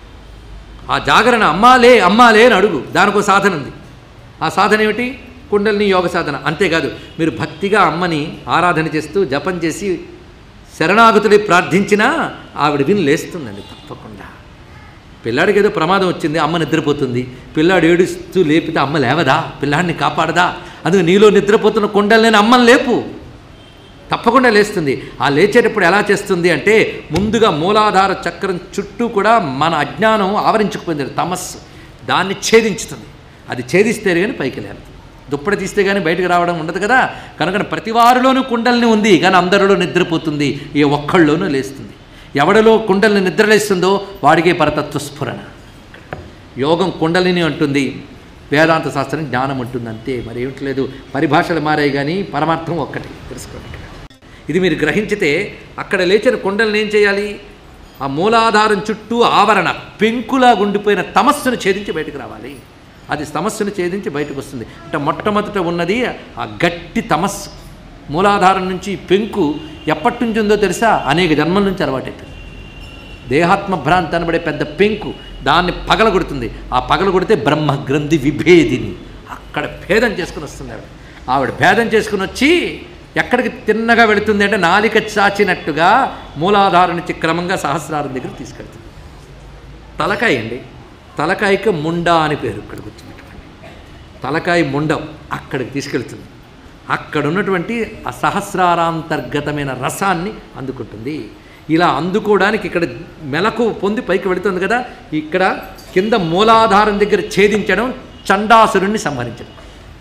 ఆ జాగరణ అమ్మాలే అమ్మాలే అని అడుగు దానికో సాధన ఉంది ఆ సాధన ఏమిటి కుండలిని యోగ సాధన అంతేకాదు మీరు భక్తిగా అమ్మని ఆరాధన చేస్తూ జపం చేసి శరణాగతుడి ప్రార్థించినా ఆవిడ విని లేస్తుందండి తప్పకుండా పిల్లాడికి ఏదో ప్రమాదం వచ్చింది అమ్మ నిద్రపోతుంది పిల్లాడు ఏడుస్తూ లేపితే అమ్మ లేవదా పిల్లాడిని కాపాడదా అందుకు నీలో నిద్రపోతున్న కుండలిని అమ్మని లేపు తప్పకుండా లేస్తుంది ఆ లేచేటప్పుడు ఎలా చేస్తుంది అంటే ముందుగా మూలాధార చక్రం చుట్టూ కూడా మన అజ్ఞానం ఆవరించుకుపోయింది తమస్సు దాన్ని ఛేదించుతుంది అది ఛేదిస్తే కానీ పైకి లేదు దుప్పటి తీస్తే కానీ బయటకు రావడం ఉండదు కదా కనుక ప్రతి వారిలోనూ కుండలిని ఉంది కానీ అందరిలో నిద్రపోతుంది ఏ ఒక్కళ్ళలోనూ లేస్తుంది ఎవడిలో కుండలిని నిద్రలేస్తుందో వాడికే పరతత్వ స్ఫురణ యోగం కుండలిని అంటుంది వేదాంత శాస్త్రం జ్ఞానం అంటుంది అంతే మరి ఏమిటి లేదు పరిభాషలు మారాయి కానీ పరమార్థం ఒక్కటి తెలుసుకోండి ఇక్కడ. ఇది మీరు గ్రహించితే అక్కడ లేచిన కుండలిని ఏం చేయాలి ఆ మూలాధారం చుట్టూ ఆవరణ పెంకులా గుండిపోయిన తమస్సును ఛేదించి బయటకు రావాలి అది తమస్సును ఛేదించి బయటకు వస్తుంది అంటే మొట్టమొదట ఉన్నది ఆ గట్టి తమస్సు మూలాధారం నుంచి ఈ పెంకు ఎప్పటి నుంచి ఉందో తెలుసా అనేక జన్మల నుంచి అలవాటైపోయింది దేహాత్మ భ్రాంతి అనబడే పెద్ద పెంకు దాన్ని పగలగొడుతుంది ఆ పగలగొడితే బ్రహ్మ గ్రంథి విభేదిని అక్కడ భేదం చేసుకుని వస్తుంది ఆవిడ ఆవిడ భేదం చేసుకుని వచ్చి ఎక్కడికి తిన్నగా వెళుతుంది అంటే నాలిక చాచినట్టుగా మూలాధారం నుంచి క్రమంగా సహస్రారం దగ్గర తీసుకెళ్తుంది తలకాయ అండి తలకాయకి ముండా అని పేరు ఇక్కడ గుర్తుపెట్టుకోండి తలకాయ ముండం అక్కడికి తీసుకెళ్తుంది అక్కడ ఉన్నటువంటి ఆ సహస్రారాంతర్గతమైన రసాన్ని అందుకుంటుంది ఇలా అందుకోవడానికి ఇక్కడ మెలకు పొంది పైకి వెళుతుంది కదా ఇక్కడ కింద మూలాధారం దగ్గర ఛేదించడం చండాసురుణ్ణి సంహరించడం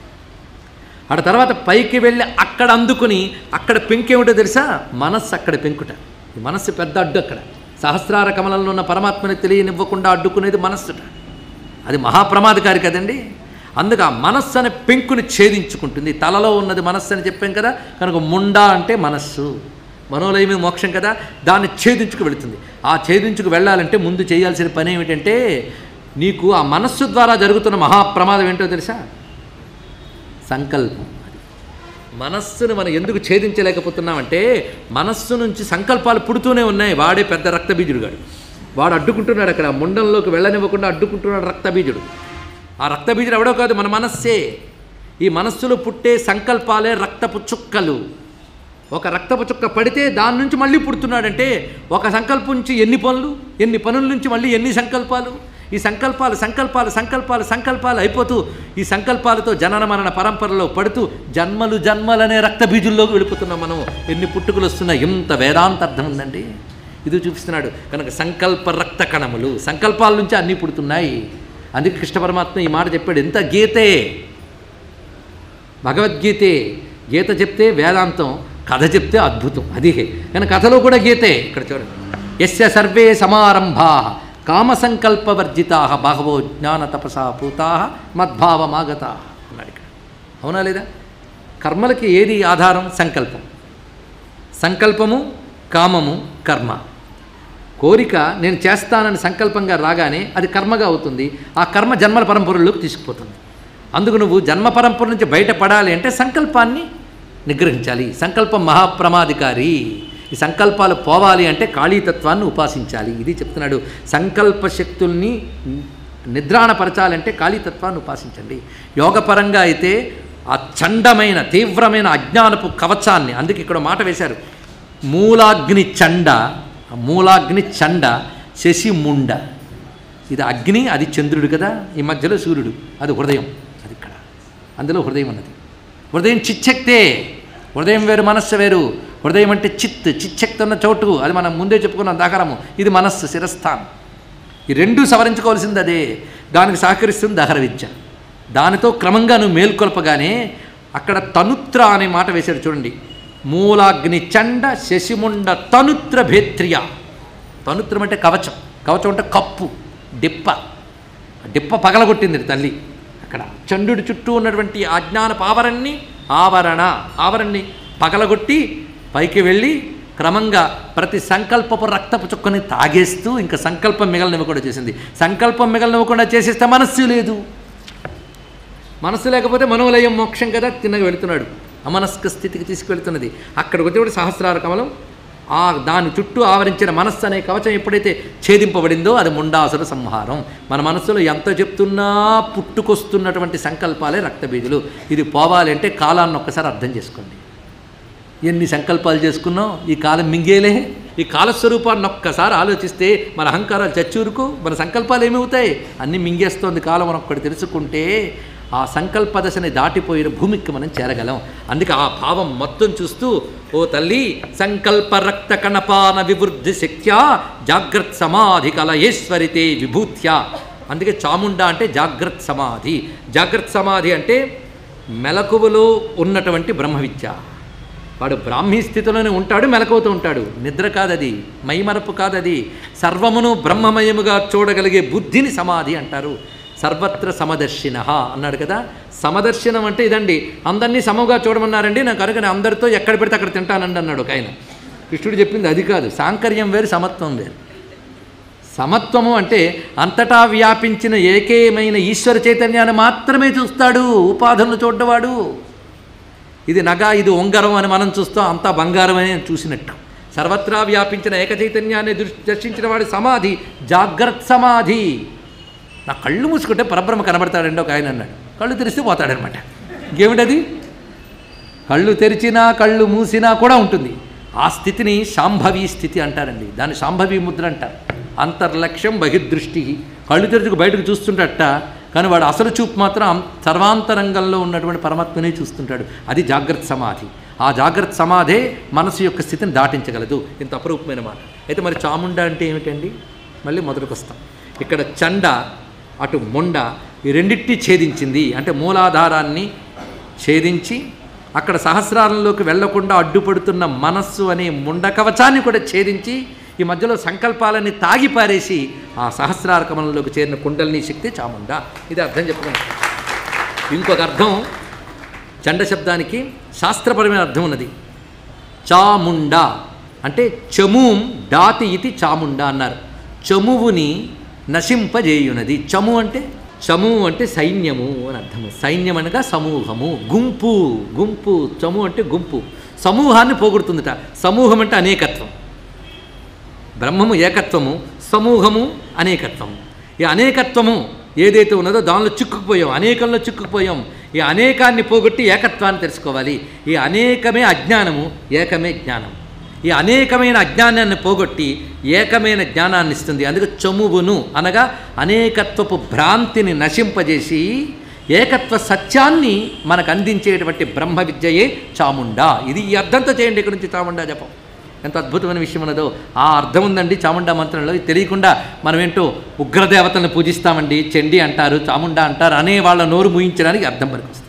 ఆడ తర్వాత పైకి వెళ్ళి అక్కడ అందుకుని అక్కడ పెంకేమిటో తెలుసా మనస్సు అక్కడ పెంకుట ఈ మనస్సు పెద్ద అడ్డు అక్కడ సహస్రార కమలంలో ఉన్న పరమాత్మని తెలియనివ్వకుండా అడ్డుకునేది మనస్సుట అది మహాప్రమాదకారి కదండి అందుకు ఆ మనస్సు అనే పెంకుని ఛేదించుకుంటుంది తలలో ఉన్నది మనస్సు అని చెప్పాం కదా కనుక ముండా అంటే మనస్సు మనోలయమే మోక్షం కదా దాన్ని ఛేదించుకు వెళుతుంది ఆ ఛేదించుకు వెళ్ళాలంటే ముందు చేయాల్సిన పని ఏమిటంటే నీకు ఆ మనస్సు ద్వారా జరుగుతున్న మహాప్రమాదం ఏంటో తెలుసా సంకల్పం అది మనస్సును మనం ఎందుకు ఛేదించలేకపోతున్నామంటే మనస్సు నుంచి సంకల్పాలు పుడుతూనే ఉన్నాయి వాడే పెద్ద రక్తబీజుడు గాడు వాడు అడ్డుకుంటున్నాడు అక్కడ ముండంలోకి వెళ్ళనివ్వకుండా అడ్డుకుంటున్నాడు రక్తబీజుడు ఆ రక్తబీజుడు ఎవడో కాదు మన మనస్సే ఈ మనస్సులో పుట్టే సంకల్పాలే రక్తపు చుక్కలు ఒక రక్తపు చుక్క పడితే దాని నుంచి మళ్ళీ పుడుతున్నాడంటే ఒక సంకల్పం నుంచి ఎన్ని పనులు ఎన్ని పనుల నుంచి మళ్ళీ ఎన్ని సంకల్పాలు ఈ సంకల్పాలు సంకల్పాలు సంకల్పాలు సంకల్పాలు అయిపోతూ ఈ సంకల్పాలతో జనన మరణ పరంపరలో పడుతూ జన్మలు జన్మలనే రక్తబీజుల్లోకి వెళ్ళిపోతున్నాం మనం ఎన్ని పుట్టుకలు వస్తున్నాయి ఎంత వేదాంత అర్థం ఉందండి ఇది చూపిస్తున్నాడు కనుక సంకల్ప రక్త కణములు సంకల్పాల నుంచి అన్నీ పుడుతున్నాయి అందుకే కృష్ణ పరమాత్మ ఈ మాట చెప్పాడు ఎంత గీతే భగవద్గీతే గీత చెప్తే వేదాంతం కథ చెప్తే అద్భుతం అది కానీ కథలో కూడా గీతే ఇక్కడ చూడండి ఎస్య సర్వే సమారంభా కామసంకల్పవర్జితా బహవో జ్ఞాన తపసా పూతా మద్భావమాగతా అన్నాడు ఇక్కడ అవునా లేదా కర్మలకి ఏది ఆధారం సంకల్పం సంకల్పము కామము కర్మ కోరిక నేను చేస్తానని సంకల్పంగా రాగానే అది కర్మగా అవుతుంది ఆ కర్మ జన్మల పరంపరలోకి తీసుకుపోతుంది అందుకు నువ్వు జన్మ పరంపర నుంచి బయటపడాలి అంటే సంకల్పాన్ని నిగ్రహించాలి సంకల్పం మహాప్రమాధికారి ఈ సంకల్పాలు పోవాలి అంటే కాళీతత్వాన్ని ఉపాసించాలి ఇది చెప్తున్నాడు సంకల్ప శక్తుల్ని నిద్రాణపరచాలంటే కాళీతత్వాన్ని ఉపాసించండి యోగపరంగా అయితే ఆ చండమైన తీవ్రమైన అజ్ఞానపు కవచాన్ని అందుకే ఇక్కడ మాట వేశారు మూలాగ్ని చండ ఆ మూలాగ్ని చండ శశి ముండ ఇది అగ్ని అది చంద్రుడు కదా ఈ మధ్యలో సూర్యుడు అది హృదయం అది ఇక్కడ అందులో హృదయం అన్నది హృదయం చిచ్చక్తే హృదయం వేరు మనస్సు వేరు హృదయం అంటే చిత్ చిచ్చక్తి ఉన్న చోటు అది మనం ముందే చెప్పుకున్నాం దాకరము ఇది మనస్సు శిరస్థానం ఈ రెండు సవరించుకోవాల్సింది అదే దానికి సహకరిస్తుంది దహర విద్య దానితో క్రమంగా నువ్వు మేల్కొల్పగానే అక్కడ తనుత్ర అనే మాట వేశాడు చూడండి మూలాగ్ని చండ శశిముండ తనుత్ర భేత్రియ తనుత్రం అంటే కవచం కవచం అంటే కప్పు డిప్ప ఆ డిప్ప పగలగొట్టింది తల్లి అక్కడ చండుడి చుట్టూ ఉన్నటువంటి అజ్ఞానపు ఆవరణని ఆవరణ ఆవరణని పగలగొట్టి పైకి వెళ్ళి క్రమంగా ప్రతి సంకల్పపు రక్తపు చుక్కని తాగేస్తూ ఇంకా సంకల్పం మిగలనివ్వకుండా చేసింది సంకల్పం మిగలనివ్వకుండా చేసేస్తే మనస్సు లేదు మనస్సు లేకపోతే మనోలయం మోక్షం కదా తిన్నగా వెళుతున్నాడు అమనస్క స్థితికి తీసుకువెళ్తున్నది అక్కడికి వచ్చేప్పుడు సహస్రార కమలం ఆ దాని చుట్టూ ఆవరించిన మనస్సు అనే కవచం ఎప్పుడైతే ఛేదింపబడిందో అది ముండాసుర సంహారం మన మనస్సులో ఎంత చెప్తున్నా పుట్టుకొస్తున్నటువంటి సంకల్పాలే రక్తబీజులు ఇది పోవాలి అంటే కాలాన్ని ఒక్కసారి అర్థం చేసుకోండి ఎన్ని సంకల్పాలు చేసుకున్నాం ఈ కాలం మింగేలే ఈ కాలస్వరూపాన్ని ఒక్కసారి ఆలోచిస్తే మన అహంకారాలు చచ్చూరుకు మన సంకల్పాలు ఏమవుతాయి అన్నీ మింగేస్తోంది కాలం మనం ఒక్కటి తెలుసుకుంటే ఆ సంకల్ప దశని దాటిపోయిన భూమికి మనం చేరగలం అందుకే ఆ భావం మొత్తం చూస్తూ ఓ తల్లి సంకల్ప రక్త కణపాన వివృద్ధి శక్త్యా జాగ్రత్త సమాధి కలయేశ్వరితే విభూత్య అందుకే చాముండ అంటే జాగ్రత్త సమాధి జాగ్రత్త సమాధి అంటే మెలకువలో ఉన్నటువంటి బ్రహ్మ విద్య వాడు బ్రాహ్మీ స్థితిలోనే ఉంటాడు మెలకువతో ఉంటాడు నిద్ర కాదది మైమరపు కాదది సర్వమును బ్రహ్మమయముగా చూడగలిగే బుద్ధిని సమాధి అంటారు సర్వత్ర సమదర్శిన అన్నాడు కదా సమదర్శనం అంటే ఇదండి అందరినీ సమగా చూడమన్నారండి నాకు కనుక నేను అందరితో ఎక్కడ పెడితే అక్కడ తింటానండి అన్నాడు ఒక ఆయన కృష్ణుడు చెప్పింది అది కాదు సాంకర్యం వేరు సమత్వం వేరు సమత్వము అంటే అంతటా వ్యాపించిన ఏకేమైన ఈశ్వర చైతన్యాన్ని మాత్రమే చూస్తాడు ఉపాధులను చూడ్డవాడు ఇది నగ ఇది ఉంగరం అని మనం చూస్తాం అంతా బంగారం అని చూసినట్టు సర్వత్రా వ్యాపించిన ఏక చైతన్యాన్ని దృష్టి దర్శించిన వాడి సమాధి జాగ్రత్త సమాధి నా కళ్ళు మూసుకుంటే పరబ్రహ్మ కనబడతాడండి ఒక ఆయన అన్నాడు కళ్ళు తెరిస్తే పోతాడనమాట ఇంకేమిటది కళ్ళు తెరిచినా కళ్ళు మూసినా కూడా ఉంటుంది ఆ స్థితిని శాంభవి స్థితి అంటారండి దాన్ని శాంభవి ముద్ర అంటారు అంతర్లక్ష్యం బహిర్దృష్టి కళ్ళు తెరుచుకు బయటకు చూస్తుంటట కానీ వాడు అసలు చూపు మాత్రం సర్వాంతరంగంలో ఉన్నటువంటి పరమాత్మనే చూస్తుంటాడు అది జాగ్రత్త సమాధి ఆ జాగ్రత్త సమాధే మనసు యొక్క స్థితిని దాటించగలదు ఇంత అపరూపమైన మాట అయితే మరి చాముండ అంటే ఏమిటండి మళ్ళీ మొదటికి వస్తాం ఇక్కడ చండ అటు మొండ ఈ రెండింటినీ ఛేదించింది అంటే మూలాధారాన్ని ఛేదించి అక్కడ సహస్రారంలోకి వెళ్లకుండా అడ్డుపడుతున్న మనస్సు అనే ముండ కవచాన్ని కూడా ఛేదించి ఈ మధ్యలో సంకల్పాలని తాగి పారేసి ఆ సహస్రార కమలంలోకి చేరిన కుండలిని శక్తి చాముండ ఇది అర్థం చెప్పుకున్నాం ఇంకొక అర్థం చండ శబ్దానికి శాస్త్రపరమైన అర్థం ఉన్నది చాముండ అంటే చమూం డాతి ఇది చాముండ అన్నారు చమువుని నశింపజేయునది చము అంటే చము అంటే సైన్యము అని అర్థము సైన్యం అనగా సమూహము గుంపు గుంపు చము అంటే గుంపు సమూహాన్ని పోగొడుతుందట సమూహం అంటే అనేకత్వం బ్రహ్మము ఏకత్వము సమూహము అనేకత్వము ఈ అనేకత్వము ఏదైతే ఉన్నదో దానిలో చిక్కుకుపోయాం అనేకంలో చిక్కుకుపోయాం ఈ అనేకాన్ని పోగొట్టి ఏకత్వాన్ని తెలుసుకోవాలి ఈ అనేకమే అజ్ఞానము ఏకమే జ్ఞానం ఈ అనేకమైన అజ్ఞానాన్ని పోగొట్టి ఏకమైన జ్ఞానాన్ని ఇస్తుంది అందుకే చమువును అనగా అనేకత్వపు భ్రాంతిని నశింపజేసి ఏకత్వ సత్యాన్ని మనకు అందించేటువంటి బ్రహ్మ విద్యయే చాముండా ఇది ఈ అర్థంతో చేయండి ఇక్కడ నుంచి చాముండా జపం ఎంత అద్భుతమైన విషయం ఉన్నదో ఆ అర్థం ఉందండి చాముండా మంత్రంలో ఇది తెలియకుండా మనం ఏంటో ఉగ్రదేవతలను పూజిస్తామండి చండి అంటారు చాముండా అంటారు అనే వాళ్ళ నోరు ముయించడానికి అర్థం పనికొస్తుంది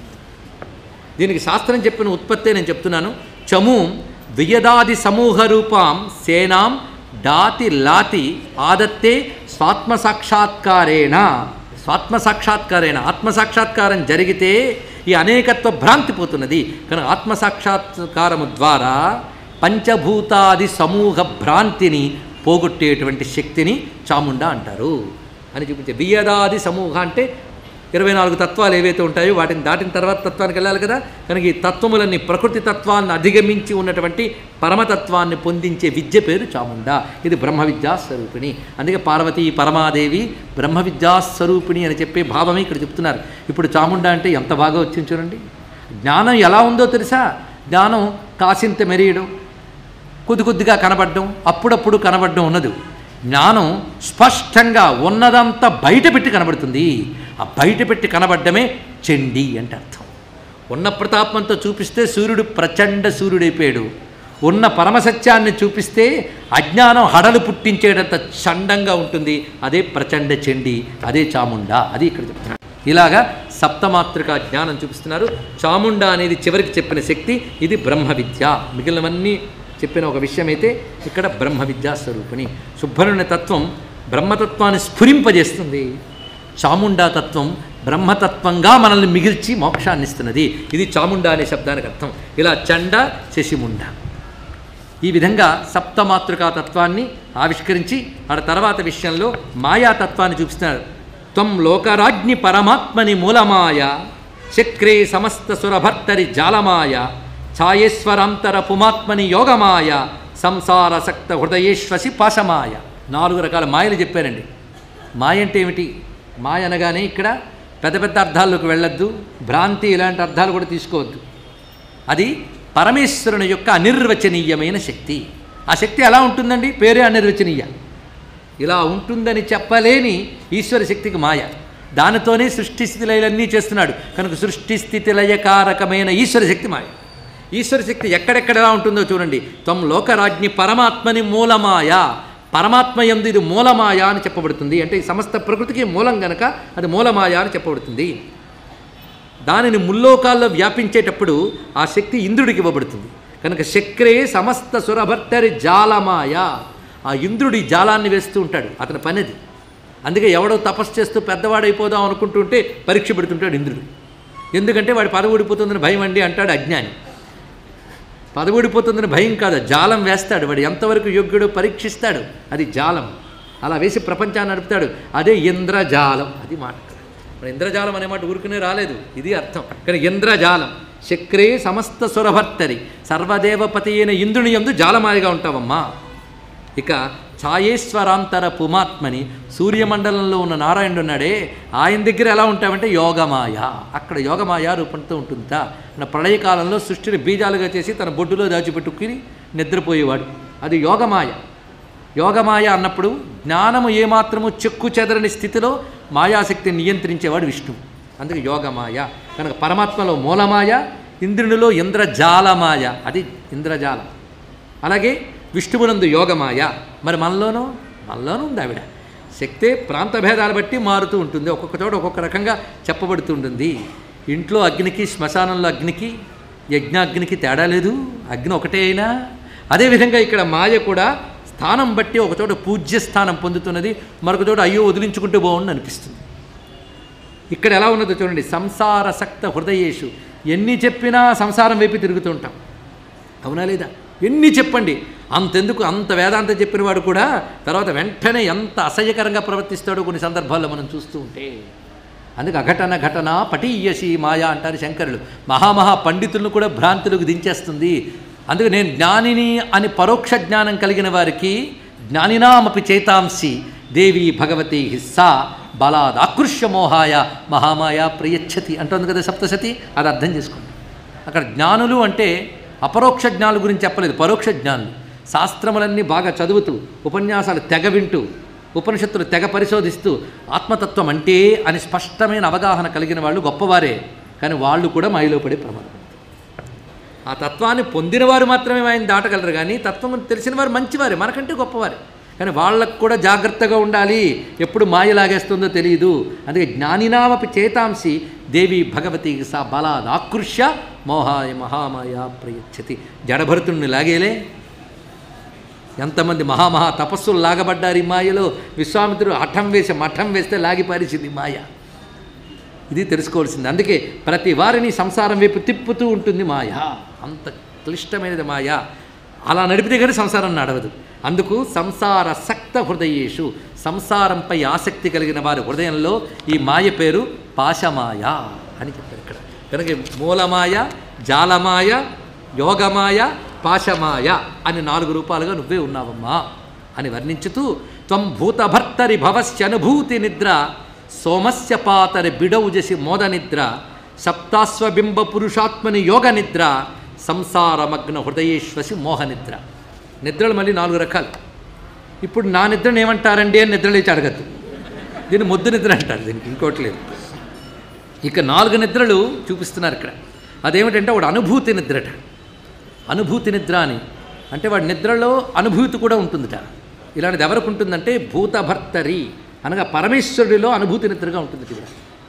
దీనికి శాస్త్రం చెప్పిన ఉత్పత్తే నేను చెప్తున్నాను చము వియదాది సమూహ రూపాం సేనాం డాతి లాతి ఆదత్తే స్వాత్మ సాక్షాత్కారేణ స్వాత్మ సాక్షాత్కారేణ ఆత్మ సాక్షాత్కారం జరిగితే ఈ అనేకత్వ భ్రాంతి పోతున్నది కనుక ఆత్మ సాక్షాత్కారము ద్వారా పంచభూతాది సమూహ భ్రాంతిని పోగొట్టేటువంటి శక్తిని చాముండా అంటారు అని చూపించే వియదాది సమూహ అంటే ఇరవై నాలుగు తత్వాలు ఏవైతే ఉంటాయో వాటిని దాటిన తర్వాత తత్వానికి వెళ్ళాలి కదా కనుక ఈ తత్వములన్నీ ప్రకృతి తత్వాన్ని అధిగమించి ఉన్నటువంటి పరమతత్వాన్ని పొందించే విద్య పేరు చాముండ ఇది బ్రహ్మ విద్యా స్వరూపిణి అందుకే పార్వతీ పరమాదేవి బ్రహ్మ విద్యా స్వరూపిణి అని చెప్పే భావమే ఇక్కడ చెప్తున్నారు ఇప్పుడు చాముండ అంటే ఎంత బాగా వచ్చింది చూడండి జ్ఞానం ఎలా ఉందో తెలుసా జ్ఞానం కాసింత మెరియడం కొద్ది కొద్దిగా కనబడడం అప్పుడప్పుడు కనబడడం ఉన్నది జ్ఞానం స్పష్టంగా ఉన్నదంతా బయట పెట్టి కనబడుతుంది ఆ బయట పెట్టి కనబడడమే చండి అంటే అర్థం ఉన్న ప్రతాపంతో చూపిస్తే సూర్యుడు ప్రచండ సూర్యుడైపోయాడు ఉన్న పరమసత్యాన్ని చూపిస్తే అజ్ఞానం హడలు పుట్టించేటంత చండంగా ఉంటుంది అదే ప్రచండ చండి అదే చాముండా అది ఇక్కడ చెప్తున్నాడు ఇలాగా సప్తమాతృక జ్ఞానం చూపిస్తున్నారు చాముండ అనేది చివరికి చెప్పిన శక్తి ఇది బ్రహ్మ విద్య మిగిలినవన్నీ చెప్పిన ఒక విషయం అయితే ఇక్కడ బ్రహ్మ విద్యా స్వరూపిణి సుబ్రహ్మణ్య తత్వం బ్రహ్మతత్వాన్ని స్ఫురింపజేస్తుంది చాముండా తత్వం బ్రహ్మతత్వంగా మనల్ని మిగిల్చి మోక్షాన్ని ఇస్తున్నది ఇది చాముండా అనే శబ్దానికి అర్థం ఇలా చండ శశిముండ ఈ విధంగా సప్తమాతృకా తత్వాన్ని ఆవిష్కరించి ఆ తర్వాత విషయంలో మాయాతత్వాన్ని చూపిస్తున్నారు త్వం లోకరాజ్ఞి పరమాత్మని మూలమాయ చక్రే సమస్త సురభర్తరి జాలమాయ ఛాయేశ్వరాంతర పుమాత్మని యోగమాయ సంసారసక్త హృదయేశ్వసి పాశమాయ నాలుగు రకాల మాయలు చెప్పారండి మాయ అంటే ఏమిటి మాయ అనగానే ఇక్కడ పెద్ద పెద్ద అర్థాల్లోకి వెళ్ళొద్దు భ్రాంతి ఇలాంటి అర్థాలు కూడా తీసుకోవద్దు అది పరమేశ్వరుని యొక్క అనిర్వచనీయమైన శక్తి ఆ శక్తి ఎలా ఉంటుందండి పేరే అనిర్వచనీయ ఇలా ఉంటుందని చెప్పలేని ఈశ్వర శక్తికి మాయ దానితోనే సృష్టి స్థితి లయలన్నీ చేస్తున్నాడు కనుక సృష్టి స్థితి లయకారకమైన ఈశ్వర శక్తి మాయ ఈశ్వర శక్తి ఎక్కడెక్కడ ఎలా ఉంటుందో చూడండి త్వం లోకరాజ్ఞి పరమాత్మని మూలమాయ పరమాత్మ ఎందు ఇది మూలమాయ అని చెప్పబడుతుంది అంటే ఈ సమస్త ప్రకృతికి మూలం గనక అది మూలమాయ అని చెప్పబడుతుంది దానిని ముల్లోకాల్లో వ్యాపించేటప్పుడు ఆ శక్తి ఇంద్రుడికి ఇవ్వబడుతుంది కనుక చక్రే సమస్త సురభర్తరి జాలమాయ ఆ ఇంద్రుడి జాలాన్ని వేస్తూ ఉంటాడు అతని పనిది అందుకే ఎవడో తపస్సు చేస్తూ పెద్దవాడైపోదాం అనుకుంటుంటే పరీక్ష పెడుతుంటాడు ఇంద్రుడు ఎందుకంటే వాడి పదవి ఊడిపోతుందని భయం అండి అంటాడు అజ్ఞాని పదవి ఊడిపోతుందని భయం కాదు జాలం వేస్తాడు వాడు ఎంతవరకు యోగ్యుడో పరీక్షిస్తాడు అది జాలం అలా వేసి ప్రపంచాన్ని నడుపుతాడు అదే ఇంద్రజాలం అది మాట మన ఇంద్రజాలం అనే మాట ఊరుకునే రాలేదు ఇది అర్థం కానీ ఇంద్రజాలం చక్రే సమస్త సురభర్తరి సర్వదేవపతి అయిన ఇంద్రుని ఎందు జాలమాయగా ఉంటావమ్మా ఇక ఛాయేశ్వరాంతర పుమాత్మని సూర్యమండలంలో ఉన్న నారాయణుడు ఉన్నాడే ఆయన దగ్గర ఎలా ఉంటామంటే యోగమాయ అక్కడ యోగమాయ రూపంతో ఉంటుందా నా ప్రళయకాలంలో సృష్టిని బీజాలుగా చేసి తన బొడ్డులో దాచిపెట్టుకుని నిద్రపోయేవాడు అది యోగమాయ యోగమాయ అన్నప్పుడు జ్ఞానము ఏమాత్రము చెక్కు చెదరని స్థితిలో మాయాశక్తిని నియంత్రించేవాడు విష్ణువు అందుకే యోగమాయ కనుక పరమాత్మలో మూలమాయ ఇంద్రునిలో ఇంద్రజాలమాయ అది ఇంద్రజాలం అలాగే విష్ణువునందు యోగమాయ మరి మనలోనూ మనలోనూ ఉంది ఆవిడ శక్తే ప్రాంత భేదాలు బట్టి మారుతూ ఉంటుంది ఒక్కొక్క చోట ఒక్కొక్క రకంగా చెప్పబడుతూ ఉంటుంది ఇంట్లో అగ్నికి శ్మశానంలో అగ్నికి యజ్ఞాగ్నికి తేడా లేదు అగ్ని ఒకటే అయినా అదేవిధంగా ఇక్కడ మాయ కూడా స్థానం బట్టి ఒక చోట పూజ్య స్థానం పొందుతున్నది మరొక చోట అయ్యో వదిలించుకుంటే బాగుండు అనిపిస్తుంది ఇక్కడ ఎలా ఉన్నదో చూడండి సంసారసక్త హృదయేషు ఎన్ని చెప్పినా సంసారం వైపు తిరుగుతూ ఉంటాం అవునా లేదా ఎన్ని చెప్పండి అంతెందుకు అంత వేదాంతం చెప్పిన వాడు కూడా తర్వాత వెంటనే ఎంత అసహ్యకరంగా ప్రవర్తిస్తాడో కొన్ని సందర్భాల్లో మనం చూస్తూ ఉంటే అందుకే అఘటన ఘటన పటీయసి మాయ అంటారు శంకరులు మహామహా పండితులను కూడా భ్రాంతులకు దించేస్తుంది అందుకే నేను జ్ఞానిని అని పరోక్ష జ్ఞానం కలిగిన వారికి జ్ఞానినామపి చేతాంసి దేవి భగవతి హిస్సా బలాద్ ఆకృష్య మోహాయ మహామాయ ప్రయచ్చతి అంటుంది కదా సప్తసతి అది అర్థం చేసుకోండి అక్కడ జ్ఞానులు అంటే అపరోక్ష జ్ఞానుల గురించి చెప్పలేదు పరోక్ష జ్ఞానులు శాస్త్రములన్నీ బాగా చదువుతూ ఉపన్యాసాలు తెగ వింటూ ఉపనిషత్తులు తెగ పరిశోధిస్తూ ఆత్మతత్వం అంటే అని స్పష్టమైన అవగాహన కలిగిన వాళ్ళు గొప్పవారే కానీ వాళ్ళు కూడా మాయలో పడే ప్రమాదం ఆ తత్వాన్ని పొందినవారు మాత్రమే ఆయన దాటగలరు కానీ తత్వం తెలిసిన వారు మంచివారే మనకంటే గొప్పవారే కానీ వాళ్ళకు కూడా జాగ్రత్తగా ఉండాలి ఎప్పుడు మాయ లాగేస్తుందో తెలియదు అందుకే జ్ఞానినామపి చేతాంసి దేవి భగవతి సా బలాదాకృష్య మోహాయ మహామాయ ప్రయచ్చతి జడభరతుణ్ణి లాగేలే ఎంతమంది మహామహా తపస్సులు లాగబడ్డారు ఈ మాయలో విశ్వామిత్రుడు హఠం వేసి మఠం వేస్తే లాగి పారేసింది మాయ ఇది తెలుసుకోవాల్సింది అందుకే ప్రతి వారిని సంసారం వైపు తిప్పుతూ ఉంటుంది మాయ అంత క్లిష్టమైనది మాయ అలా నడిపితే కానీ సంసారం నడవదు అందుకు సంసార సక్త హృదయేషు సంసారంపై ఆసక్తి కలిగిన వారి హృదయంలో ఈ మాయ పేరు పాశమాయ అని చెప్పారు ఇక్కడ కనుక మూలమాయ జాలమాయ యోగమాయ పాశమాయ అని నాలుగు రూపాలుగా నువ్వే ఉన్నావమ్మా అని వర్ణించుతూ త్వం భూతభర్తరి భవస్యనుభూతి నిద్ర సోమస్య పాతరి బిడౌజసి మోద నిద్ర సప్తాశ్వబింబ పురుషాత్మని యోగ నిద్ర సంసారమగ్న హృదయేశ్వసి మోహ నిద్ర నిద్రలు మళ్ళీ నాలుగు రకాలు ఇప్పుడు నా నిద్రను ఏమంటారండి అని నిద్రలేచి అడగద్దు దీన్ని మొద్దు నిద్ర అంటారు దీనికి ఇంకోటి లేదు ఇక నాలుగు నిద్రలు చూపిస్తున్నారు ఇక్కడ అదేమిటంటే వాడు అనుభూతి నిద్రట అనుభూతి నిద్ర అని అంటే వాడి నిద్రలో అనుభూతి కూడా ఉంటుందిట ఇలాంటిది ఎవరికి ఉంటుందంటే భూతభర్తరి అనగా పరమేశ్వరుడిలో అనుభూతి నిద్రగా ఉంటుంది ఇక్కడ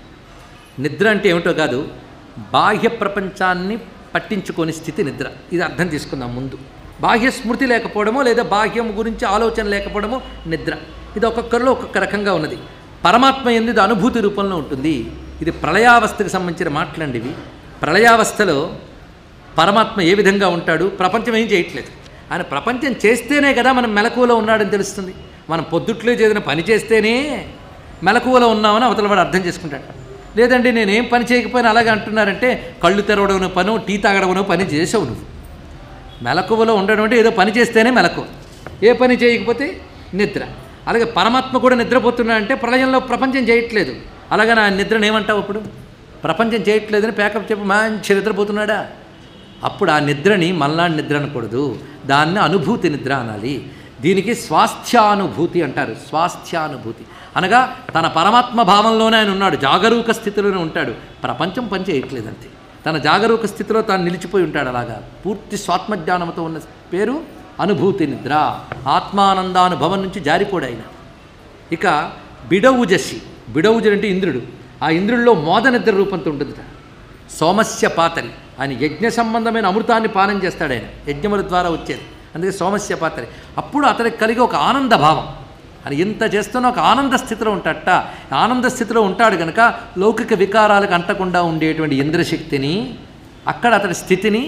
నిద్ర అంటే ఏమిటో కాదు బాహ్య ప్రపంచాన్ని పట్టించుకొని స్థితి నిద్ర ఇది అర్థం తీసుకుందాం ముందు బాహ్య స్మృతి లేకపోవడమో లేదా బాహ్యం గురించి ఆలోచన లేకపోవడమో నిద్ర ఇది ఒక్కొక్కరిలో ఒక్కొక్క రకంగా ఉన్నది పరమాత్మ ఎందు ఇది అనుభూతి రూపంలో ఉంటుంది ఇది ప్రళయావస్థకు సంబంధించిన మాటలండి ఇవి ప్రళయావస్థలో పరమాత్మ ఏ విధంగా ఉంటాడు ప్రపంచం ఏం చేయట్లేదు ఆయన ప్రపంచం చేస్తేనే కదా మనం మెలకువలో ఉన్నాడని తెలుస్తుంది మనం పొద్దుట్లో చేసిన పని చేస్తేనే మెలకువలో ఉన్నామని అవతల వాడు అర్థం చేసుకుంటాడు లేదండి నేనేం పని చేయకపోయినా అలాగే అంటున్నారంటే కళ్ళు తెరవడం పను టీ తాగడం పని చేసావు నువ్వు మెలకువలో ఉండడం అంటే ఏదో పని చేస్తేనే మెలకువ ఏ పని చేయకపోతే నిద్ర అలాగే పరమాత్మ కూడా నిద్రపోతున్నాడంటే ప్రళయంలో ప్రపంచం చేయట్లేదు అలాగని ఆయన నిద్రను ఏమంటావు ఇప్పుడు ప్రపంచం చేయట్లేదని ప్యాకప్ చెప్పి మంచి నిద్రపోతున్నాడా అప్పుడు ఆ నిద్రని మల్నాడు నిద్ర అనకూడదు దాన్ని అనుభూతి నిద్ర అనాలి దీనికి స్వాస్థ్యానుభూతి అంటారు స్వాస్థ్యానుభూతి అనగా తన పరమాత్మ భావంలోనే ఆయన ఉన్నాడు జాగరూక స్థితిలోనే ఉంటాడు ప్రపంచం పని చేయట్లేదంతే తన జాగరూక స్థితిలో తాను నిలిచిపోయి ఉంటాడు అలాగా పూర్తి స్వాత్మజ్ఞానంతో ఉన్న పేరు అనుభూతి నిద్ర ఆత్మానందానుభవం నుంచి జారిపోడు ఆయన ఇక బిడౌజసి బిడౌజుడు అంటే ఇంద్రుడు ఆ ఇంద్రుడిలో మోద నిద్ర రూపంతో ఉంటుందిట సోమస్య పాతరి ఆయన యజ్ఞ సంబంధమైన అమృతాన్ని పానం చేస్తాడు ఆయన యజ్ఞముల ద్వారా వచ్చేది అందుకే సోమస్య పాతరి అప్పుడు అతనికి కలిగి ఒక ఆనంద భావం అని ఇంత చేస్తున్న ఒక ఆనంద స్థితిలో ఉంటాడట ఆనంద స్థితిలో ఉంటాడు కనుక లౌకిక వికారాలకు అంటకుండా ఉండేటువంటి ఇంద్రశక్తిని అక్కడ అతని స్థితిని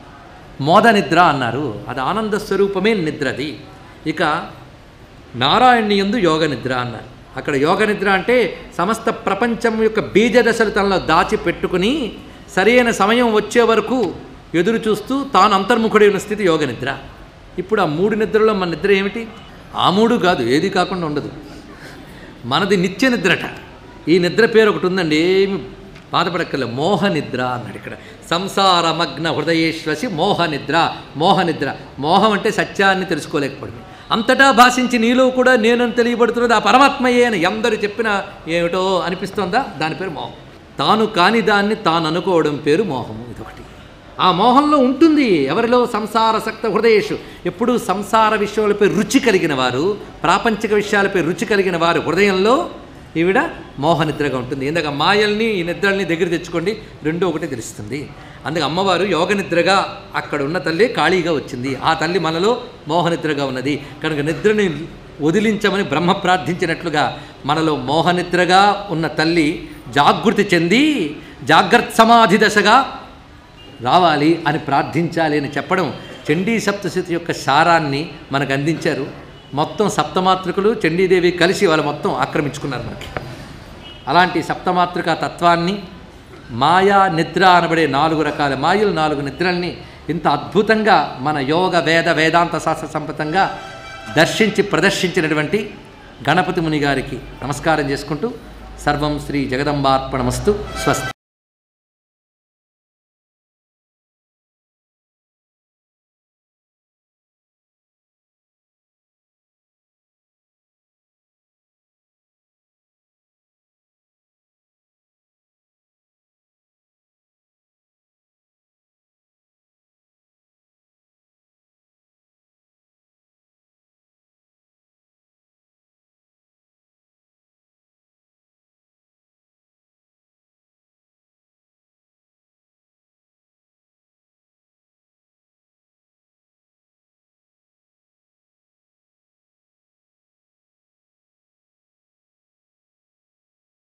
మోద నిద్ర అన్నారు అది ఆనంద స్వరూపమే నిద్రది ఇక నారాయణి యందు యోగ నిద్ర అన్నారు అక్కడ యోగ నిద్ర అంటే సమస్త ప్రపంచం యొక్క బీజ దశలు తనలో దాచి పెట్టుకుని సరైన సమయం వచ్చే వరకు ఎదురు చూస్తూ తాను అంతర్ముఖుడై ఉన్న స్థితి యోగ నిద్ర ఇప్పుడు ఆ మూడు నిద్రలో మన నిద్ర ఏమిటి ఆ మూడు కాదు ఏది కాకుండా ఉండదు మనది నిత్య నిద్రట ఈ నిద్ర పేరు ఒకటి ఉందండి ఏమి బాధపడక్కర్లే మోహ నిద్ర అన్నాడు ఇక్కడ సంసారమగ్న హృదయేశ్వసి మోహ నిద్ర మోహ నిద్ర మోహం అంటే సత్యాన్ని తెలుసుకోలేకపోవడమే అంతటా భాషించి నీలో కూడా నేను తెలియబడుతున్నది ఆ పరమాత్మయే అని ఎందరు చెప్పినా ఏమిటో అనిపిస్తోందా దాని పేరు మోహం తాను కాని దాన్ని తాను అనుకోవడం పేరు మోహము ఇదొకటి ఆ మోహంలో ఉంటుంది ఎవరిలో సంసార సక్త హృదయేషు ఎప్పుడూ సంసార విషయాలపై రుచి కలిగిన వారు ప్రాపంచిక విషయాలపై రుచి కలిగిన వారు హృదయంలో ఈవిడ మోహనిద్రగా ఉంటుంది ఇందాక మాయల్ని ఈ నిద్రల్ని దగ్గర తెచ్చుకోండి రెండో ఒకటి తెలుస్తుంది అందుకే అమ్మవారు యోగ నిద్రగా అక్కడ ఉన్న తల్లి ఖాళీగా వచ్చింది ఆ తల్లి మనలో మోహనిద్రగా ఉన్నది కనుక నిద్రని వదిలించమని బ్రహ్మ ప్రార్థించినట్లుగా మనలో మోహనిద్రగా ఉన్న తల్లి జాగృతి చెంది జాగ్రత్త సమాధి దశగా రావాలి అని ప్రార్థించాలి అని చెప్పడం చండీ సప్తశతి యొక్క సారాన్ని మనకు అందించారు మొత్తం సప్తమాతృకులు చండీదేవి కలిసి వాళ్ళు మొత్తం ఆక్రమించుకున్నారు మనకి అలాంటి సప్తమాతృక తత్వాన్ని మాయా నిద్ర అనబడే నాలుగు రకాల మాయలు నాలుగు నిద్రల్ని ఇంత అద్భుతంగా మన యోగ వేద వేదాంత శాస్త్ర సంపతంగా దర్శించి ప్రదర్శించినటువంటి గణపతి ముని గారికి నమస్కారం చేసుకుంటూ సర్వం శ్రీ జగదంబార్పణమస్తు స్వస్తి